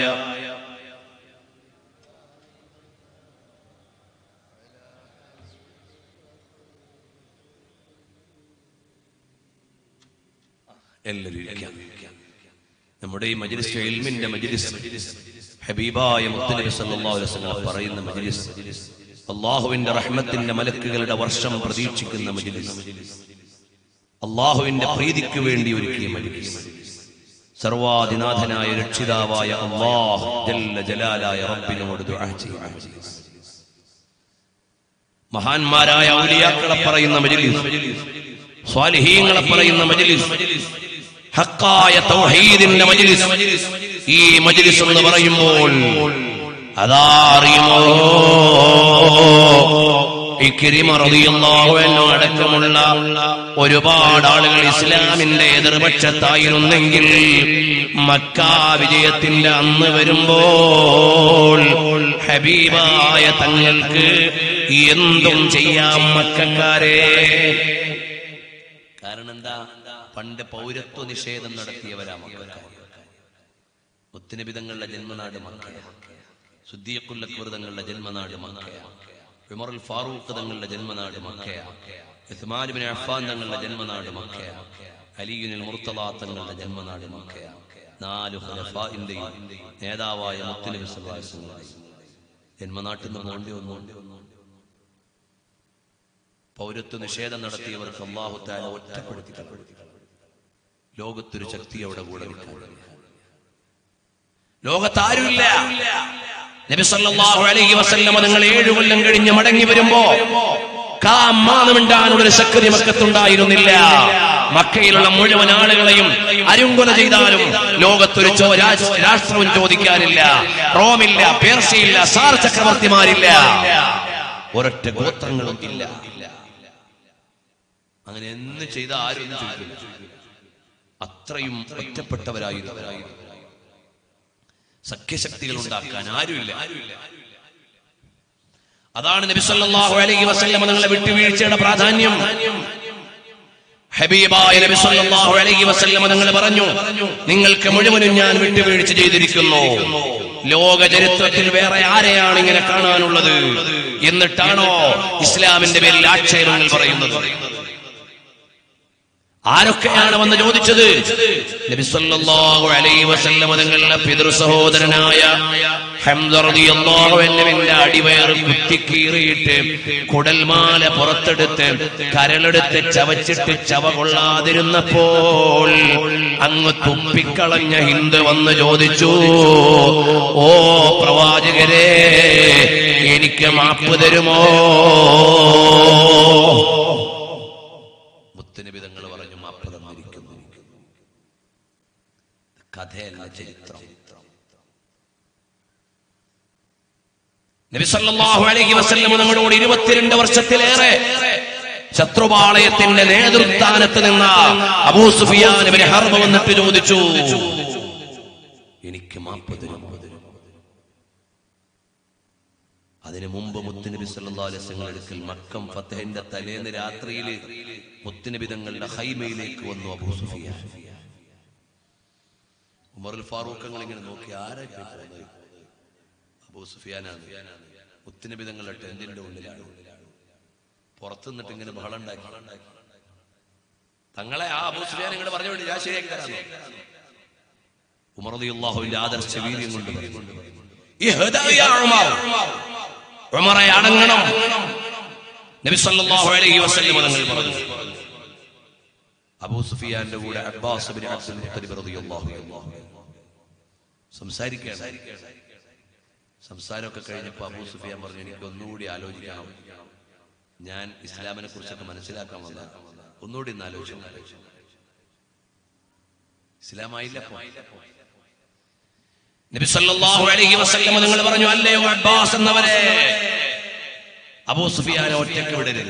എല്ലാവരും ഇരിക്കാം. നമ്മുടെ ഈ മജ്ലിസ് ഇൽമിന്റെ മജ്ലിസ് ഹബീബായ മുത്തനബി സല്ലല്ലാഹു അലൈഹി വസല്ലം പറയുന്ന മജ്ലിസ് അള്ളാഹുവിന്റെ റഹ്മത്തിന്റെ മലക്കുകളുടെ വർഷം പ്രതീക്ഷിക്കുന്ന മജ്ലിസ് അള്ളാഹുവിന്റെ പ്രീതിക്ക് വേണ്ടി ഒരുക്കിയ മജ്ലിസ് സർവാധിനാഥനായ രക്ഷിതാവായ അള്ളാഹു ജല്ല ജലാലായ റബ്ബിനോട് ദുആ ചെയ്യുന്ന മജ്ലിസ് മഹാന്മാരായ ഔലിയാക്കളെ പറയുന്ന മജ്ലിസ് സ്വാലിഹീങ്ങളെ പറയുന്ന മജ്ലിസ് ഹക്കായ തൗഹീദിന്റെ മജ്ലിസ് ഈ മജ്ലിസ് എന്ന് പറയുമ്പോൾ അതാ അറിയുമോ ഇക്കിരിമറിയുന്നോ അടക്കമുള്ള ഒരുപാട് ആളുകൾ ഇസ്ലാമിന്റെ എതിർപക്ഷത്തായിരുന്നെങ്കിൽ മക്ക വിജയത്തിന്റെ അന്ന് വരുമ്പോൾ ഹബീബായ തങ്ങൾക്ക് എന്തും ചെയ്യാം മക്കാരെ കാരണം എന്താ പണ്ട് പൗരത്വ നിഷേധം നടത്തിയവരാ മക്ക മുത്തുനബിതങ്ങളുടെ ജന്മനാട് മക്കയ സുദ്ദീഖുൽ അക്ബർ തങ്ങളുടെ ജന്മനാട് മക്കയ ഉമറുൽ ഫാറൂഖ് തങ്ങളുടെ ജന്മനാട് മക്കയ ഉസ്മാൻ ഇബ്നു അഫ്ഫാൻ തങ്ങളുടെ ജന്മനാട് മക്കയ അലിയുൽ മുർത്തദ തങ്ങളുടെ ജന്മനാട് മക്കയ നാല് ഖുലഫാഇന്റെയും നേതാവായ മുത്തുനബി സല്ലല്ലാഹു അലൈഹി വസല്ലം ജന്മനാട്ടിൽ നിന്ന് പോണ്ടി വന്നു പൗരത്വ നിഷേധം നടത്തിയവർക്ക് അള്ളാഹു താല ഒറ്റപ്പെടുത്തി ലോകത്തൊരു ശക്തി അവിടെ കൂടെ നിൽക്കാൻ ലോകത്താരുമില്ല നബി സല്ലല്ലാഹു അലൈഹി വസല്ലമ നിങ്ങൾ ഏഴു കൊല്ലം കഴിഞ്ഞ് മടങ്ങി വരുമ്പോ കാമാനമിണ്ടാനുള്ള ഒരു ശക്തി മക്കത്തുണ്ടായിരുന്നില്ല മക്കയിലുള്ള മുഴുവൻ ആളുകളെയും അരുങ്കൊല ചെയ്താലും ലോകത്തൊരു ചോ രാജ്- രാഷ്ട്രവും ചോദിക്കാനില്ല റോമില്ല പേർഷ്യയില്ല സാർ ചക്രവർത്തിമാരില്ല ഒരൊറ്റ ഗോത്രങ്ങളും ഇല്ല അങ്ങനെ എന്ന് ചെയ്ത ആരും ഒന്നും ചോദിക്കില്ല അത്രയും ഒറ്റപ്പെട്ടവരായിരുന്നു സഖ്യശക്തികൾ ഉണ്ടാക്കാൻ ആരുമില്ല അതാണ് നബി സല്ലല്ലാഹു അലൈഹി വസല്ലം നിങ്ങളെ വിട്ടുവീഴ്ചയുടെ പ്രാധാന്യം ഹബീബായ നബി സല്ലല്ലാഹു അലൈഹി വസല്ലം നിങ്ങൾ പറഞ്ഞു നിങ്ങൾക്ക് മുഴുവനും ഞാൻ വിട്ടുവീഴ്ച ചെയ്തിരിക്കുന്നു ലോക ചരിത്രത്തിൽ വേറെ ആരെയാണ് ഇങ്ങനെ കാണാനുള്ളത് എന്നിട്ടാണോ ഇസ്ലാമിന്റെ പേരിൽ ആക്ഷേപങ്ങൾ പറയുന്നത് ആരൊക്കെയാണ് വന്ന് ചോദിച്ചത് നബി സല്ലല്ലാഹു അലൈഹി വസല്ലം തങ്ങളുടെ പിതൃ സഹോദരനായ ഹംദർദിയല്ലാഹുവിന്റെ അടിവയറ് കുത്തിക്കീറിയിട്ട് കുടൽമാല പുറത്തെടുത്ത് കരളെടുത്ത് ചവച്ചിട്ട് ചവ കൊള്ളാതിരുന്നപ്പോൾ അങ്ങ് തുപ്പിക്കളഞ്ഞ ഹിന്ദ് വന്ന് ചോദിച്ചു ഓ പ്രവാചകരെ എനിക്ക് മാപ്പ് തരുമോ മുത്തനബി തങ്ങൾ പറഞ്ഞു മാപ്പ് തന്നിരിക്കുന്നു കഥയല്ല ചരിത്രം നബി സല്ലല്ലാഹു അലൈഹി വസല്ലം നമ്മളോട് ഇരുപത്തിരണ്ട് വർഷത്തിലേറെ ശത്രുപാളയത്തിന്റെ നേതൃസ്ഥാനത്ത് നിന്ന അബൂ സുഫിയാൻ ഇവരെ ഹർബ് വന്നിട്ട് ചോദിച്ചു എനിക്ക് മാപ്പ് തരുമോ അതിനു മുമ്പ് മുത്തുനബി സല്ലല്ലാഹു അലൈഹി വസല്ലം അടുക്കൽ മക്കം ഫത്തഹിന്റെ തലേന്ന് രാത്രിയിൽ മുത്തുനബി തങ്ങളുടെ ഹൈമയിലേക്ക് വന്നു അബൂ സുഫിയാൻ ഉമറുൽ ഫാറൂഖ് ഇങ്ങനെ നോക്കി ആരൊക്കെ പോകുന്നത് അബൂ സുഫിയാനാണ് മുത്തുനബി തങ്ങളുടെ ടെന്റിന്റെ ഉള്ളിലാണ് പുറത്തു നിന്നിട്ട് ഇങ്ങനെ ബഹളം ഉണ്ടാക്കി തങ്ങളെ ആ അബൂ സുഫിയാൻ ഇങ്ങോട്ട് പറഞ്ഞു വേണ്ടി ഞാൻ ശരിയാക്കി തരാം ഉമർ അള്ളാഹുവിന്റെ ആദർശ വീര്യം കൊണ്ട് പറഞ്ഞു. ഇഹ്ദാ യാ ഉമർ. ഉമറെ അടങ്ങണം നബി സല്ലല്ലാഹു അലൈഹി വസല്ലം തങ്ങൾ പറഞ്ഞു അബൂ സുഫിയാന്റെ കൂടെ അബ്ബാസ് ബിൻ അബ്ദുൽ മുത്തലിബ് റളിയല്ലാഹു അൻഹു സംസാരിക്കുകയാണ് സംസാരമൊക്കെ കഴിഞ്ഞപ്പോൾ അബൂ സുഫിയാൻ പറഞ്ഞു എനിക്ക് ഒന്നുകൂടി ആലോചിക്കണം ഞാൻ ഇസ്ലാമിനെ കുറിച്ചൊക്കെ മനസ്സിലാക്കാൻ വന്ന ഒന്നുകൂടി ഒന്ന് ആലോചിച്ചു ഇസ്ലാമായില്ല അപ്പോ. നബി സല്ലല്ലാഹു അലൈഹി വസല്ലം നിങ്ങൾ പറഞ്ഞു അല്ലയോ അബ്ബാസ് എന്നവരെ അബൂ സുഫിയാനെ ഒറ്റയ്ക്ക് വിടരുത്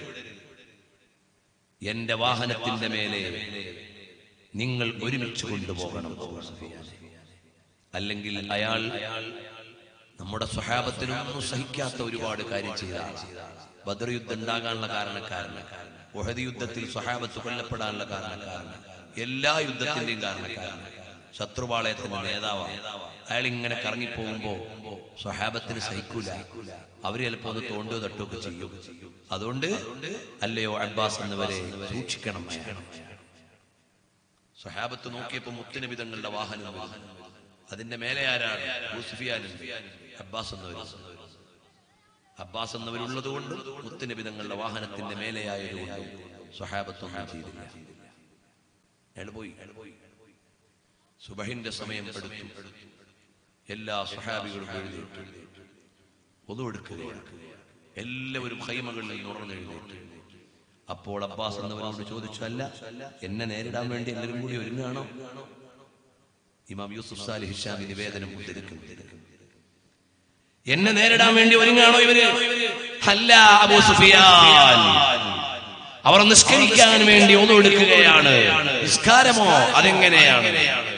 എന്റെ വാഹനത്തിന്റെ മേലെ നിങ്ങൾ ഒരുമിച്ച് കൊണ്ടുപോകണം അബൂ സുഫിയാനെ. അല്ലെങ്കിൽ അയാൾ നമ്മുടെ സ്വഹാബത്തിനൊന്നും സഹിക്കാത്ത ഒരുപാട് കാര്യം ചെയ്ത ബദർ യുദ്ധം ഉണ്ടാകാനുള്ള കാരണക്കാരന് ഉഹദ് യുദ്ധത്തിൽ സ്വഹാബത്ത് കൊല്ലപ്പെടാനുള്ള കാരണക്കാരന് എല്ലാ യുദ്ധത്തിന്റെയും കാരണക്കാരന് ശത്രുപാളയത്തിന്റെ നേതാവാണ് അയാൾ ഇങ്ങനെ കറങ്ങിപ്പോകുമ്പോ സ്വഹാബത്തിന് സഹിക്കൂല അവര് ചിലപ്പോ ഒന്ന് തോണ്ടോ തട്ടോ ഒക്കെ ചെയ്യും അതുകൊണ്ട് അല്ലയോ അബ്ബാസ് എന്നവരെ സൂക്ഷിക്കണം അയാൾ. സ്വഹാബത്ത് നോക്കിയപ്പോ മുത്തുനബി തങ്ങളുടെ വാഹനം വരുന്നു. അതിന്റെ മേലെ ആരാണ് യൂസുഫിയാനും അബ്ബാസ് എന്നവരും അബ്ബാസ് എന്നവരുള്ളത് കൊണ്ടും മുത്തുനബി തങ്ങളുടെ വാഹനത്തിന്റെ മേലെയായതുകൊണ്ടും സ്വഹാബത്തൊന്നും ചെയ്തില്ല അയാൾ പോയി സുബഹിന്റെ സമയം എടുത്തു എല്ലാ സ്വഹാബികളും എഴുന്നേറ്റു ഒതു എടുക്കുകയാണ് എല്ലാവരും ഹൈമകളിൽ നുറന്നെഴുന്നേറ്റു അപ്പോൾ അബ്ബാസ് എന്നവരോട് ചോദിച്ചു അല്ല എന്നെ നേരിടാൻ വേണ്ടി എല്ലാവരും കൂടി ഒരുങ്ങാണോ ഇമാം യൂസുഫ് സാലി ഹിഷാമി നിവേദനം ഉദ്ധരിക്കുന്നു എന്നെ നേരിടാൻ വേണ്ടി ഒരുങ്ങാണോ ഇവര് അല്ല അബൂ സുഫിയാൻ അവർ നിസ്കരിക്കാൻ വേണ്ടി ഒന്നെടുക്കുകയാണ് നിസ്കാരമോ അതെങ്ങനെയാണ്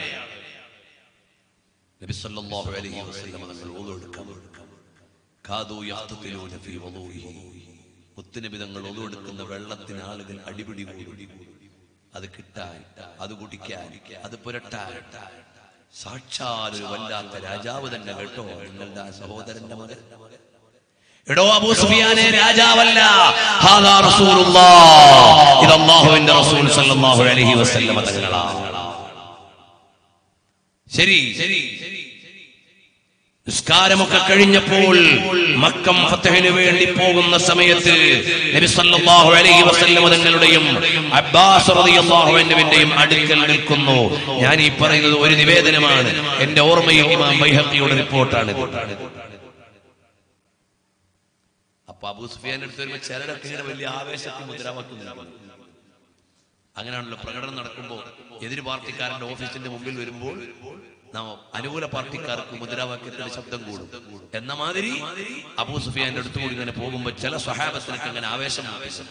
നബി സല്ലല്ലാഹു അലൈഹി വസല്ലം തങ്ങൾ ഒന്നെടുക്കാൻ കാദു യഖ്തതിലൂന ഫീ വളൂഇഹി മുത്തുനബി തങ്ങൾ ഒന്നെടുക്കുന്ന വെള്ളത്തിന് ആളുകൾ അടിപിടി കൂടി അത് കിട്ടാൻ അത് കുടിക്കാൻ അത് പുരട്ടാൻ സാക്ഷാൽ ഒരു വല്ലാത്ത രാജാവ് തന്നെ കേട്ടോ നിങ്ങളുടെ ആ സഹോദരന്റെ മകൻ എടോ അബൂ സുഫിയാനെ രാജാവല്ല ഹാദാ റസൂലുള്ളാഹ് ഇത് അല്ലാഹുവിന്റെ റസൂൽ സല്ലല്ലാഹു അലൈഹി വസല്ലമ തങ്ങളാണ് ശരി നിസ്കാരമൊക്കെ കഴിഞ്ഞപ്പോൾ മക്കം ഫത്തഹിന് വേണ്ടി പോകുന്ന സമയത്ത് നബി സല്ലല്ലാഹു അലൈഹി വസല്ലം തങ്ങളുടെയും അബ്ബാസ് റളിയല്ലാഹു അൻഹുവിന്റെയും അടുക്കൽ നിൽക്കുന്നു ഞാൻ ഈ പറയുന്നത് ഒരു നിവേദനമാണ് എന്റെ ഓർമ്മയിൽ ഇമാം ബൈഹഖിയുടെ റിപ്പോർട്ടാണ് അപ്പൊ അബൂ സുഫിയാന്റെ അടുത്ത് വരുമ്പോ ചിലരൊക്കെ ഇങ്ങനെ വലിയ ആവേശത്തിൽ മുദ്രാവാക്യം നൽകുന്നു അങ്ങനെയാണല്ലോ പ്രകടനം നടക്കുമ്പോൾ എതിര് പാർട്ടിക്കാരന്റെ ഓഫീസിന്റെ മുമ്പിൽ വരുമ്പോൾ നാം അനുകൂല പാർട്ടിക്കാർക്ക് മുദ്രാവാക്യത്തിന്റെ ശബ്ദം കൂടും എന്ന മാതിരി അബൂ സുഫിയാന്റെ അടുത്ത് കൂടി ഇങ്ങനെ പോകുമ്പോൾ ചില സ്വഹാബത്തിനൊക്കെ അങ്ങനെ ആവേശം ആവേശം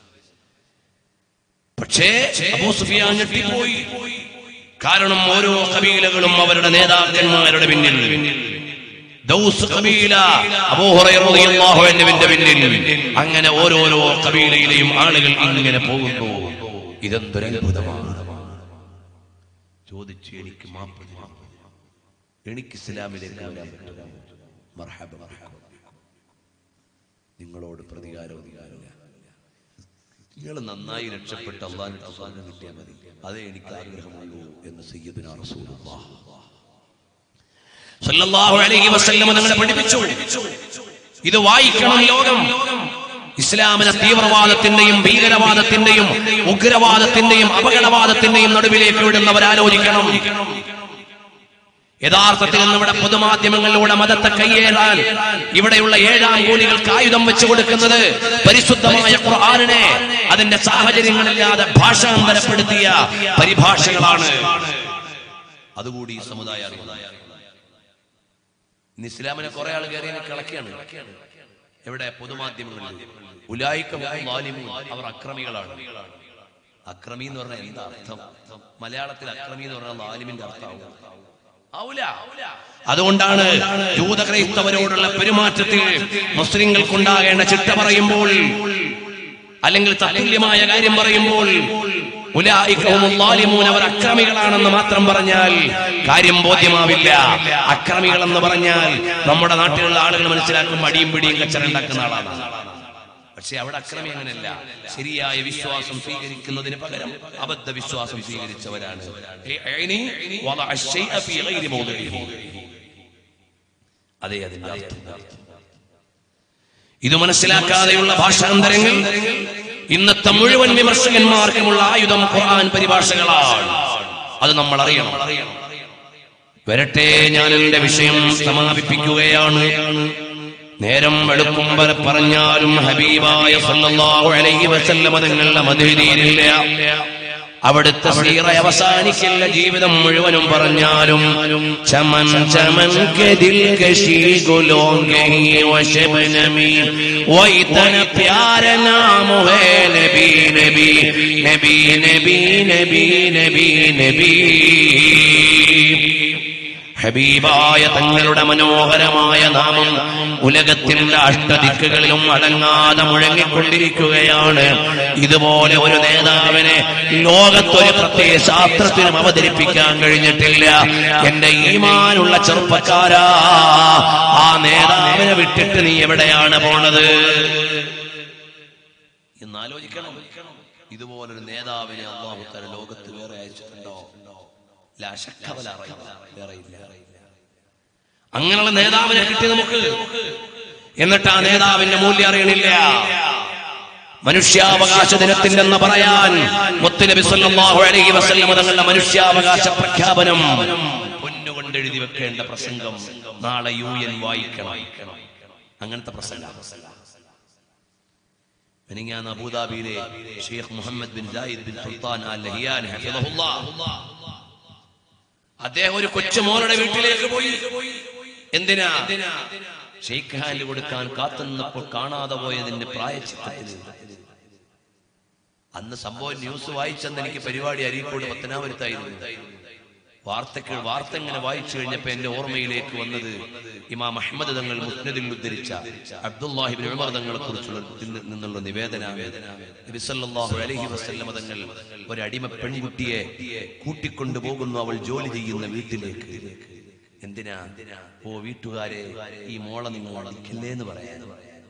പക്ഷേ അബൂ സുഫിയാൻ ഞെട്ടിപ്പോയി കാരണം ഓരോ കബീലകളും അവരുടെ നേതാക്കന്മാരുടെ പിന്നിൽ ദൗസ് കബീല അബൂ ഹുറൈറ റളിയല്ലാഹു അൻഹുവിന്റെ പിന്നിൽ അങ്ങനെ ഓരോരോ കബീലയിലെയും ആളുകൾ ഇങ്ങനെ പോകുന്നു ഇതെന്തൊരു അത്ഭുതമാണ് ചോദിച്ചു എനിക്ക് മാപ്പ് തരൂ. എനിക്ക് ഇസ്ലാമിലേക്ക് വരാൻ പറ്റുമോ മർഹബ ബിക്കും. നിങ്ങളോട് പ്രതികാരം അധികാരമില്ല നിങ്ങൾ നന്നായി രക്ഷപ്പെട്ട് അള്ളാഹിന്റെ സ്വർഗം കിട്ടിയാൽ മതി അതേ എനിക്ക് ആഗ്രഹമുള്ളൂ എന്ന് സയ്യിദുനാ റസൂലുള്ളാഹ് സല്ലല്ലാഹു അലൈഹി വസല്ലം നിങ്ങളെ പഠിപ്പിച്ചു ഇത് വായിക്കണം ലോകം ഇസ്ലാമിനെ തീവ്രവാദത്തിന്റെയും ഭീകരവാദത്തിന്റെയും ഉഗ്രവാദത്തിന്റെയും അപകടവാദത്തിന്റെയും നടുവിലേക്ക് വിടുന്നവരാലോചിക്കണം യഥാർത്ഥത്തിൽ നമ്മുടെ പൊതുമാധ്യമങ്ങളിലൂടെ മതത്തെ കയ്യേറാൻ ഇവിടെയുള്ള ഏഴാം കൂലികൾക്ക് ആയുധം വെച്ചു കൊടുക്കുന്നത് പരിശുദ്ധമായ ഖുർആാനിനെ അതിന്റെ സാഹചര്യങ്ങളില്ലാതെ ഭാഷാന്തരപ്പെടുത്തിയ പരിഭാഷകളാണ് അതുകൂടി ഈ സമുദായം അറിയണം. ഇന്ന് ഇസ്ലാമിനെ കുറെ ആൾ കയറി കിളക്കിയാണ് എവിടെ പൊതുമാധ്യമങ്ങളിൽ ഉലായിക്കം അവർ അക്രമികളാണ് അക്രമി എന്ന് പറഞ്ഞാൽ എന്താ അർത്ഥം മലയാളത്തിൽ അക്രമി എന്ന് പറഞ്ഞാൽ ലാലിമിന്റെ അർത്ഥമാവും ആവൂല. അതുകൊണ്ടാണ് ജൂതക്രൈസ്തവരോടുള്ള പെരുമാറ്റത്തിൽ മുസ്ലിങ്ങൾക്കുണ്ടാകേണ്ട ചിട്ട പറയുമ്പോൾ അല്ലെങ്കിൽ തത്തുല്യമായ കാര്യം പറയുമ്പോൾ ഉലായിക്കഹുമുൽ ളാലിമൂൻ, അവർ അക്രമികളാണെന്ന് മാത്രം പറഞ്ഞാൽ കാര്യം ബോധ്യമാവില്ല അക്രമികൾ എന്ന് പറഞ്ഞാൽ നമ്മുടെ നാട്ടിലുള്ള ആളുകൾ മനസ്സിലാക്കും അടിയും പിടിയും കച്ചറ ഉണ്ടാക്കുന്ന ആളാണ് പക്ഷെ അവിടെ അക്രമി അങ്ങനെയല്ല ശരിയായ വിശ്വാസം സ്വീകരിക്കുന്നതിന് പകരം അബദ്ധ വിശ്വാസം സ്വീകരിച്ചവരാണ് ഏനി വളഅ അശ്ശൈഅ ഫീ ഗൈരി മൗദിഇഹി. അതേ അതിന്റെ അർത്ഥം ഇത് മനസ്സിലാക്കാതെയുള്ള ഭാഷാന്തരങ്ങൾ ഇന്നത്തെ മുഴുവൻ വിമർശകന്മാർക്കുമുള്ള ആയുധം ഖുർആൻ പരിഭാഷകളാണ് അത് നമ്മൾ അറിയണം വരട്ടെ ഞാൻ എന്റെ വിഷയം സമാപിപ്പിക്കുകയാണ് നേരം വെളുക്കും വരെ പറഞ്ഞാലും ഹബീബായ സല്ലല്ലാഹു അലൈഹി വസല്ലമ തങ്ങളുടെ മധുരീരില്ല അവിടുത്തെ സീറ അവസാനിക്കില്ല ജീവിതം മുഴുവനും പറഞ്ഞാലും ചമൻ ചമൻ കദിൽ കശി ഗുലോങ്കി വശബനമി വൈതന പ്യാര നാമ ഹേ നബി നബി നബി നബി നബി നബി നബി ഹബീബായ തങ്ങളുടെ മനോഹരമായ നാമം ഉലകത്തിന്റെ അഷ്ടദിക്കുകളിലും അടങ്ങാതെ മുഴങ്ങിക്കൊണ്ടിരിക്കുകയാണ് ഇതുപോലെ ഒരു നേതാവിനെ ലോകത്തൊരു പ്രത്യേക ശാസ്ത്രത്തിനും അവതരിപ്പിക്കാൻ കഴിഞ്ഞിട്ടില്ല എന്റെ ഈമാനുള്ള ചെറുപ്പക്കാരാ ആ നേതാവിനെ വിട്ടിട്ട് നീ എവിടെയാണ് പോണത് എന്നാലോചിക്കണം ഇതുപോലൊരു നേതാവിനെ അള്ളാഹുത്തല ലോകത്ത് വേറെ അയച്ചിട്ടുണ്ടോ ലാ ശക്ക വലാ റൈബ. വേറെ ഇല്ല അങ്ങനെയുള്ള നേതാവിനെ കിട്ടി നമുക്ക് എന്നിട്ട് ആ നേതാവിന്റെ മൂല്യം അറിയണില്ല മനുഷ്യാവകാശ ദിനത്തിന്റെ എന്ന് പറയാൻ മുത്തുനബി സല്ലല്ലാഹു അലൈഹി വസല്ലം തങ്ങളുടെ മനുഷ്യാവകാശ പ്രഖ്യാപനം പൊന്നുകൊണ്ട് എഴുതി വെക്കേണ്ട പ്രസംഗം നാളെ യു എൻ വായിക്കണം അങ്ങനത്തെ പ്രസംഗം മെനിങ്ങാന്ന് അബൂദാബിയിലെ Sheikh Mohammed bin Zayed bin Sultan Al Nahyan ഹഫിളഹുല്ലാ അദ്ദേഹം ഒരു കൊച്ചുമോളുടെ വീട്ടിലേക്ക് പോയി എന്തിനാ ഷെയ്ഖ് ഹാൻഡ് കൊടുക്കാൻ കാത്തുനിന്നപ്പോൾ കാണാതെ പോയതിന്റെ പ്രായച്ചിത്തത്തിൽ അന്ന് സംഭവം ന്യൂസ് വായിച്ചെന്ന് എനിക്ക് പരിപാടി അരീക്കോട് പത്തനാപുരത്തായിരുന്നു വാർത്തകൾ വാർത്ത ഇങ്ങനെ വായിച്ചു കഴിഞ്ഞപ്പോ എന്റെ ഓർമ്മയിലേക്ക് വന്നത് ഇമാം അഹമ്മദ് തങ്ങൾ മുസ്നദിൽ ഉദ്ധരിച്ച അബ്ദുല്ലാഹിബിൻ ഉമർ തങ്ങളെ കുറിച്ചുള്ള നിന്നുള്ള നിവേദന നബി സല്ലല്ലാഹു അലൈഹി വസല്ലമ തങ്ങൾ ഒരു അടിമ പെൺകുട്ടിയെ കൂട്ടിക്കൊണ്ടു പോകുന്നു അവൾ ജോലി ചെയ്യുന്ന വീട്ടിലേക്ക് എന്തിനാ ഓ വീട്ടുകാരെ ഈ മോളെ നിങ്ങൾ വളർത്തില്ലേ എന്ന് പറയാൻ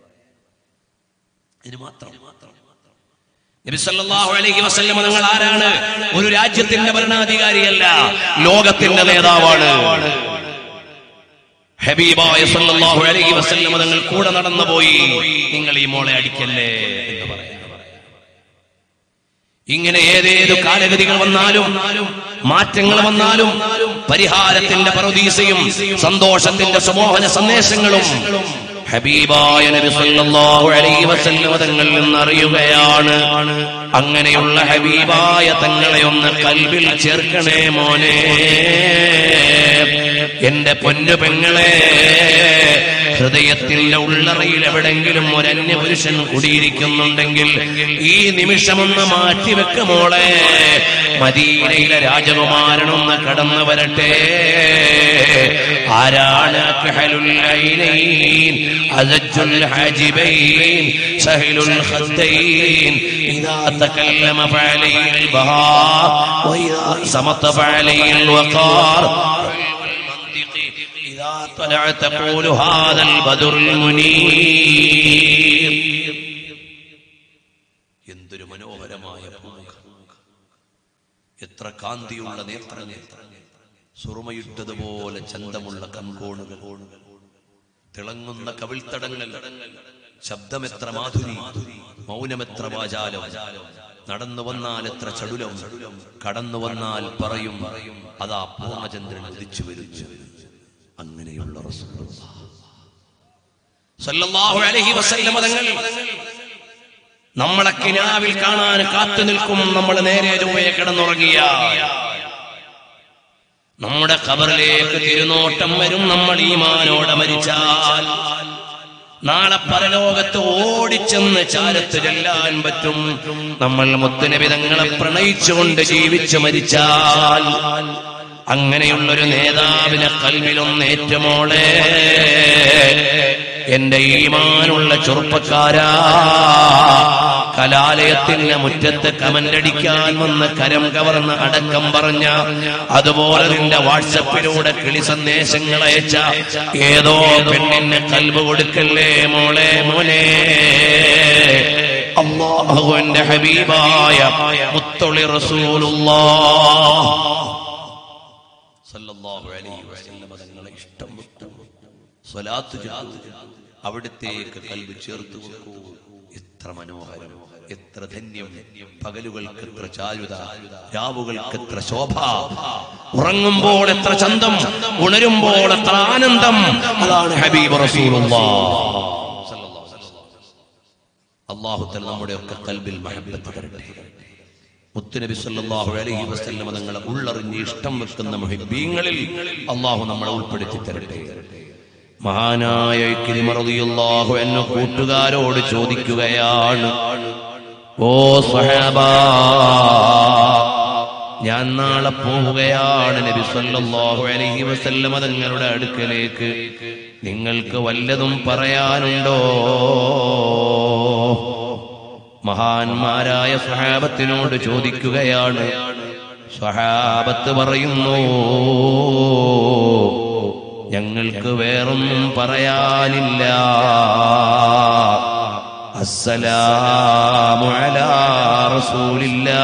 ഇതിന് മാത്രം നബി സല്ലല്ലാഹു അലൈഹി വസല്ലം നിങ്ങൾ ആരാണ് ഒരു രാജ്യത്തിന്റെ ഭരണാധികാരിയല്ല ലോകത്തിന്റെ നേതാവാണ് ഹബീബായ സല്ലല്ലാഹു അലൈഹി വസല്ലം നിങ്ങൾ കൂടെ നടന്നു പോയി നിങ്ങൾ ഈ മോളെ അടിക്കല്ലേ എന്ന് പറയാം ഇങ്ങനെ ഏതേതു കാലഗതികൾ വന്നാലും മാറ്റങ്ങൾ വന്നാലും പരിഹാരത്തിന്റെ പറുദീസയും സന്തോഷത്തിന്റെ സമോഹന സന്ദേശങ്ങളും ഹബീബായ നബി സല്ലല്ലാഹു അലൈഹി വസല്ലം തങ്ങളിൽ നിന്നറിയുകയാണ് അങ്ങനെയുള്ള ഹബീബായ തങ്ങളെ ഒന്ന് കൽവിൽ ചേർക്കണേ മോനെ എന്റെ പൊന്നു പെങ്ങളെ ഹൃദയത്തിന്റെ ഉള്ളറയിൽ എവിടെങ്കിലും ഒരു അന്യപുരുഷൻ കുടിയിരിക്കുന്നുണ്ടെങ്കിൽ ഈ നിമിഷമൊന്ന് മാറ്റിവെക്ക് മോളെ മദീനയിലെ രാജകുമാരനൊന്ന് കടന്നു വരട്ടെ ആരാണ് അക്ഹലുൽ ഐനൈൻ അസജ്ജുൽ ഹാജിബൈൻ സഹിലുൽ ഖദ്ദൈൻ ഇദാ തകല്ലമ ഫഅലൈഹിൽ ബഹാ വഇദാ സമത ഫഅലൈഹിൽ വഖാർ المنطق إذا طلع تقول هذا البدر المنير എന്തൊരു മനോഹരമായ പൂമുഖം എത്ര കാന്തിയുള്ള നേത്രങ്ങൾ സുറുമയിട്ടതുപോലെ ചന്തമുള്ള കൺകോണുകൾ തിളങ്ങുന്ന കവിൾത്തടങ്ങൾ ശബ്ദമെത്ര മാധുരി മൗനമെത്ര വാചാലം നടന്നു വന്നാൽ എത്ര ചടുലം കടന്നു വന്നാൽ പറയും അതാ പൂർണ്ണചന്ദ്രൻ ഉദിച്ചു വരുന്നു അങ്ങനെയുള്ള റസൂലുള്ളാഹ് സല്ലല്ലാഹു അലൈഹി വസല്ലമ തങ്ങൾ നമ്മളെ കിനാവിൽ കാണാൻ കാത്തു നിൽക്കും നമ്മൾ നേരെ ചൊവ്വയെ കിടന്നുറങ്ങിയ നമ്മുടെ ഖബറിലേക്ക് തിരുനോട്ടം വരും നമ്മൾ ഈമാനോടെ മരിച്ചാൽ നാളെ പരലോകത്ത് ഓടിച്ചെന്ന് ചാരത്ത് ചെല്ലാൻ പറ്റും നമ്മൾ മുത്തുനബിതങ്ങളെ പ്രണയിച്ചുകൊണ്ട് ജീവിച്ചു മരിച്ചാൽ അങ്ങനെയുള്ളൊരു നേതാവിനെ കൽവിലൊന്നേറ്റമോളെ എന്റെ ഈമാനുള്ള ചെറുപ്പക്കാരാ കലാലയത്തിന്റെ മുറ്റത്ത് കമന്റടിക്കാൻ വന്ന് കരം കവർന്ന് അടക്കം പറഞ്ഞ അതുപോലെ നിന്റെ വാട്സപ്പിലൂടെ കിളി സന്ദേശങ്ങൾ അയച്ച ഏതോ പെണ്ണിന് കൽവ് കൊടുക്കല്ലേ മോളെ മോനെ അള്ളാഹുവിന്റെ ഹബീബായ മുത്തൊളി റസൂലുള്ളാഹ് സല്ലല്ലാഹു അലൈഹി വസല്ലം തങ്ങളെ ഇഷ്ടം വെക്കൂ സ്വലാത്ത് ചൊല്ലൂ അവിടത്തേക്ക് കൽവ് ചേർത്ത് വെക്കൂ എത്ര മനോഹരം എത്ര ധന്യം പകലുകൾക്ക് എത്ര ചാരുത രാവുകൾക്ക് എത്ര ശോഭ ഉറങ്ങുമ്പോൾ എത്ര ചന്തം ഉണരുമ്പോൾ എത്ര ആനന്ദം അതാണ് ഹബീബ് റസൂലുള്ളാഹ് അള്ളാഹു തല നമ്മുടെ ഒക്കെ കൽബിൽ മഹബത്ത് തരട്ടെ മുത്തുനബി സല്ലല്ലാഹു അലൈഹി വസല്ലം തങ്ങളെ ഉള്ളറിഞ്ഞ് ഇഷ്ടം വെക്കുന്ന മുഹിബീങ്ങളിൽ അള്ളാഹു നമ്മളെ ഉൾപ്പെടുത്തി തരട്ടെ മഹാനായ ഇക്രിമ റളിയല്ലാഹു എന്ന കൂട്ടുകാരോട് ചോദിക്കുകയാണ് ഓ സഹാബ ഞാൻ നാളെ പോവുകയാണ് നബി സല്ലല്ലാഹു അലൈഹി വസല്ലം തങ്ങളുടെ അടുക്കലേക്ക് നിങ്ങൾക്ക് വല്ലതും പറയാനുണ്ടോ മഹാന്മാരായ സഹാബത്തിനോട് ചോദിക്കുകയാണ് സഹാബത്ത് പറയുന്നു ഞങ്ങൾക്ക് വേറൊന്നും പറയാനില്ല അസ്സലാമു അലാ റസൂലില്ലാ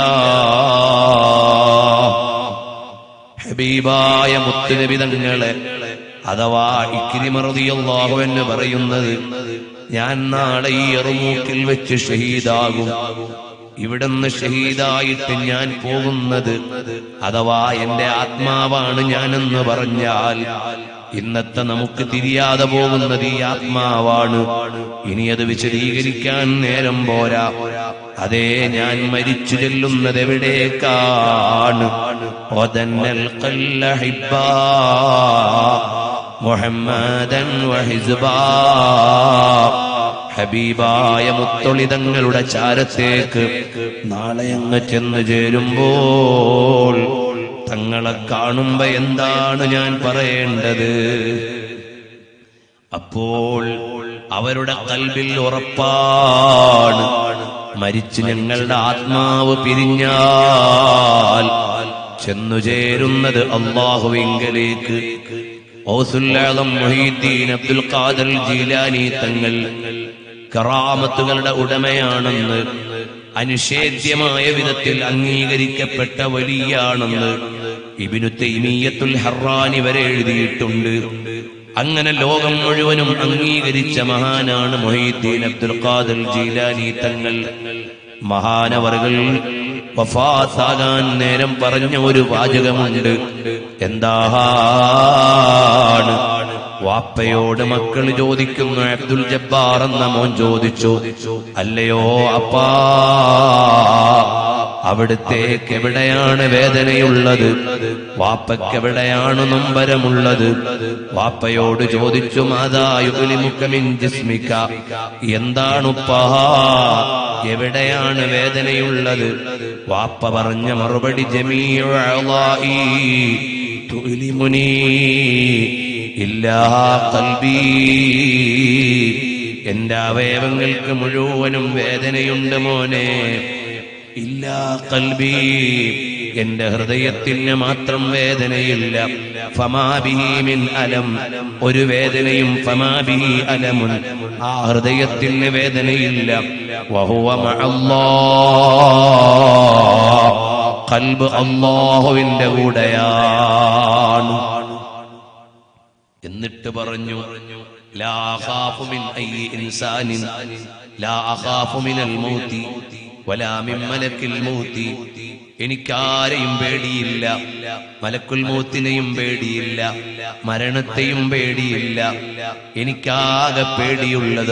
ഹബീബായ മുത്തുനബിതങ്ങളെ അഥവാ ഇക്കിരിമറുതിയല്ലാഹു എന്ന് പറയുന്നത് ഞാൻ നാളെ ഈ എറുമൂക്കിൽ വെച്ച് ഷഹീദാകും ഇവിടുന്ന് ഷഹീദായിട്ട് ഞാൻ പോകുന്നത് അഥവാ എന്റെ ആത്മാവാണ് ഞാനെന്ന് പറഞ്ഞാൽ ഇന്നത്തെ നമുക്ക് തിരിയാതെ പോകുന്നത് ഈ ആത്മാവാണ് ഇനി അത് വിശദീകരിക്കാൻ നേരം പോരാ അതേ ഞാൻ മരിച്ചു ചെല്ലുന്നത് എവിടേക്കാണ് ഒതന്നൽ കല്ലഹിബ മുഹമ്മദൻ വഹിസ്ബാ ഹബീബായ മുത്തൊളിതങ്ങളുടെ ചാരത്തേക്ക് നാളെ അങ്ങ് ചെന്ന് ചേരുമ്പോൾ തങ്ങളെ കാണുമ്പോ എന്താണ് ഞാൻ പറയേണ്ടത് അപ്പോൾ അവരുടെ കൽബിൽ ഉറപ്പാണ് മരിച്ച് ഞങ്ങളുടെ ആത്മാവ് പിരിഞ്ഞാൽ ചെന്നു ചേരുന്നത് അള്ളാഹുവിങ്കലേക്ക് ഔസുല്ലാദം മൊഹീദ്ദീൻ അബ്ദുൽ ഖാദർ ജീലാനി തങ്ങൾ കറാമത്തുകളുടെ ഉടമയാണെന്ന് അനിഷേധ്യമായ വിധത്തിൽ അംഗീകരിക്കപ്പെട്ട വലിയാണെന്ന് ഇബിനു തൈമീയത്തുൽ ഹറാനി വരെ എഴുതിയിട്ടുണ്ട് അങ്ങനെ ലോകം മുഴുവനും അംഗീകരിച്ച മഹാനാണ് മൊഹീദ്ദീൻ അബ്ദുൽ ഖാദർ ജീലാനി തങ്ങൾ മഹാനവറുകൾ വഫാത്താകാൻ നേരം പറഞ്ഞ ഒരു വാചകമുണ്ട് എന്താണ് വാപ്പയോട് മക്കൾ ചോദിക്കുന്നു അബ്ദുൽ ജബ്ബാർ എന്ന മോൻ ചോദിച്ചു അല്ലയോ അപ്പാ അവിടുത്തേക്ക് എവിടെയാണ് വേദനയുള്ളത് വാപ്പയ്ക്ക് എവിടെയാണ് നൊമ്പരമുള്ളത് വാപ്പയോട് ചോദിച്ചു മാതായുലിമുഖമിൻ ജിസ്മിക്ക എന്താണുപ്പാ എവിടെയാണ് വേദനയുള്ളത് വാപ്പ പറഞ്ഞ മറുപടി ജമീഅളായി തുലിമുനി ഇല്ലാ കൽബി എന്റെ അവയവങ്ങൾക്ക് മുഴുവനും വേദനയുണ്ട് മോനെ ഇല്ലാ കൽബി എന്റെ ഹൃദയത്തിന് മാത്രം വേദനയില്ല ഫമാബിഹി മിൻ അലം ഒരു വേദനയും ഫമാബിഹി അലമുൻ ആ ഹൃദയത്തിന് വേദനയില്ല വഹുവ മഅല്ലാഹ് കൽബ് അള്ളാഹുവിന്റെ കൂടെയാണ് എന്നിട്ട് പറഞ്ഞു ലാ അഖാഫു മിൻ അയ്യി ഇൻസാനിൻ ലാ അഖാഫു മിനൽ മൗതി വലാ മിൻ മലക്കിൽ മൗതി എനിക്കാരെയും പേടിയില്ല മലക്കുൽ മൗത്തിനെയും പേടിയില്ല മരണത്തെയും പേടിയില്ല എനിക്കാകെ പേടിയുള്ളത്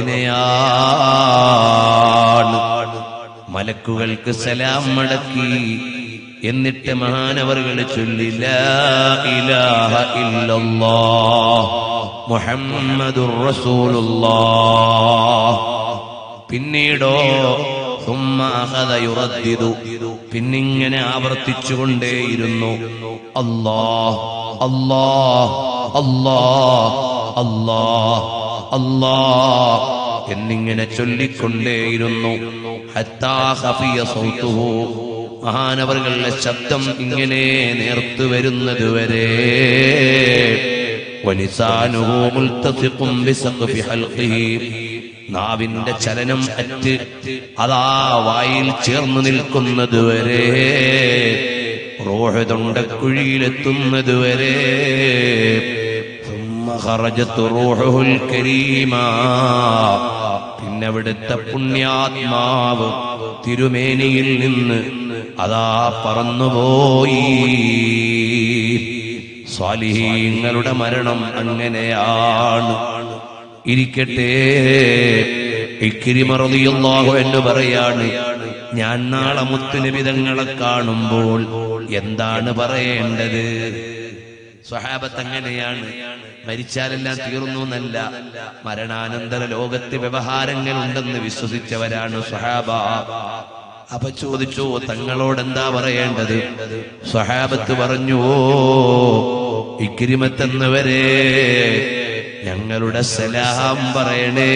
റബ്ബിനെയാണ് മലക്കുകൾക്ക് സലാം മടക്കി എന്നിട്ട് മഹാനവറുകൾ ചൊല്ലില്ല ഇലാഹ ഇല്ലല്ലാഹ് മുഹമ്മദുർ റസൂലുള്ളാഹ് പിന്നീടോ ثم أخذ يردد പിന്നിങ്ങനെ ആവർത്തിച്ചുകൊണ്ടേയിരുന്നു അല്ലാഹ് അല്ലാഹ് അല്ലാഹ് അല്ലാഹ് അല്ലാഹ് എന്നിങ്ങനെ ചൊല്ലിക്കൊണ്ടേയിരുന്നു ഹത്താ ഖഫിയ സൗതുഹു മഹാനവറുകളുടെ ശബ്ദം ഇങ്ങനെ നേർത്തു വരുന്നത് വരെ വലിസാനുഹു മുൽത്തസിഖും ബിസഖഫി ഹൽഖിഹി നാവിന്റെ ചലനം അറ്റ് അതാ വായിൽ ചേർന്ന് നിൽക്കുന്നത് വരെ റോഹ് തൊണ്ടക്കുഴിയിലെത്തുന്നത് വരെ ثم خرجت روحه الكريمة പിന്നെ അവിടുത്തെ പുണ്യാത്മാവ് തിരുമേനിയിൽ നിന്ന് അതാ പറന്നുപോയി സ്വാലിഹീങ്ങളുടെ മരണം അങ്ങനെയാണ് ഇരിക്കട്ടെ ഇക്കിരിമറിയാഹു എന്ന് പറയാണ് ഞാൻ നാളെ മുത്തുനിമിതങ്ങളെ കാണുമ്പോൾ എന്താണ് പറയേണ്ടത് സ്വഹാബത്ത് അങ്ങനെയാണ് മരിച്ചാലെല്ലാം തീർന്നു എന്നല്ല മരണാനന്തര ലോകത്ത് വ്യവഹാരങ്ങൾ ഉണ്ടെന്ന് വിശ്വസിച്ചവരാണ് സ്വഹാബ അപ്പൊ ചോദിച്ചു തങ്ങളോട് എന്താ പറയേണ്ടത് സ്വഹാബത്ത് പറഞ്ഞു "ഓ, ഇക്രിമത്തെന്നവരെ ഞങ്ങളുടെ സലാം പറയണേ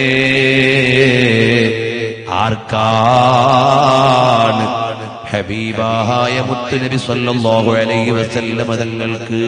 ആർക്കാണ് ഹബീബായ മുത്തുനബി സല്ലല്ലാഹു അലൈഹി വസല്ലമ തങ്ങൾക്ക്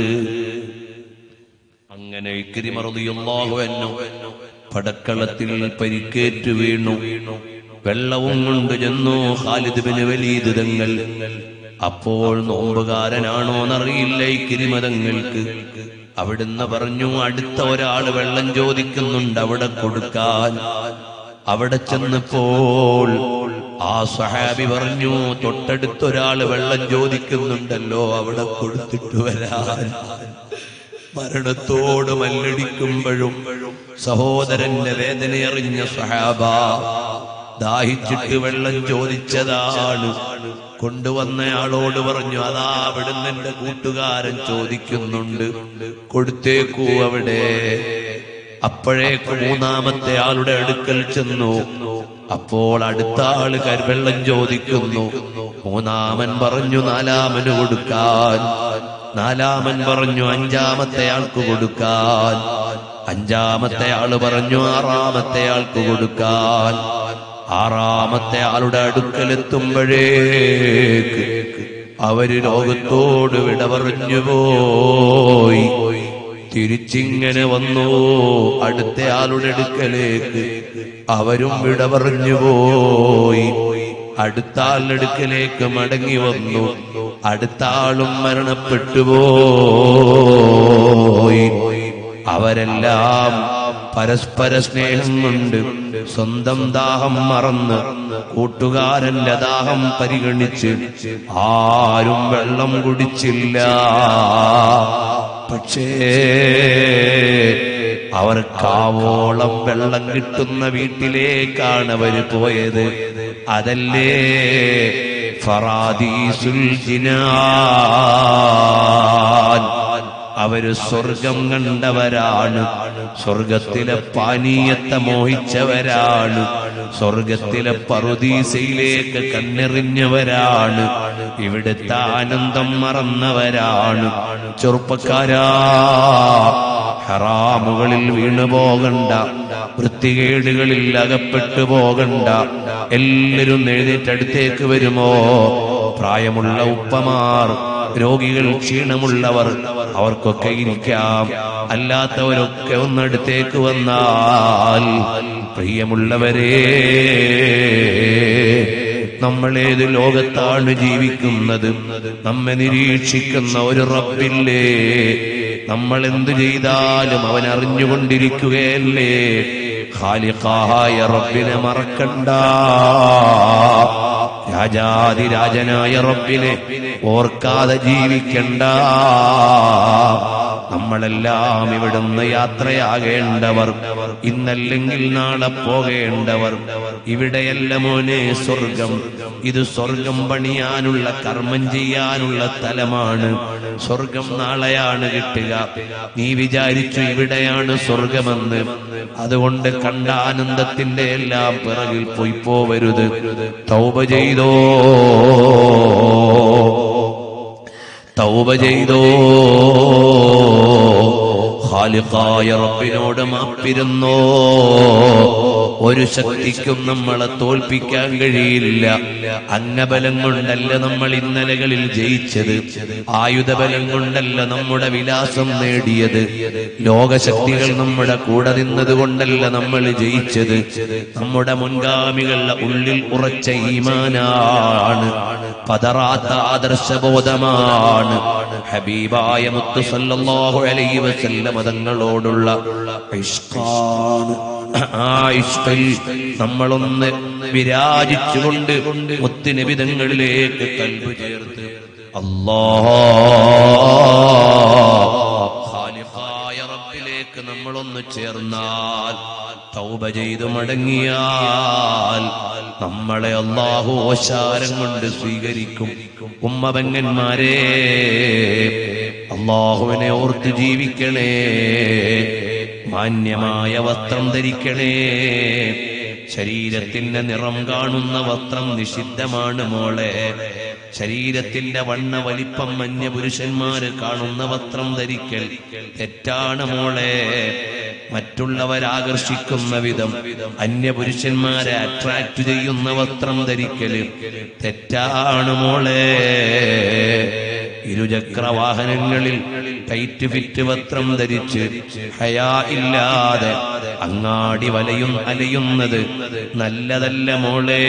അങ്ങനെ ഇക്രിമറിയാഹു എന്നു പടക്കളത്തിൽ പരിക്കേറ്റു വീണു വെള്ളവും കൊണ്ട് ചെന്നു ഖാലിദ് ബിൻ വലീദ് തങ്ങൾ അപ്പോൾ നോമ്പുകാരനാണോ എന്നറിയില്ല ഈ കിരിമതങ്ങൾക്ക് അവിടുന്ന് പറഞ്ഞു അടുത്ത ഒരാൾ വെള്ളം ചോദിക്കുന്നുണ്ട് അവിടെ കൊടുക്കാൻ അവിടെ ചെന്നപ്പോൾ ആ സഹാബി പറഞ്ഞു തൊട്ടടുത്തൊരാൾ വെള്ളം ചോദിക്കുന്നുണ്ടല്ലോ അവിടെ കൊടുത്തിട്ട് വരാൻ മരണത്തോട് മല്ലടിക്കുമ്പോഴും സഹോദരന്റെ വേദനയറിഞ്ഞ സഹാബ ദാഹിച്ചിട്ട് വെള്ളം ചോദിച്ചതാണ് കൊണ്ടുവന്നയാളോട് പറഞ്ഞു അതാ അവിടുന്ന് എന്റെ കൂട്ടുകാരൻ ചോദിക്കുന്നുണ്ട് കൊടുത്തേക്കൂ അവിടെ അപ്പോഴേക്ക് മൂന്നാമത്തെ ആളുടെ അടുക്കൽ ചെന്നു അപ്പോൾ അടുത്ത ആള് കരുവെള്ളം ചോദിക്കുന്നു മൂന്നാമൻ പറഞ്ഞു നാലാമന് കൊടുക്കാൻ നാലാമൻ പറഞ്ഞു അഞ്ചാമത്തെ ആൾക്ക് കൊടുക്കാൻ അഞ്ചാമത്തെ ആള് പറഞ്ഞു ആറാമത്തെ ആൾക്ക് കൊടുക്കാൻ ആറാമത്തെ ആളുടെ അടുക്കലെത്തുമ്പോഴേക്ക് അവര് ലോകത്തോട് വിട പറഞ്ഞു പോയി തിരിച്ചിങ്ങനെ വന്നു അടുത്ത ആളുടെ അടുക്കലേക്ക് അവരും വിട പറഞ്ഞു പോയി അടുത്ത ആളുടെ അടുക്കലേക്ക് മടങ്ങി വന്നു അടുത്ത ആളും മരണപ്പെട്ടു പോയി അവരെല്ലാം പരസ്പര സ്നേഹം കൊണ്ട് സ്വന്തം ദാഹം മറന്ന് കൂട്ടുകാരന്റെ ദാഹം പരിഗണിച്ച് ആരും വെള്ളം കുടിച്ചില്ല പക്ഷേ അവർക്കാവോളം വെള്ളം കിട്ടുന്ന വീട്ടിലേക്കാണ് അവര് പോയത് അതല്ലേ ഫറാദീസുൽ ജിനാൻ അവര് സ്വർഗം കണ്ടവരാണ് സ്വർഗത്തിലെ പാനീയത്തെ മോഹിച്ചവരാണ് സ്വർഗത്തിലെ പറുദീസയിലേക്ക് കണ്ണെറിഞ്ഞവരാണ് ഇവിടുത്തെ ആനന്ദം മറന്നവരാണ് ചെറുപ്പക്കാരാ ഹറാമുകളിൽ വീണു പോകണ്ട വൃത്തികേടുകളിൽ അകപ്പെട്ടു പോകണ്ട എല്ലാവരും എഴുന്നേറ്റടുത്തേക്ക് വരുമോ പ്രായമുള്ള ഉപ്പമാർ രോഗികൾ ക്ഷീണമുള്ളവർ അവർക്കൊക്കെ ഇരിക്കാം അല്ലാത്തവരൊക്കെ ഒന്നടുത്തേക്ക് വന്നാൽ പ്രിയമുള്ളവരെ നമ്മൾ ഏത് ലോകത്താണ് ജീവിക്കുന്നത് നമ്മെ നിരീക്ഷിക്കുന്ന ഒരു റബ്ബില്ലേ നമ്മൾ എന്ത് ചെയ്താലും അവൻ അറിഞ്ഞുകൊണ്ടിരിക്കുകയല്ലേ ഖാലിഖായ റബ്ബിനെ മറക്കണ്ട രാജാതിരാജനായ റബ്ബിനെ ഓർക്കാതെ ജീവിക്കണ്ട നമ്മളെല്ലാം ഇവിടുന്ന് യാത്രയാകേണ്ടവർ ഇന്നല്ലെങ്കിൽ നാളെ പോകേണ്ടവർ ഇവിടെയല്ല മോനെ സ്വർഗം ഇത് സ്വർഗം പണിയാനുള്ള കർമ്മം ചെയ്യാനുള്ള സ്ഥലമാണ് സ്വർഗം നാളെയാണ് കിട്ടുക നീ വിചാരിച്ചു ഇവിടെയാണ് സ്വർഗമെന്ന് അതുകൊണ്ട് കണ്ട ആനന്ദത്തിന്റെ എല്ലാം പിറകിൽ പോയി പോവരുത് തൗബ ചെയ്തോ തൗബ ചെയ്തോ ഖാലിഖായ റബ്ബിനോട് മാപ്പിരുന്നോ ഒരു ശക്തിക്കും നമ്മളെ തോൽപ്പിക്കാൻ കഴിയില്ല അംഗബലം കൊണ്ടല്ല നമ്മൾ ഇന്നലകളിൽ ജയിച്ചത് ആയുധബലം കൊണ്ടല്ല നമ്മുടെ വിലാസം നേടിയത് ലോകശക്തികൾ നമ്മുടെ കൂടെ നിന്നത് കൊണ്ടല്ല നമ്മൾ ജയിച്ചത് നമ്മുടെ മുൻഗാമികളുടെ ഉള്ളിൽ ഉറച്ച ഈമാനാണ് പതറാത്ത ആദർശബോധമാണ് ഹബീബായ മുത്തു സല്ലല്ലാഹു അലൈഹി വസല്ലം തങ്ങളോടുള്ള ഇഷ്കാണ് ആ ഇഷ്കിൽ നമ്മളൊന്ന് വിരാജിച്ചുകൊണ്ട് മുത്തുനിബിതങ്ങളിലേക്ക് കൽബ് ചേർത്ത് അല്ലാ ഖാലിഖായ റബ്ബിലേക്ക് നമ്മളൊന്ന് ചേർന്നാൽ തൗബ ചെയ്തു മടങ്ങിയാൽ നമ്മളെ അള്ളാഹു ഓശാരം കൊണ്ട് സ്വീകരിക്കും ഉമ്മപെങ്ങന്മാരെ അള്ളാഹുവിനെ ഓർത്ത് ജീവിക്കണേ മാന്യമായ വസ്ത്രം ധരിക്കണേ ശരീരത്തിന്റെ നിറം കാണുന്ന വസ്ത്രം നിഷിദ്ധമാണ് മോളെ ശരീരത്തിന്റെ വണ്ണ വലിപ്പം മഞ്ഞ പുരുഷന്മാര് കാണുന്ന വസ്ത്രം ധരിക്കൽ തെറ്റാണ് മോളെ മറ്റുള്ളവരാകർഷിക്കുന്ന വിധം അന്യപുരുഷന്മാരെ അട്രാക്ട് ചെയ്യുന്ന വസ്ത്രം ധരിക്കല് തെറ്റാണ് മോളെ ഇരുചക്ര വാഹനങ്ങളിൽ ടൈറ്റ് ഫിറ്റ് വസ്ത്രം ധരിച്ച് ഹയാ ഇല്ലാതെ അങ്ങാടി വലയും അലയുന്നത് നല്ലതല്ല മോളെ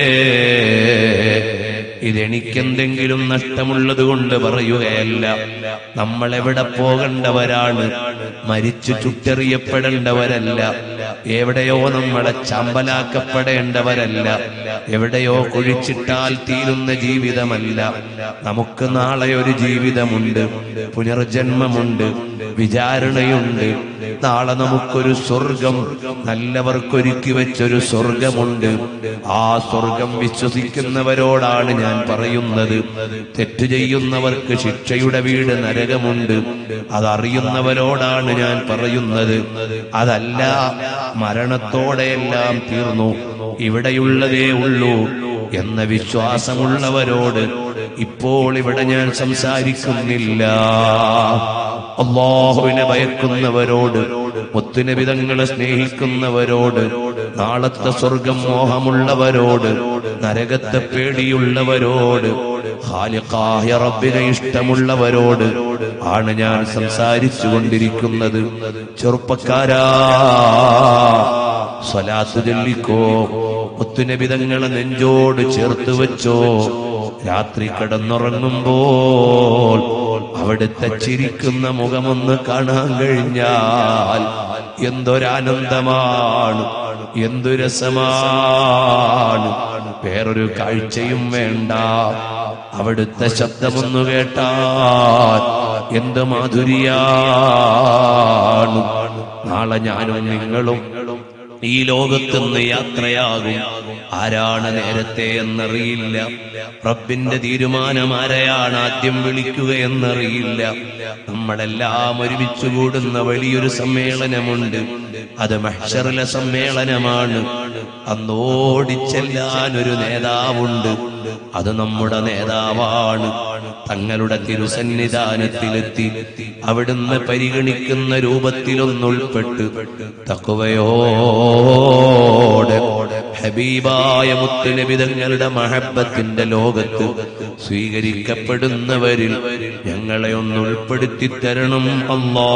ഇതെനിക്കെന്തെങ്കിലും നഷ്ടമുള്ളത് കൊണ്ട് പറയുകയല്ല നമ്മൾ എവിടെ പോകേണ്ടവരാണ് മരിച്ചു ചുട്ടെറിയപ്പെടേണ്ടവരല്ല എവിടെയോ നമ്മളെ ചമ്പലാക്കപ്പെടേണ്ടവരല്ല എവിടെയോ കുഴിച്ചിട്ടാൽ തീരുന്ന ജീവിതമല്ല നമുക്ക് നാളെ ഒരു ജീവിതമുണ്ട് പുനർജന്മമുണ്ട് വിചാരണയുണ്ട് നാളെ നമുക്കൊരു സ്വർഗം നല്ലവർക്കൊരുക്കി വെച്ചൊരു സ്വർഗമുണ്ട് ആ സ്വർഗം വിശ്വസിക്കുന്നവരോടാണ് ഞാൻ പറയുന്നത് തെറ്റ് ചെയ്യുന്നവർക്ക് ശിക്ഷയുടെ വീട് നരകമുണ്ട് അതറിയുന്നവരോടാണ് ഞാൻ പറയുന്നത് അതല്ല മരണത്തോടെയെല്ലാം തീർന്നു ഇവിടെയുള്ളതേ ഉള്ളൂ എന്ന വിശ്വാസമുള്ളവരോട് ഇപ്പോൾ ഇവിടെ ഞാൻ സംസാരിക്കുന്നില്ല അള്ളാഹുവിനെ ഭയക്കുന്നവരോട് മുത്തുനിബിതങ്ങളെ സ്നേഹിക്കുന്നവരോട് നാളത്തെ സ്വർഗം മോഹമുള്ളവരോട് നരകത്തെ പേടിയുള്ളവരോട് ഖാലിഖായ റബ്ബിനെ ഇഷ്ടമുള്ളവരോട് ആണ് ഞാൻ സംസാരിച്ചു കൊണ്ടിരിക്കുന്നത് ചെറുപ്പക്കാരാ സ്വലാത്തു ചൊല്ലിക്കോ മുത്തുനബിതങ്ങളെ നെഞ്ചോട് ചേർത്ത് വെച്ചോ രാത്രി കിടന്നുറങ്ങുമ്പോൾ അവിടുത്തെ ചിരിക്കുന്ന മുഖമൊന്ന് കാണാൻ കഴിഞ്ഞാൽ എന്തൊരാനന്ദമാണ് എന്തു രസമാണ് വേറൊരു കാഴ്ചയും വേണ്ട അവിടുത്തെ ശബ്ദമൊന്നു കേട്ടാൽ എന്ത് മാധുരിയാണ് നാളെ ഞാനും നിങ്ങളും ഈ ലോകത്തുനിന്ന് യാത്രയാകും ആരാണ് നേരത്തെ എന്നറിയില്ല റബ്ബിന്റെ തീരുമാനം ആരെയാണ് ആദ്യം വിളിക്കുക എന്നറിയില്ല നമ്മളെല്ലാം ഒരുമിച്ച് കൂടുന്ന വലിയൊരു സമ്മേളനമുണ്ട് അത് മഹ്ഷറിലെ സമ്മേളനമാണ് അന്നോടിച്ചെല്ലാൻ ഒരു നേതാവുണ്ട് അത് നമ്മുടെ നേതാവാണ് തങ്ങളുടെ തിരുസന്നിധാനത്തിലെത്തി അവിടുന്ന് പരിഗണിക്കുന്ന രൂപത്തിലൊന്നുൾപ്പെട്ട് തക്കുവയോടെ ഹബീബായ മുത്തുനബിതങ്ങളുടെ മഹബത്തിന്റെ ലോകത്ത് സ്വീകരിക്കപ്പെടുന്നവരിൽ ഞങ്ങളെ ഒന്ന് ഉൾപ്പെടുത്തി തരണം അല്ലാ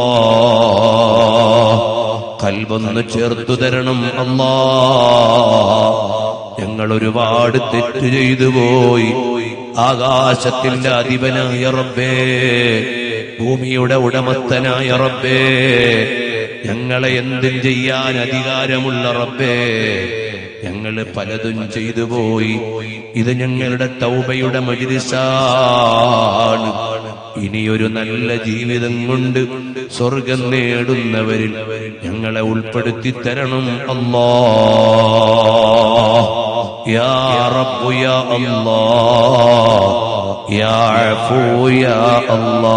കൽബൊന്ന് ചേർത്തു തരണം അല്ലാ ഞങ്ങൾ ഞങ്ങൾ ഒരുപാട് തെറ്റ് ചെയ്തു പോയി ആകാശത്തിന്റെ അധിപനായ റബ്ബേ ഭൂമിയുടെ ഉടമസ്ഥനായ റബ്ബേ ഞങ്ങളെ എന്തും ചെയ്യാൻ അധികാരമുള്ള റബ്ബേ ഞങ്ങള് പലതും ചെയ്തു പോയി ഇത് ഞങ്ങളുടെ തൗബയുടെ മജിരിസാണ് ഇനിയൊരു നല്ല ജീവിതം കൊണ്ട് സ്വർഗം നേടുന്നവരിൽ ഞങ്ങളെ ഉൾപ്പെടുത്തി തരണം അല്ലാ യാ റബ്ബു യാ അല്ലാ യാ അഫൂ യാ അല്ലാ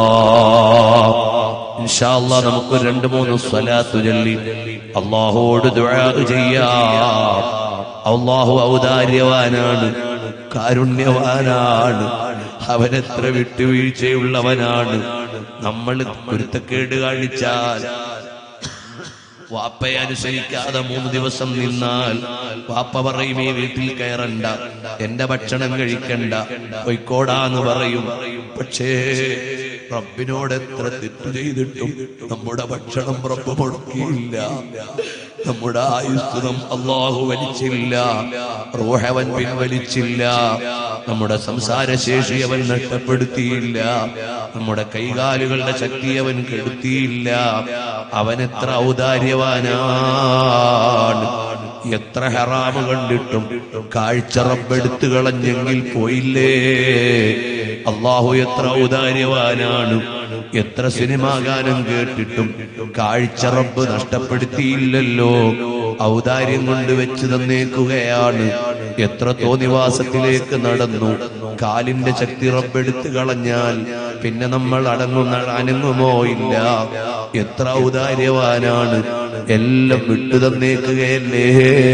ഇൻഷാ അല്ലാ നമുക്ക് രണ്ട് മൂന്ന് സ്വലാത്ത് ചൊല്ലി അള്ളാഹുവോട് ദുആ ചെയ്യാം അള്ളാഹു ഔദാര്യവാനാണ് കാരുണ്യവാനാണ് അവനെത്ര വിട്ടുവീഴ്ചയുള്ളവനാണ് നമ്മൾ കുരുത്തക്കേട് കാണിച്ചാൽ വാപ്പയെ അനുസരിക്കാതെ മൂന്ന് ദിവസം നിന്നാൽ വാപ്പ പറയും ഈ വീട്ടിൽ കയറണ്ട എന്റെ ഭക്ഷണം കഴിക്കണ്ട പൊയ്ക്കോടാന്ന് പറയും പക്ഷേ റബ്ബിനോട് എത്ര തെറ്റ് ചെയ്തിട്ടും നമ്മുടെ ഭക്ഷണം റബ്ബ് മുടക്കിയില്ല നമ്മുടെ ആയുസ്തുതം അള്ളാഹു വലിച്ചില്ല റൂഹവൻ പിൻവലിച്ചില്ല നമ്മുടെ സംസാരശേഷി അവൻ നഷ്ടപ്പെടുത്തിയില്ല നമ്മുടെ കൈകാലുകളുടെ ശക്തി അവൻ കെടുത്തിയില്ല അവൻ എത്ര ഔദാര്യവാനാണ് എത്ര ഹറാമ് കണ്ടിട്ടും കാഴ്ച റബ്ബെടുത്തു കളഞ്ഞെങ്കിൽ പോയില്ലേ അള്ളാഹു എത്ര ഔദാര്യവാനാണ് എത്ര സിനിമാ ഗാനം കേട്ടിട്ടും കാഴ്ച റബ്ബ് നഷ്ടപ്പെടുത്തിയില്ലല്ലോ ഔദാര്യം കൊണ്ട് വെച്ച് തന്നേക്കുകയാണ് എത്ര തോന്നിവാസത്തിലേക്ക് നടന്നു കാലിന്റെ ശക്തി റബ്ബെടുത്ത് കളഞ്ഞാൽ പിന്നെ നമ്മൾ അടങ്ങുന്ന അനങ്ങുമോ ഇല്ല എത്ര ഔദാര്യവാനാണ് എല്ലാം വിട്ടു തന്നേക്കുകയല്ലേ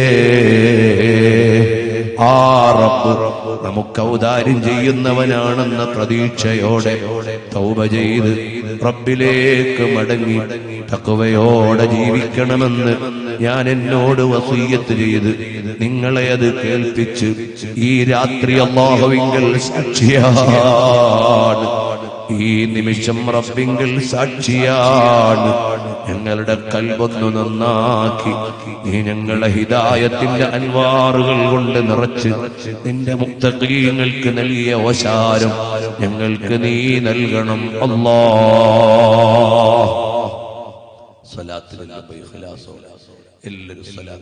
ആ റബ്ബ് നമുക്ക് ഔദാര്യം ചെയ്യുന്നവനാണെന്ന പ്രതീക്ഷയോടെ തൗബ ചെയ്ത് റബ്ബിലേക്ക് മടങ്ങി തക്കവയോടെ ജീവിക്കണമെന്ന് ഞാൻ എന്നോട് വസീയത്ത് ചെയ്ത് നിങ്ങളെ അത് കേൾപ്പിച്ച് ഈ രാത്രി അള്ളാഹുവിങ്കൽ സാക്ഷിയാണ് ഈ നിമിഷം റബ്ബിങ്കൽ സാക്ഷിയാണ് ഞങ്ങളുടെ കൽബൊന്നു നന്നാക്കി നീ ഞങ്ങളെ ഹിദായത്തിന്റെ അൻവാറുകൾ കൊണ്ട് നിറച്ച് നിന്റെ മുക്തകീങ്ങൾക്ക് നൽകിയ ഓശാരം ഞങ്ങൾക്ക് നീ നൽകണം അല്ലാ എല്ലാവരും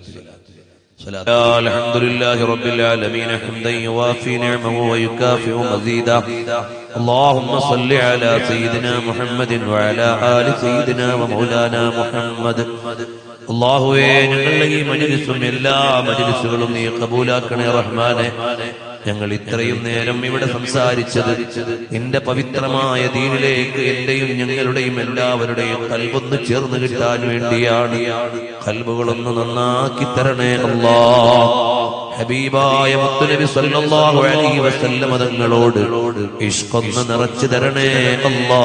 الحمد لله رب العالمين حمدا يوافي نعمه ويكافئ مزيدا اللهم صل على سيدنا محمد وعلى آل سيدنا ومولانا محمد അള്ളാഹുവേ ഞങ്ങളുടെ ഈ മജിലിസും എല്ലാ മജിലിസുകളും നീ കബൂലാക്കണേ റഹ്മാനെ ഞങ്ങൾ ഇത്രയും നേരം ഇവിടെ സംസാരിച്ചത് നിന്റെ പവിത്രമായ ദീനിലേക്ക് എന്റെയും ഞങ്ങളുടെയും എല്ലാവരുടെയും കൽബൊന്ന് ചേർന്ന് കിട്ടാൻ വേണ്ടിയാണ് കൽബുകളൊന്ന് നന്നാക്കി തരണേ അല്ലാ ഹബീബായ മുത്തുനബി സല്ലല്ലാഹു അലൈഹി വസല്ലമ തങ്ങളോട് ഇഷ്കൊന്ന് നിറച്ചു തരണേ അല്ലാ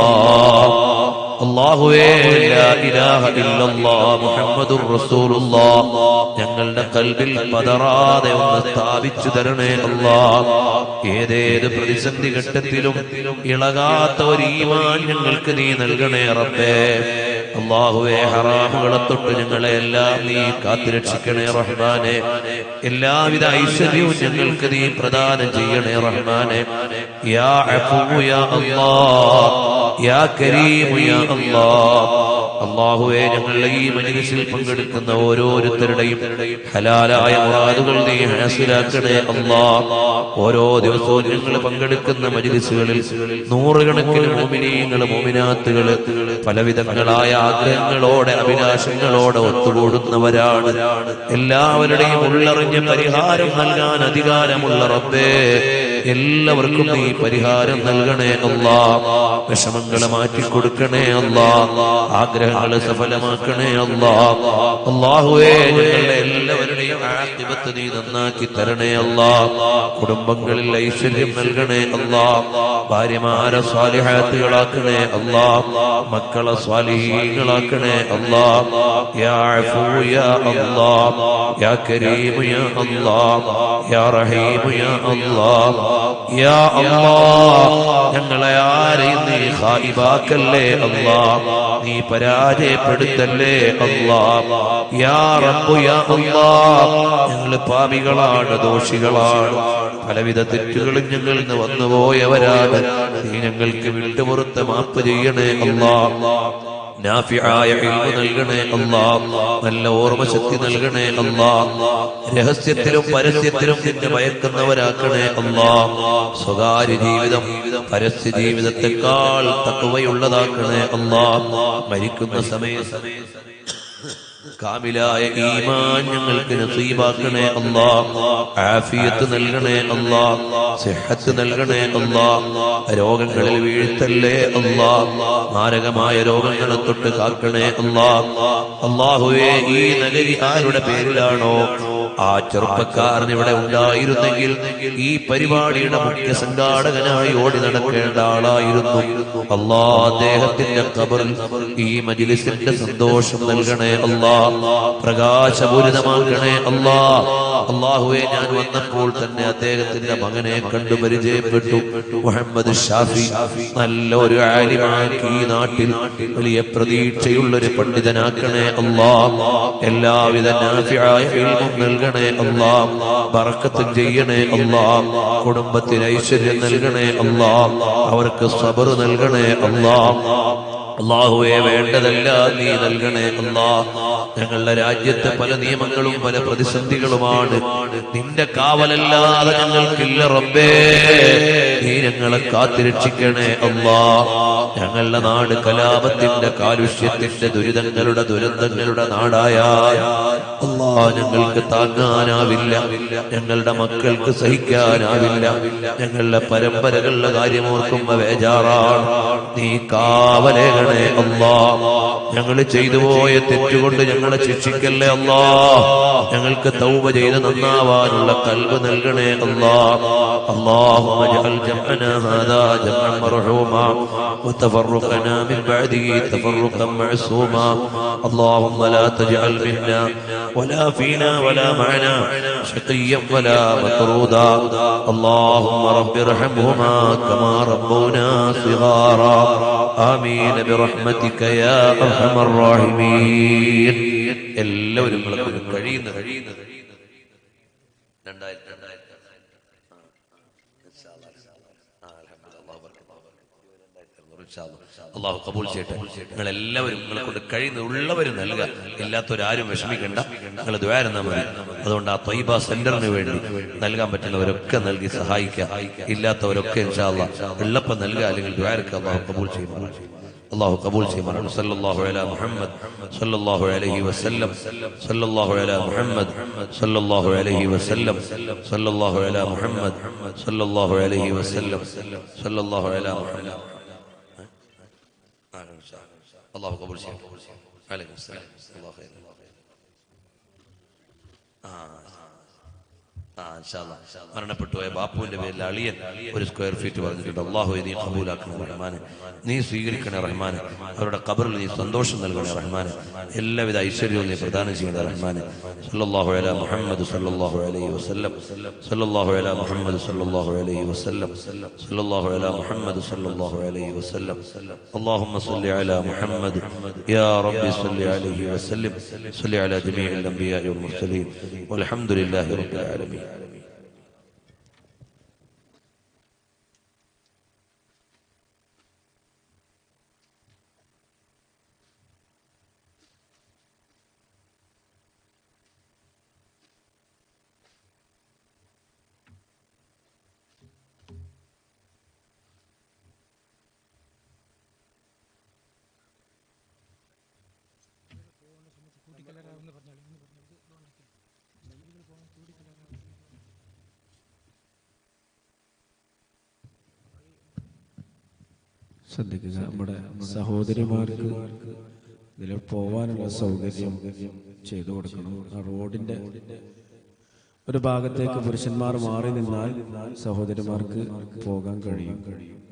അല്ലാഹുവേ ലാ ഇലാഹ ഇല്ലല്ലാഹ് മുഹമ്മദുർ റസൂലുള്ളാഹ് ഞങ്ങളുടെ കൽബിൽ പതറാതെ ഒന്ന് സ്ഥാപിച്ചു തരണേ അല്ലാ ഏതേത് പ്രതിസന്ധി ഘട്ടത്തിലും ഇളകാത്ത ഒരു ഈമാൻ ഞങ്ങൾക്ക് നീ നൽകണേ റബ്ബേ അള്ളാഹുവെ ഹറാമുകളെ തൊട്ട് ഞങ്ങളെ എല്ലാം നീ കാത്തുരക്ഷിക്കണേ റഹ്മാനെ എല്ലാവിധ ഐശ്വര്യവും ഞങ്ങൾക്ക് നീ പ്രദാനം ചെയ്യണേ റഹ്മാനെ യാ അഫൂ യാ അല്ലാഹ് യാ കരീം യാ അല്ലാഹ് അള്ളാഹുവെ ഞങ്ങളുടെ ഈ മജിലിസിൽ പങ്കെടുക്കുന്ന ഓരോരുത്തരുടെയും ഹലാലായ മുറാദുകൾ നീ ഹാസിലാക്കണേ അല്ലാ ഓരോ ദിവസവും ഞങ്ങൾ പങ്കെടുക്കുന്ന മജിലിസുകളിൽ നൂറുകണക്കിന് മോമിനീങ്ങള് മോമിനാത്തുകള് പലവിധങ്ങളായ ആഗ്രഹങ്ങളോടെ അഭിലാഷങ്ങളോടെ ഒത്തുകൂടുന്നവരാണ് എല്ലാവരുടെയും ഉള്ളറിഞ്ഞ പരിഹാരം നൽകാൻ അധികാരമുള്ള റബ്ബേ എല്ലാവർക്കും നീ പരിഹാരം നൽകണേ അല്ലാ വിഷമങ്ങളെ മാറ്റിക്കൊടുക്കണേ അല്ലാ ആഗ്രഹങ്ങളെ സഫലമാക്കണേ അല്ലാ അള്ളാഹുവേ ഞങ്ങളുടെ എല്ലാവരുടെയും ആക്തിപത്ത് നീ നന്നാക്കി തരണേ അല്ലാ കുടുംബങ്ങളിൽ ഐശ്വര്യം നൽകണേ അല്ലാ ഭാര്യമാരെ സ്വാലിഹാത്തുകളാക്കണേ അല്ലാ മക്കളെ സ്വാലിഹീങ്ങളാക്കണേ അല്ലാ യാ അഫൂ യാ അല്ലാ യാ കരീം യാ അല്ലാ യാ റഹീം യാ അല്ലാ യാ അല്ലാ ഞങ്ങളെ ആരെയും നീ ഖായിബാക്കല്ലേ അല്ലാ നീ പരാജയപ്പെടുത്തല്ലേ അല്ലാ യാ റബ്ബു യാ അല്ലാ ഞങ്ങൾ പാപികളാണ് ദോഷികളാണ് പലവിധ തെറ്റുകളും ഞങ്ങളിൽ നിന്ന് വന്നുപോയവരാണ് നീ ഞങ്ങൾക്ക് വിട്ടുപുറത്ത് മാപ്പ് ചെയ്യണേ അല്ലാ നാഫിയായ ഇൽമു നൽകണേ അല്ലാ നല്ല ഓർമ്മശക്തി നൽകണേ അല്ലാ രഹസ്യത്തിലും പരസ്യത്തിലും നിന്നെ ഭയക്കുന്നവരാക്കണേ അല്ലാ സ്വകാര്യ ജീവിതം പരസ്യ ജീവിതത്തെക്കാൾ തക്കവയുള്ളതാക്കണേ അല്ലാ മരിക്കുന്ന സമയം കാമിലായ ഈമാൻ ഞങ്ങൾക്ക് നസീബാക്കണേ അല്ലാ ആഫിയത്ത് നൽകണേ അല്ലാ സിഹത്ത് നൽകണേ അല്ലാ രോഗങ്ങളിൽ വീഴ്ത്തല്ലേ അല്ലാ മാരകമായ രോഗങ്ങളെ തൊട്ട് കാക്കണേ അല്ലാ അള്ളാഹുവേ ഈ നഗരി ആരുടെ പേരിലാണോ ആ ചെറുപ്പക്കാരൻ ഇവിടെ ഉണ്ടായിരുന്നെങ്കിൽ ഈ പരിപാടിയുടെ മുഖ്യ സംഘാടകനായി ഓടി നടക്കേണ്ട ആളായിരുന്നു അല്ലാ അദ്ദേഹത്തിന്റെ കബറിൽ ഈ മജിലിസിന്റെ സന്തോഷം നൽകണേ അല്ലാ പ്രകാശപൂരിതമാക്കണേ അല്ലാ അള്ളാഹുവെ ഞാൻ വന്നപ്പോൾ തന്നെ അദ്ദേഹത്തിന്റെ മകനെ കണ്ടു പരിചയപ്പെട്ടു മുഹമ്മദ് ഷാഫി നല്ല ഒരു ആലിമാക്കി ഈ നാട്ടിൽ വലിയ പ്രതീക്ഷയുള്ള ഒരു പണ്ഡിതനാക്കണേ അല്ലാ എല്ലാവിധ നാഫിയായ ഇൽമും നൽകണേ അല്ലാ ബറക്കത്തും ചെയ്യണേ അല്ലാ കുടുംബത്തിന് ഐശ്വര്യം നൽകണേ അല്ലാ അവർക്ക് സബർ നൽകണേ അല്ലാ അള്ളാഹുവെ വേണ്ടതല്ല നീ നൽകണേ അല്ലാ ഞങ്ങളുടെ രാജ്യത്തെ പല നിയമങ്ങളും പല പ്രതിസന്ധികളുമാണ് നിന്റെ കാവലല്ലാതെ ഞങ്ങൾക്കില്ല റബ്ബേ നീ ഞങ്ങളെ കാത്തിരക്ഷിക്കണേ അല്ലാ ഞങ്ങളുടെ നാട് കലാപത്തിന്റെ കാലുഷ്യത്തിന്റെ ദുരിതങ്ങളുടെ ദുരന്തങ്ങളുടെ നാടായ അല്ലാ ഞങ്ങൾക്ക് താങ്ങാനാവില്ല ഞങ്ങളുടെ മക്കൾക്ക് സഹിക്കാനാവില്ല ഞങ്ങളുടെ പരമ്പരകളുടെ കാര്യമോർക്കുമ്പോ ബേജാറാണ് നീ കാവലേകണേ അല്ലാ ഞങ്ങൾ ചെയ്തു പോയ തെറ്റുകൊണ്ട് ഞങ്ങളെ ശിക്ഷിക്കല്ലേ അല്ലാ ഞങ്ങൾക്ക് തൗബ ചെയ്ത് നന്നാവാനുള്ള കൽവ് നൽകണേ അല്ലാ اللهم اجعل جمعنا هذا جمعا مرحوما وتفرقنا من بعده تفرقا معصوما اللهم لا تجعل منا ولا فينا ولا معنا شقيا ولا مطرودا اللهم رب ارحمهما كما ربونا صغارا آمين برحمتك يا أرحم الراحمين എല്ലാവരും നിങ്ങളെ കഴിയുന്ന കഴിയുന്ന രണ്ടായിരത്തി രണ്ടായിരത്തി അള്ളാഹു കബൂൽ ചെയ്യട്ടെ നിങ്ങൾ എല്ലാവരും നിങ്ങളെ കൊണ്ട് കഴിയുന്ന ഉള്ളവരും നൽകുക ഇല്ലാത്തവരാരും വിഷമിക്കണ്ട നിങ്ങൾ ദ്വാരുന്നാൽ മതി അതുകൊണ്ട് ആ തൊയ്ബ സെന്ററിന് വേണ്ടി നൽകാൻ പറ്റുന്നവരൊക്കെ നൽകി സഹായിക്കുക ഇല്ലാത്തവരൊക്കെ ഇൻഷാല്ല ഉള്ളപ്പം നൽകുക അല്ലെങ്കിൽ ദ്വാരക്ക് അള്ളാഹു കബൂൽ ചെയ്യുന്നു الله قبول سيما صلى الله على محمد صلى الله عليه وسلم صلى الله على محمد صلى الله عليه وسلم صلى الله على محمد صلى الله عليه وسلم صلى الله على محمد الله قبول سيما عليكم السلام الله خير ആ ഇൻഷാ അല്ലാ. മരണപ്പെട്ടു പോയ ബാപ്പുവിന്റെ പേരിൽ അളിയൻ ഒരു സ്ക്വയർ ഫീറ്റ് പറഞ്ഞിട്ടുണ്ട് അള്ളാഹു നീ കബൂലാക്കണം റഹ്മാനെ നീ സ്വീകരിക്കണേ റഹ്മാനെ അവരുടെ കബറിൽ നീ സന്തോഷം നൽകണേ റഹ്മാനെ എല്ലാവിധ ഐശ്വര്യവും നീ പ്രദാനം ചെയ്യണേ റഹ്മാനെ സല്ലല്ലാഹു അലാ മുഹമ്മദ് സല്ലല്ലാഹു അലൈഹി വസല്ലം സല്ലല്ലാഹു അലാ മുഹമ്മദ് സല്ലല്ലാഹു അലൈഹി വസല്ലം സല്ലല്ലാഹു അലാ മുഹമ്മദ് സല്ലല്ലാഹു അലൈഹി വസല്ലം اللهم صل على محمد يا رب صل عليه وسلم صل على جميع الانبياء والمرسلين والحمد لله رب العالمين ശ്രദ്ധിക്കുക നമ്മുടെ സഹോദരിമാർക്ക് ഇതിൽ പോവാനുള്ള സൗകര്യം ചെയ്തു കൊടുക്കണം ആ റോഡിന്റെ ഒരു ഭാഗത്തേക്ക് പുരുഷന്മാർ മാറി നിന്നാൽ സഹോദരിമാർക്ക് പോകാൻ കഴിയും